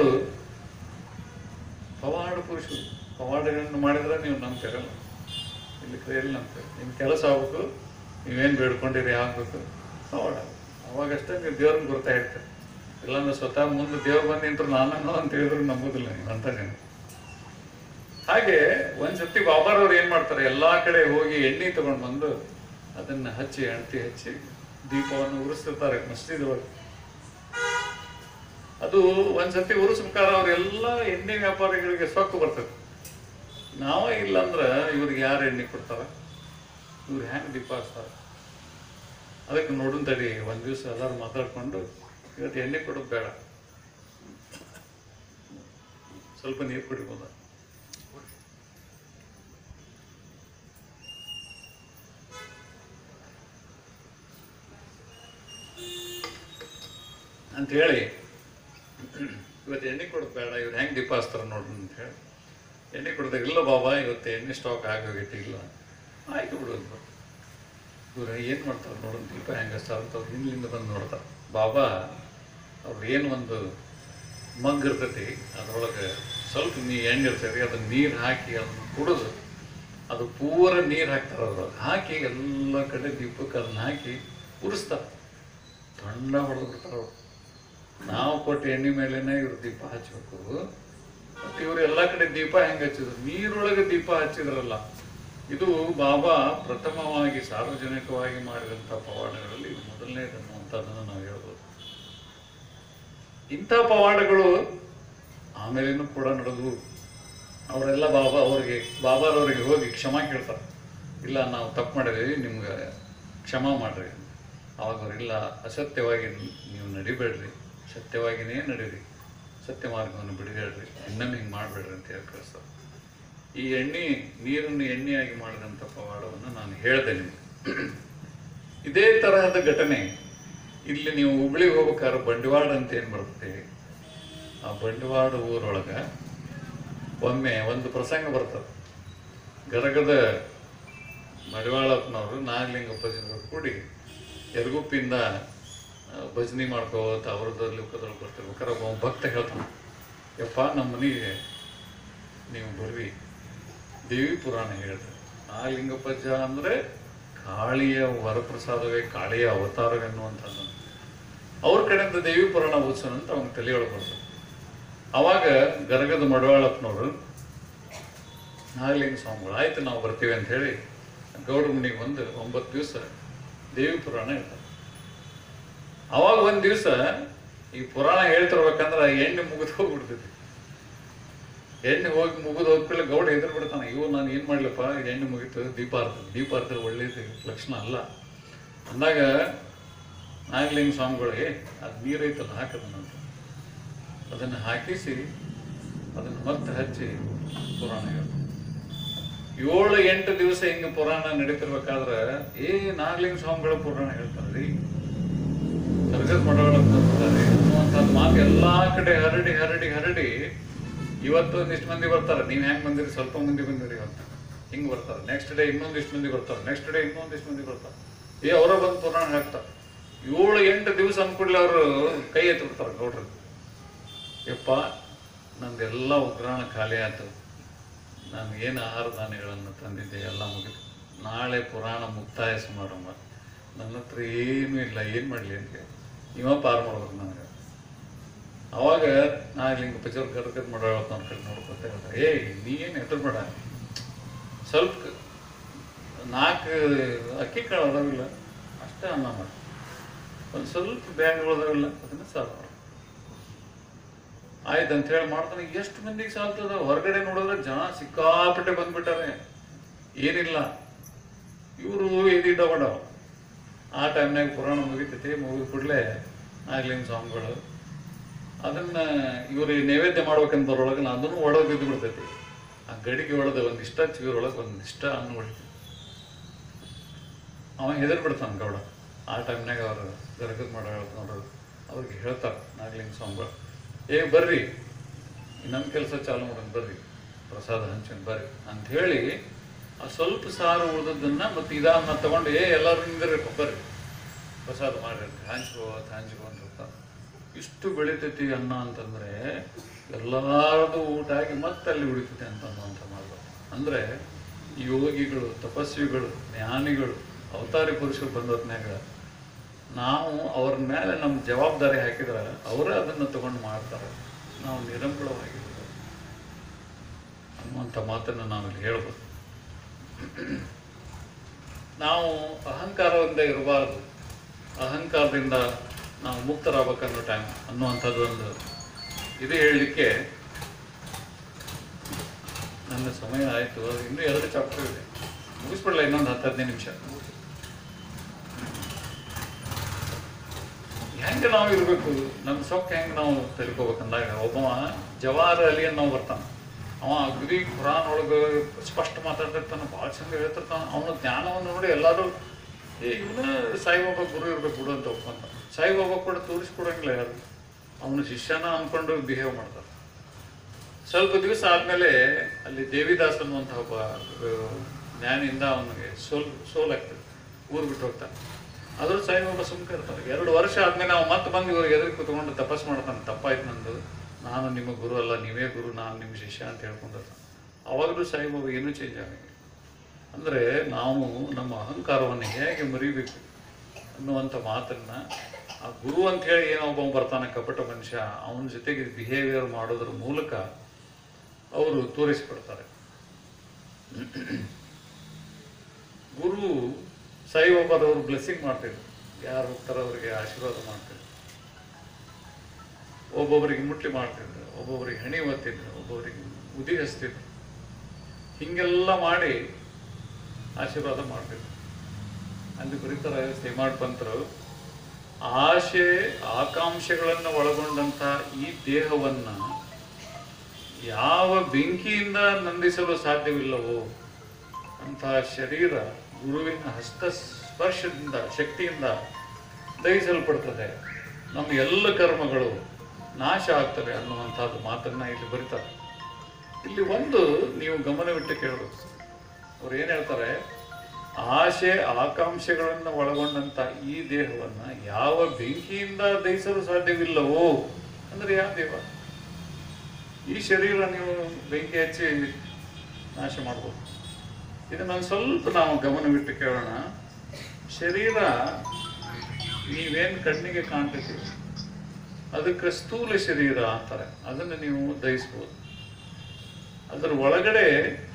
ಪವಾಡ ಪುರುಷರು ಪವಾಡಗಳನ್ನು ಮಾಡಿದ್ರೆ ನೀವು ನಂಬ್ತಿರಲ್ಲ ಇಲ್ಲಿ ಕೈಯಲ್ಲಿ ನಂಬ್ತೀರಿ ನಿಮ್ಮ ಕೆಲಸ ಆಗ್ಬೇಕು ನೀವೇನು ಬೇಡ್ಕೊಂಡಿರಿ ಆಗ್ಬೇಕು ಪವಾಡ ಅವಾಗಷ್ಟೇ ನೀವು ದೇವ್ರನ್ನ ಗುರ್ತಾ ಇರ್ತೀರಿ ಇಲ್ಲಾಂದ್ರೆ ಸ್ವತಃ ಮುಂದೆ ದೇವ್ರು ಬಂದು ನಿಂತರು ನಾನನ್ನು ಅಂತ ಹೇಳಿದ್ರು ನಂಬೋದಿಲ್ಲ ನೀವು ಅಂತ ಜನ ಹಾಗೆ ಒಂದ್ಸತಿ ಬಾಬಾರವ್ರು ಏನ್ ಮಾಡ್ತಾರೆ ಎಲ್ಲಾ ಕಡೆ ಹೋಗಿ ಎಣ್ಣೆ ತಗೊಂಡು ಬಂದು ಅದನ್ನ ಹಚ್ಚಿ ಅಣತಿ ಹಚ್ಚಿ ದೀಪವನ್ನು ಉರಿಸ್ತಿರ್ತಾರೆ ಮಸ್ಜಿದ್ ಒಳಗೆ ಅದು ಒಂದ್ಸತಿ ಉರಿಸ್ಬೇಕಾದ್ರೆ ಅವ್ರೆಲ್ಲ ಎಣ್ಣೆ ವ್ಯಾಪಾರಿಗಳಿಗೆ ಸೊಕ್ಕು ಬರ್ತದೆ ನಾವೇ ಇಲ್ಲಂದ್ರ ಇವ್ರಿಗೆ ಯಾರು ಎಣ್ಣೆ ಕೊಡ್ತಾರ ಇವ್ರು ಹೆಂಗೆ ದೀಪ ಹಚ್ತಾರೆ ಅದಕ್ಕೆ ನೋಡೋಣ ತಡಿ ಒಂದ್ ದಿವಸ ಎಲ್ಲರೂ ಮಾತಾಡ್ಕೊಂಡು ಇವತ್ತು ಎಣ್ಣೆ ಕೊಡೋದು ಬೇಡ ಸ್ವಲ್ಪ ನೀರು ಕುಡಿಬೋದ ಅಂತ ಹೇಳಿ ಇವತ್ತು ಎಣ್ಣೆ ಕೊಡೋದು ಬೇಡ ಇವ್ರು ಹೆಂಗೆ ದೀಪ ಹಚ್ತಾರ ನೋಡ್ರಿ ಅಂತ ಹೇಳಿ ಎಣ್ಣೆ ಕೊಡ್ದಾಗ ಇಲ್ಲ ಬಾಬಾ ಇವತ್ತು ಎಣ್ಣೆ ಸ್ಟಾಕ್ ಆಗೋಗೈತಿ ಇಲ್ಲ ಆಯ್ತು ಬಿಡು ಅಂದ್ರು ಇವ್ರು ಏನು ಮಾಡ್ತಾರೆ ನೋಡೋಣ ದೀಪ ಹೆಂಗೆ ಹಚ್ತಾರ ಅಂತ ಅವ್ರು ಹಿಂದಿಂದ ಬಂದು ನೋಡ್ತಾರೆ ಬಾಬಾ ಅವ್ರು ಏನು ಒಂದು ಮಗ್ ಇರ್ತೈತಿ ಅದ್ರೊಳಗೆ ಸ್ವಲ್ಪ ನೀ ಎಣ್ಣೆ ಇರ್ತೈತಿ ಅದನ್ನ ನೀರು ಹಾಕಿ ಅದನ್ನ ಕುಡಿದು ಅದು ಪೂರ ನೀರು ಹಾಕ್ತಾರೆ ಅದ್ರೊಳಗೆ ಹಾಕಿ ಎಲ್ಲ ಕಡೆ ದೀಪಕ್ಕೆ ಅದನ್ನ ಹಾಕಿ ಉರಿಸ್ತಾರೆ ತಣ್ಣ ಹೊಡೆದು ಬಿಡ್ತಾರೆ ಅವ್ರು ನಾವು ಕೊಟ್ಟ ಎಣ್ಣೆ ಮೇಲೆನೇ ಇವ್ರು ದೀಪ ಹಚ್ಚಬೇಕು ಮತ್ತು ಇವರು ಎಲ್ಲ ಕಡೆ ದೀಪ ಹೆಂಗೆ ಹಚ್ಚಿದ್ರು ನೀರೊಳಗೆ ದೀಪ ಹಚ್ಚಿದ್ರಲ್ಲ ಇದು ಬಾಬಾ ಪ್ರಥಮವಾಗಿ ಸಾರ್ವಜನಿಕವಾಗಿ ಮಾಡಿದಂಥ ಪವಾಡಗಳಲ್ಲಿ ಇದು ಮೊದಲನೇದು ಅನ್ನುವಂಥದ್ದನ್ನು ನಾವು ಹೇಳ್ಬೋದು ಇಂಥ ಪವಾಡಗಳು ಆಮೇಲೇನೂ ಕೂಡ ನಡೆದವು ಅವರೆಲ್ಲ ಬಾಬಾ ಅವರಿಗೆ ಬಾಬಾರವರಿಗೆ ಹೋಗಿ ಕ್ಷಮಾ ಕೇಳ್ತಾರೆ ಇಲ್ಲ ನಾವು ತಪ್ಪು ಮಾಡಿದ್ದೀವಿ ನಿಮ್ಗೆ ಕ್ಷಮಾ ಮಾಡ್ರಿ ಅವಾಗ ಅವ್ರು ಇಲ್ಲ ಅಸತ್ಯವಾಗಿ ನೀವು ನಡಿಬೇಡ್ರಿ ಸತ್ಯವಾಗಿನೇ ನಡೀರಿ ಸತ್ಯ ಮಾರ್ಗವನ್ನು ಬಿಡಬೇಡ್ರಿ ಇನ್ನೊಮ್ಮೆ ಹಿಂಗೆ ಮಾಡಬೇಡ್ರಿ ಅಂತ ಹೇಳಿ ಕಳಿಸ್ತಾರೆ ಈ ಎಣ್ಣೆ ನೀರನ್ನು ಎಣ್ಣೆಯಾಗಿ ಮಾಡಿದಂಥ ಪವಾಡವನ್ನು ನಾನು ಹೇಳಿದೆ ನಿಮಗೆ ಇದೇ ತರಹದ ಘಟನೆ ಇಲ್ಲಿ ನೀವು ಹುಬ್ಳಿಗೆ ಹೋಗ್ಬೇಕಾದ್ರೆ ಬಂಡವಾಳ ಅಂತ ಏನು ಬರುತ್ತೆ ಆ ಬಂಡವಾಳ ಊರೊಳಗೆ ಒಮ್ಮೆ ಒಂದು ಪ್ರಸಂಗ ಬರ್ತದೆ ಗರಗದ ಮಡಿವಾಳಪ್ಪನವರು ನಾಗಲಿಂಗಪ್ಪ ಕೂಡಿ ಯರಗುಪ್ಪಿಂದ ಆ, ಭಜನೆ ಮಾಡ್ಕೋತ ಅವ್ರದ್ದಲ್ಲಿ ಲೋಕದೊಳಗೆ ಬರ್ತಿರ್ಬೇಕಾರೆ ಒಬ್ಬ ಭಕ್ತ ಹೇಳ್ತಾನೆ ಯಪ್ಪ ನಮ್ಮ ಮನೆಗೆ ನೀವು ಬರ್ರಿ ದೇವಿ ಪುರಾಣ ಹೇಳ್ರಿ ನಾಗಲಿಂಗಪ್ಪಜ್ಜ ಅಂದರೆ ಕಾಳಿಯ ವರಪ್ರಸಾದವೇ ಕಾಳಿಯ ಅವತಾರವೆನ್ನುವಂಥದ್ದು ಅವ್ರ ಕಡೆಯಿಂದ ದೇವಿ ಪುರಾಣ ಓದಿಸೋಣ ಅಂತ ಅವ್ನ ತಲೆಯೊಳಗೆ ಬರ್ತದೆ ಅವಾಗ ಗರಗದ ಮಡವಾಳಪ್ಪನವರು ನಾಗಲಿಂಗ ಸ್ವಾಮಿಗಳು ಆಯ್ತು ನಾವು ಬರ್ತೀವಿ ಅಂತ ಹೇಳಿ ಗೌಡ್ರ ಮನೆಗೆ ಬಂದು ಒಂಬತ್ತು ದಿವಸ ದೇವಿ ಪುರಾಣ ಹೇಳ್ತಾರೆ ಅವಾಗ ಒಂದು ದಿವಸ ಈ ಪುರಾಣ ಹೇಳ್ತಿರ್ಬೇಕಂದ್ರೆ ಎಣ್ಣೆ ಮುಗಿದು ಹೋಗ್ಬಿಡ್ತೈತಿ ಎಣ್ಣೆ ಹೋಗಿ ಮುಗಿದು ಹೋಗ್ಬಿಲ್ಲ ಗೌಡ ಎದುರು ಬಿಡ್ತಾನೆ ಇವು ನಾನು ಏನು ಮಾಡ್ಲಪ್ಪ ಎಣ್ಣೆ ಮುಗೀತು ದೀಪ ಆರ್ತದೆ ದೀಪ ಆರ್ತದೆ ಒಳ್ಳೇದು ಲಕ್ಷಣ ಅಲ್ಲ ಅಂದಾಗ ನಾಗಲಿಂಗ ಸ್ವಾಮಿಗಳು ಏ ಅದು ನೀರೈತಲ್ಲ ಹಾಕದನಂತ ಅದನ್ನು ಹಾಕಿಸಿ ಅದನ್ನು ಮತ್ತೆ ಹಚ್ಚಿ ಪುರಾಣ ಹೇಳ್ತಾರೆ ಏಳು ಎಂಟು ದಿವಸ ಹಿಂಗೆ ಪುರಾಣ ನಡೀತಿರ್ಬೇಕಾದ್ರೆ ಏ ನಾಗಲಿಂಗ ಸ್ವಾಮಿಗಳ ಪುರಾಣ ಹೇಳ್ತಾರೆ ರೀ ಸರ್ಗದ ಮಠಗಳ ಬರ್ತಾರೆ ಅನ್ನುವಂಥದ್ದು ಮಾತು ಎಲ್ಲಾ ಕಡೆ ಹರಡಿ ಹರಡಿ ಹರಡಿ ಇವತ್ತು ಒಂದಿಷ್ಟು ಮಂದಿ ಬರ್ತಾರೆ ನೀವು ಹೆಂಗ್ ಬಂದಿರಿ ಸ್ವಲ್ಪ ಮಂದಿ ಬಂದಿರಿ ಅಂತ ಹಿಂಗೆ ಬರ್ತಾರೆ ನೆಕ್ಸ್ಟ್ ಡೇ ಇನ್ನೊಂದಿಷ್ಟು ಮಂದಿ ಬರ್ತಾರೆ ನೆಕ್ಸ್ಟ್ ಡೇ ಇನ್ನೊಂದಿಷ್ಟು ಮಂದಿ ಬರ್ತಾರೆ ಏ ಅವರ ಬಂದು ಪುರಾಣ ಹಾಕ್ತಾರೆ ಏಳು ಎಂಟು ದಿವಸ ಅಂದ್ಕೂಡ್ಲೆ ಅವರು ಕೈ ಎತ್ತಿ ಬಿಡ್ತಾರೆ ಗೌಡ್ರು ಯಪ್ಪ ನಂದೆಲ್ಲ ಉಗ್ರಾಣ ಖಾಲಿ ಆಯ್ತು ನಾನು ಏನು ಆಹಾರ ಧಾನ್ಯಗಳನ್ನು ತಂದಿದ್ದೆ ಎಲ್ಲ ಮುಗಿದು ನಾಳೆ ಪುರಾಣ ಮುಕ್ತಾಯ ಸಮಾರಂಭ ನನ್ನ ಹತ್ರ ಏನೂ ಇಲ್ಲ ಏನು ಮಾಡಲಿ ಅಂತ ಹೇಳಿ. ಇವ ಪಾರು ಮಾಡ್ಬೇಕು ನನಗೆ ಅವಾಗ ನಾಗಲಿಂಗ ಪಚರ್ ಕರ್ಕತ್ ಮಾಡೋ ನನ್ನ ಕಡೆ ನೋಡ್ಕೊತ ಹೇಳ್ತಾರೆ ಏಯ್ ನೀ ಏನು ಹೆಸರು ಬೇಡ ಸ್ವಲ್ಪ ಕ- ನಾಲ್ಕು ಅಕ್ಕಿ ಕಾಳು ಅದಾವಿಲ್ಲ ಅಷ್ಟೇ ಅನ್ನ ಮಾಡಿ ಒಂದು ಸ್ವಲ್ಪ ಬ್ಯಾಗ್ಗಳು ಅದಾವಿಲ್ಲ ಅದನ್ನ ಸಾರು ಮಾಡು ಆಯ್ತು ಅಂತ ಹೇಳಿ ಮಾಡ್ತಾನೆ ಎಷ್ಟು ಮಂದಿಗೆ ಸಾಲ್ತದ ಹೊರಗಡೆ ನೋಡಿದ್ರೆ ಜನ ಸಿಕ್ಕಾಪಟ್ಟೆ ಬಂದ್ಬಿಟ್ಟಾರೆ ಏನಿಲ್ಲ ಇವರು ಇದಿದ್ದ ಬಡವ ಆ ಟೈಮ್ನಾಗ ಪುರಾಣ ಮುಗಿತೈತಿ ಮುಗಿದ ಕೂಡಲೇ ನಾಗಲಿಂಗ ಸ್ವಾಮಿಗಳು ಅದನ್ನ ಇವ್ರು ನೈವೇದ್ಯ ಮಾಡ್ಬೇಕಂತ ಬರೋಳಗೆ ನಾ ಅದನ್ನು ಒಳಗೆ ಬಿದ್ದು ಬಿಡ್ತೈತಿ ಆ ಗಡಿಗೆ ಒಳದ ಒಂದಿಷ್ಟ ಚಿಗುರೊಳಗೆ ಒಂದಿಷ್ಟ ಅನ್ನ ಉಳಿತು ಅವ ಹೆದರ್ ಬಿಡ್ತಾನೆ ಗೌಡ ಆ ಟೈಮ್ನಾಗ ಅವರು ಗರಗದ ಮಾಡೋ ನೋಡ್ರು ಅವ್ರಿಗೆ ಹೇಳ್ತಾರೆ ನಾಗಲಿಂಗ ಸ್ವಾಮಿಗಳು ಏ ಬರ್ರಿ ಇನ್ನೊಂದು ಕೆಲಸ ಚಾಲು ಮಾಡೋಣ ಬರ್ರಿ ಪ್ರಸಾದ ಹಂಚೋಣ ಬರ್ರಿ ಅಂತ ಹೇಳಿ ಆ ಸ್ವಲ್ಪ ಸಾರು ಉಳಿದದ್ದನ್ನ ಮತ್ತೆ ಇದನ್ನ ತಗೊಂಡು ಏ ಎಲ್ಲರೂ ನಿಂದಿರ್ಬೇಕು ಬರ್ರಿ ಪ್ರಸಾದ ಮಾಡ್ರಿ ಅಂತ ಹಂಚ್ಕೋ ಅಂತ ಹಂಚ್ಕೋ ಅಂತ ಹೇಳ್ತಾರೆ. ಇಷ್ಟು ಬೆಳಿತೈತಿ ಅನ್ನ ಅಂತಂದ್ರೆ ಎಲ್ಲಾರದು ಊಟ ಆಗಿ ಮತ್ತೆ ಅಲ್ಲಿ ಉಳಿತೈತಿ ಅಂತ ಅನ್ನುವಂಥ ಮಾತು ಅಂದ್ರೆ ಈ ಯೋಗಿಗಳು ತಪಸ್ವಿಗಳು ಜ್ಞಾನಿಗಳು ಅವತಾರಿ ಪುರುಷರು ಬಂದೊತ್ನ್ಯಾಗ ನಾವು ಅವ್ರ ಮೇಲೆ ನಮ್ಮ ಜವಾಬ್ದಾರಿ ಹಾಕಿದ್ರೆ ಅವರೇ ಅದನ್ನು ತಗೊಂಡು ಮಾಡ್ತಾರೆ ನಾವು ನಿರಂಕುಳವಾಗಿರ್ಬೇಕು ಅನ್ನುವಂಥ ಮಾತನ್ನು ನಾವು ಇಲ್ಲಿ ಹೇಳ್ಬೋದು ನಾವು ಅಹಂಕಾರದಿಂದ ಇರಬಾರ್ದು ಅಹಂಕಾರದಿಂದ ನಾವು ಮುಕ್ತರಾಗಬೇಕನ್ನೋ ಟೈಮ್ ಅನ್ನುವಂಥದ್ದು ಒಂದು ಇದು ಹೇಳಲಿಕ್ಕೆ ನನ್ನ ಸಮಯ ಆಯಿತು ಇನ್ನೂ ಎರಡು ಚಾಪ್ಟರ್ ಇದೆ ಮುಗಿಸ್ಬಿಡಲ್ಲ ಇನ್ನೊಂದು ಹತ್ತು ಹದಿನೈದು ನಿಮಿಷ ಹೆಂಗೆ ನಾವು ಇರಬೇಕು ನಮ್ಮ ಸೊಕ್ಕ ಹೆಂಗೆ ನಾವು ತಿಳ್ಕೊಬೇಕಂದಾಗ ಒಬ್ಬವ ಜವಾಹರ್ ಅಲಿ ಅನ್ನೋ ಬರ್ತಾನೆ ಅವ ಅಗದಿ ಖುರಾನ್ ಒಳಗೆ ಸ್ಪಷ್ಟ ಮಾತಾಡ್ತಿರ್ತಾನೆ ಭಾಳ ಚಂದ ಹೇಳ್ತಿರ್ತಾನೆ ಅವನ ಜ್ಞಾನವನ್ನು ನೋಡಿ ಎಲ್ಲರೂ ಏ ಇವನ ಸಾಯಿಬಾಬಾ ಗುರು ಇರ್ಬೇಕು ಬಿಡು ಅಂತ ಒಪ್ಕೊಂತ ಸಾಯಿಬಾಬಾ ಕೂಡ ತೋರಿಸ್ಕೊಡಂಗಿಲ್ಲ ಯಾರು ಅವನು ಶಿಷ್ಯನ ಅನ್ಕೊಂಡು ಬಿಹೇವ್ ಮಾಡ್ತಾರೆ ಸ್ವಲ್ಪ ದಿವಸ ಆದ್ಮೇಲೆ ಅಲ್ಲಿ ದೇವಿದಾಸ್ ಅನ್ನುವಂಥ ಒಬ್ಬ ಆ, ಜ್ಞಾನಿಯಿಂದ ಅವನಿಗೆ ಸೋಲ್ ಸೋಲಾಗ್ತದೆ ಊರು ಬಿಟ್ಟು ಹೋಗ್ತಾನೆ ಆದ್ರೂ ಸಾಯಿಬಾಬಾ ಸುಮ್ಕೆ ಇರ್ತಾರೆ ಎರಡು ವರ್ಷ ಆದ್ಮೇಲೆ ನಾವು ಮತ್ತೆ ಬಂದು ಇವ್ರಿಗೆ ಎದುರು ಕೂತ್ಕೊಂಡು ತಪಸ್ ಮಾಡ್ತಾನೆ ತಪ್ಪಾಯ್ತು ನಂದು ನಾನು ನಿಮ್ಮ ಗುರು ಅಲ್ಲ ನೀವೇ ಗುರು ನಾನು ನಿಮ್ಮ ಶಿಷ್ಯ ಅಂತ ಹೇಳ್ಕೊಂಡಿರ್ತಾನೆ ಅವಾಗಲೂ ಸಾಯಿಬಾಬಾ ಏನೂ ಚೇಂಜ್ ಆಗಿಲ್ಲ ಅಂದರೆ ನಾವು ನಮ್ಮ ಅಹಂಕಾರವನ್ನು ಹೇಗೆ ಮರಿಬೇಕು ಅನ್ನುವಂಥ ಮಾತನ್ನ ಆ ಗುರು ಅಂತ ಹೇಳಿ ಏನೋ ಒಬ್ಬ ಬರ್ತಾನೆ ಕಪಟ ಮನುಷ್ಯ ಅವನ ಜೊತೆಗೆ ಬಿಹೇವಿಯರ್ ಮಾಡೋದ್ರ ಮೂಲಕ ಅವರು ತೋರಿಸ್ಕೊಡ್ತಾರೆ ಗುರು ಸಾಯಿಬಾಬಾದವರು ಬ್ಲೆಸ್ಸಿಂಗ್ ಮಾಡ್ತಿದ್ರು ಯಾರು ಹೋಗ್ತಾರೋ ಅವರಿಗೆ ಆಶೀರ್ವಾದ ಮಾಡ್ತಿದ್ರು ಒಬ್ಬೊಬ್ಬರಿಗೆ ಮುಟ್ಟಿ ಮಾಡ್ತಿದ್ರು ಒಬ್ಬೊಬ್ಬರಿಗೆ ಹಣಿ ಒತ್ತಿದ್ರು ಒಬ್ಬೊಬ್ಬರಿಗೆ ಉದಿ ಹಚ್ತಿದ್ರು ಹಿಂಗೆಲ್ಲ ಮಾಡಿ ಆಶೀರ್ವಾದ ಮಾಡ್ತಿದ್ರು ಅಲ್ಲಿ ಬರೀತಾರೆ ಶ್ರೀಮಾಡ್ ಪಂತರು ಆಶೆ ಆಕಾಂಕ್ಷೆಗಳನ್ನು ಒಳಗೊಂಡಂತ ಈ ದೇಹವನ್ನ ಯಾವ ಬೆಂಕಿಯಿಂದ ನಂದಿಸಲು ಸಾಧ್ಯವಿಲ್ಲವೋ ಅಂತಹ ಶರೀರ ಗುರುವಿನ ಹಸ್ತ ಸ್ಪರ್ಶದಿಂದ ಶಕ್ತಿಯಿಂದ ದಹಿಸಲ್ಪಡ್ತದೆ ನಮ್ಮ ಎಲ್ಲ ಕರ್ಮಗಳು ನಾಶ ಆಗ್ತವೆ ಅನ್ನುವಂಥದ್ದು ಮಾತನ್ನ ಇಲ್ಲಿ ಬರೀತಾರೆ ಇಲ್ಲಿ ಒಂದು ನೀವು ಗಮನವಿಟ್ಟು ಕೇಳಬೇಕು ಅವ್ರು ಏನು ಹೇಳ್ತಾರೆ ಆಶೆ ಆಕಾಂಕ್ಷೆಗಳನ್ನು ಒಳಗೊಂಡಂತ ಈ ದೇಹವನ್ನ ಯಾವ ಬೆಂಕಿಯಿಂದ ದಹಿಸಲು ಸಾಧ್ಯವಿಲ್ಲವೋ ಅಂದ್ರೆ ಯಾವ ದೇವ ಈ ಶರೀರ ನೀವು ಬೆಂಕಿ ಹಚ್ಚಿ ನಾಶ ಮಾಡ್ಬೋದು ಇದನ್ನ ಒಂದು ಸ್ವಲ್ಪ ನಾವು ಗಮನವಿಟ್ಟು ಕೇಳೋಣ ಶರೀರ ನೀವೇನು ಕಣ್ಣಿಗೆ ಕಾಣ್ತೀವಿ ಅದಕ್ಕೆ ಸ್ಥೂಲ ಶರೀರ ಅಂತಾರೆ ಅದನ್ನು ನೀವು ದಹಿಸ್ಬೋದು ಅದರ ಒಳಗಡೆ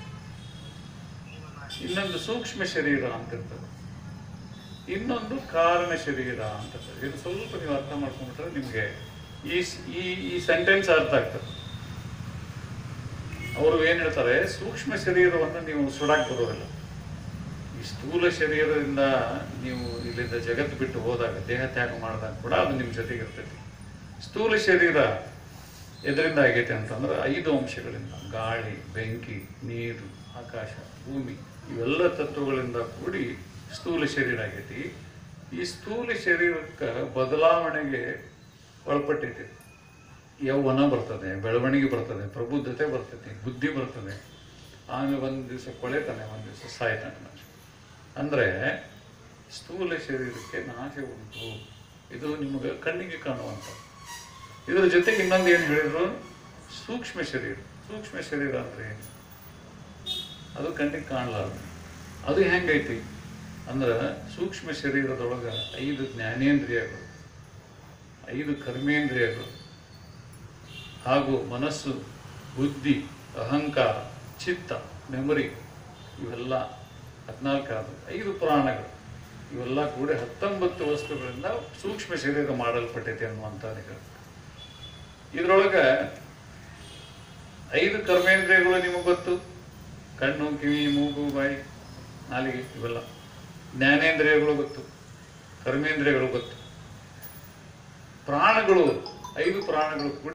ಇನ್ನೊಂದು ಸೂಕ್ಷ್ಮ ಶರೀರ ಅಂತ ಇರ್ತದೆ ಇನ್ನೊಂದು ಕಾರಣ ಶರೀರ ಅಂತ ಇರ್ತದೆ ಇದು ಸ್ವಲ್ಪ ನೀವು ಅರ್ಥ ಮಾಡ್ಕೊಂಡ್ಬಿಟ್ರೆ ನಿಮಗೆ ಈ ಸ್- ಈ ಈ ಸೆಂಟೆನ್ಸ್ ಅರ್ಥ ಆಗ್ತದೆ ಅವರು ಏನ್ ಹೇಳ್ತಾರೆ ಸೂಕ್ಷ್ಮ ಶರೀರವನ್ನು ನೀವು ಸುಡಾಕ್ ಬರೋದಿಲ್ಲ ಈ ಸ್ಥೂಲ ಶರೀರದಿಂದ ನೀವು ಇಲ್ಲಿಂದ ಜಗತ್ತು ಬಿಟ್ಟು ಹೋದಾಗ ದೇಹ ತ್ಯಾಗ ಮಾಡಿದಾಗ ಕೂಡ ಅದು ನಿಮ್ಮ ಜೊತೆಗೆ ಇರ್ತೈತಿ ಸ್ಥೂಲ ಶರೀರ ಎದರಿಂದ ಆಗೈತೆ ಅಂತಂದ್ರೆ ಐದು ಅಂಶಗಳಿಂದ ಗಾಳಿ ಬೆಂಕಿ ನೀರು ಆಕಾಶ ಭೂಮಿ ಇವೆಲ್ಲ ತತ್ವಗಳಿಂದ ಕೂಡಿ ಸ್ಥೂಲ ಶರೀರ ಆಗೈತಿ ಈ ಸ್ಥೂಲ ಶರೀರಕ್ಕೆ ಬದಲಾವಣೆಗೆ ಒಳಪಟ್ಟೈತಿ ಯೌವನ ಬರ್ತದೆ ಬೆಳವಣಿಗೆ ಬರ್ತದೆ ಪ್ರಬುದ್ಧತೆ ಬರ್ತದೆ ಬುದ್ಧಿ ಬರ್ತದೆ ಆಮೇಲೆ ಒಂದು ದಿವಸ ಕೊಳೆತಾನೆ ಒಂದು ದಿವಸ ಸಾಯ್ತಾನೆ ಮನುಷ್ಯ ಅಂದರೆ ಸ್ಥೂಲ ಶರೀರಕ್ಕೆ ನಾಶ ಉಂಟು ಇದು ನಿಮಗೆ ಕಣ್ಣಿಗೆ ಕಾಣುವಂಥ ಇದರ ಜೊತೆಗೆ ಇನ್ನೊಂದು ಏನು ಹೇಳಿದ್ರು ಸೂಕ್ಷ್ಮ ಶರೀರ ಸೂಕ್ಷ್ಮ ಶರೀರ ಅಂದ್ರೆ ಏನು ಅದು ಕಣ್ಣಿಗೆ ಕಾಣಲಾರದು ಅದು ಹೆಂಗೈತಿ ಅಂದ್ರೆ ಸೂಕ್ಷ್ಮ ಶರೀರದೊಳಗೆ ಐದು ಜ್ಞಾನೇಂದ್ರಿಯಗಳು ಐದು ಕರ್ಮೇಂದ್ರಿಯಗಳು ಹಾಗೂ ಮನಸ್ಸು ಬುದ್ಧಿ ಅಹಂಕಾರ ಚಿತ್ತ ಮೆಮೊರಿ ಇವೆಲ್ಲ ಹದಿನಾಲ್ಕು ಆದವು ಐದು ಪ್ರಾಣಗಳು ಇವೆಲ್ಲ ಕೂಡ ಹತ್ತೊಂಬತ್ತು ವಸ್ತುಗಳಿಂದ ಸೂಕ್ಷ್ಮ ಶರೀರ ಮಾಡಲ್ಪಟ್ಟೈತೆ ಅನ್ನುವಂಥ ಇದರೊಳಗೆ ಐದು ಕರ್ಮೇಂದ್ರಿಯಗಳು ನಿಮಗೆ ಗೊತ್ತು ಕಣ್ಣು ಕಿವಿ ಮೂಗು ಬಾಯಿ ನಾಲಿಗೆ ಇವೆಲ್ಲ ಜ್ಞಾನೇಂದ್ರಿಯಗಳು ಗೊತ್ತು ಕರ್ಮೇಂದ್ರಿಯಗಳು ಗೊತ್ತು ಪ್ರಾಣಗಳು ಐದು ಪ್ರಾಣಗಳು ಕೂಡ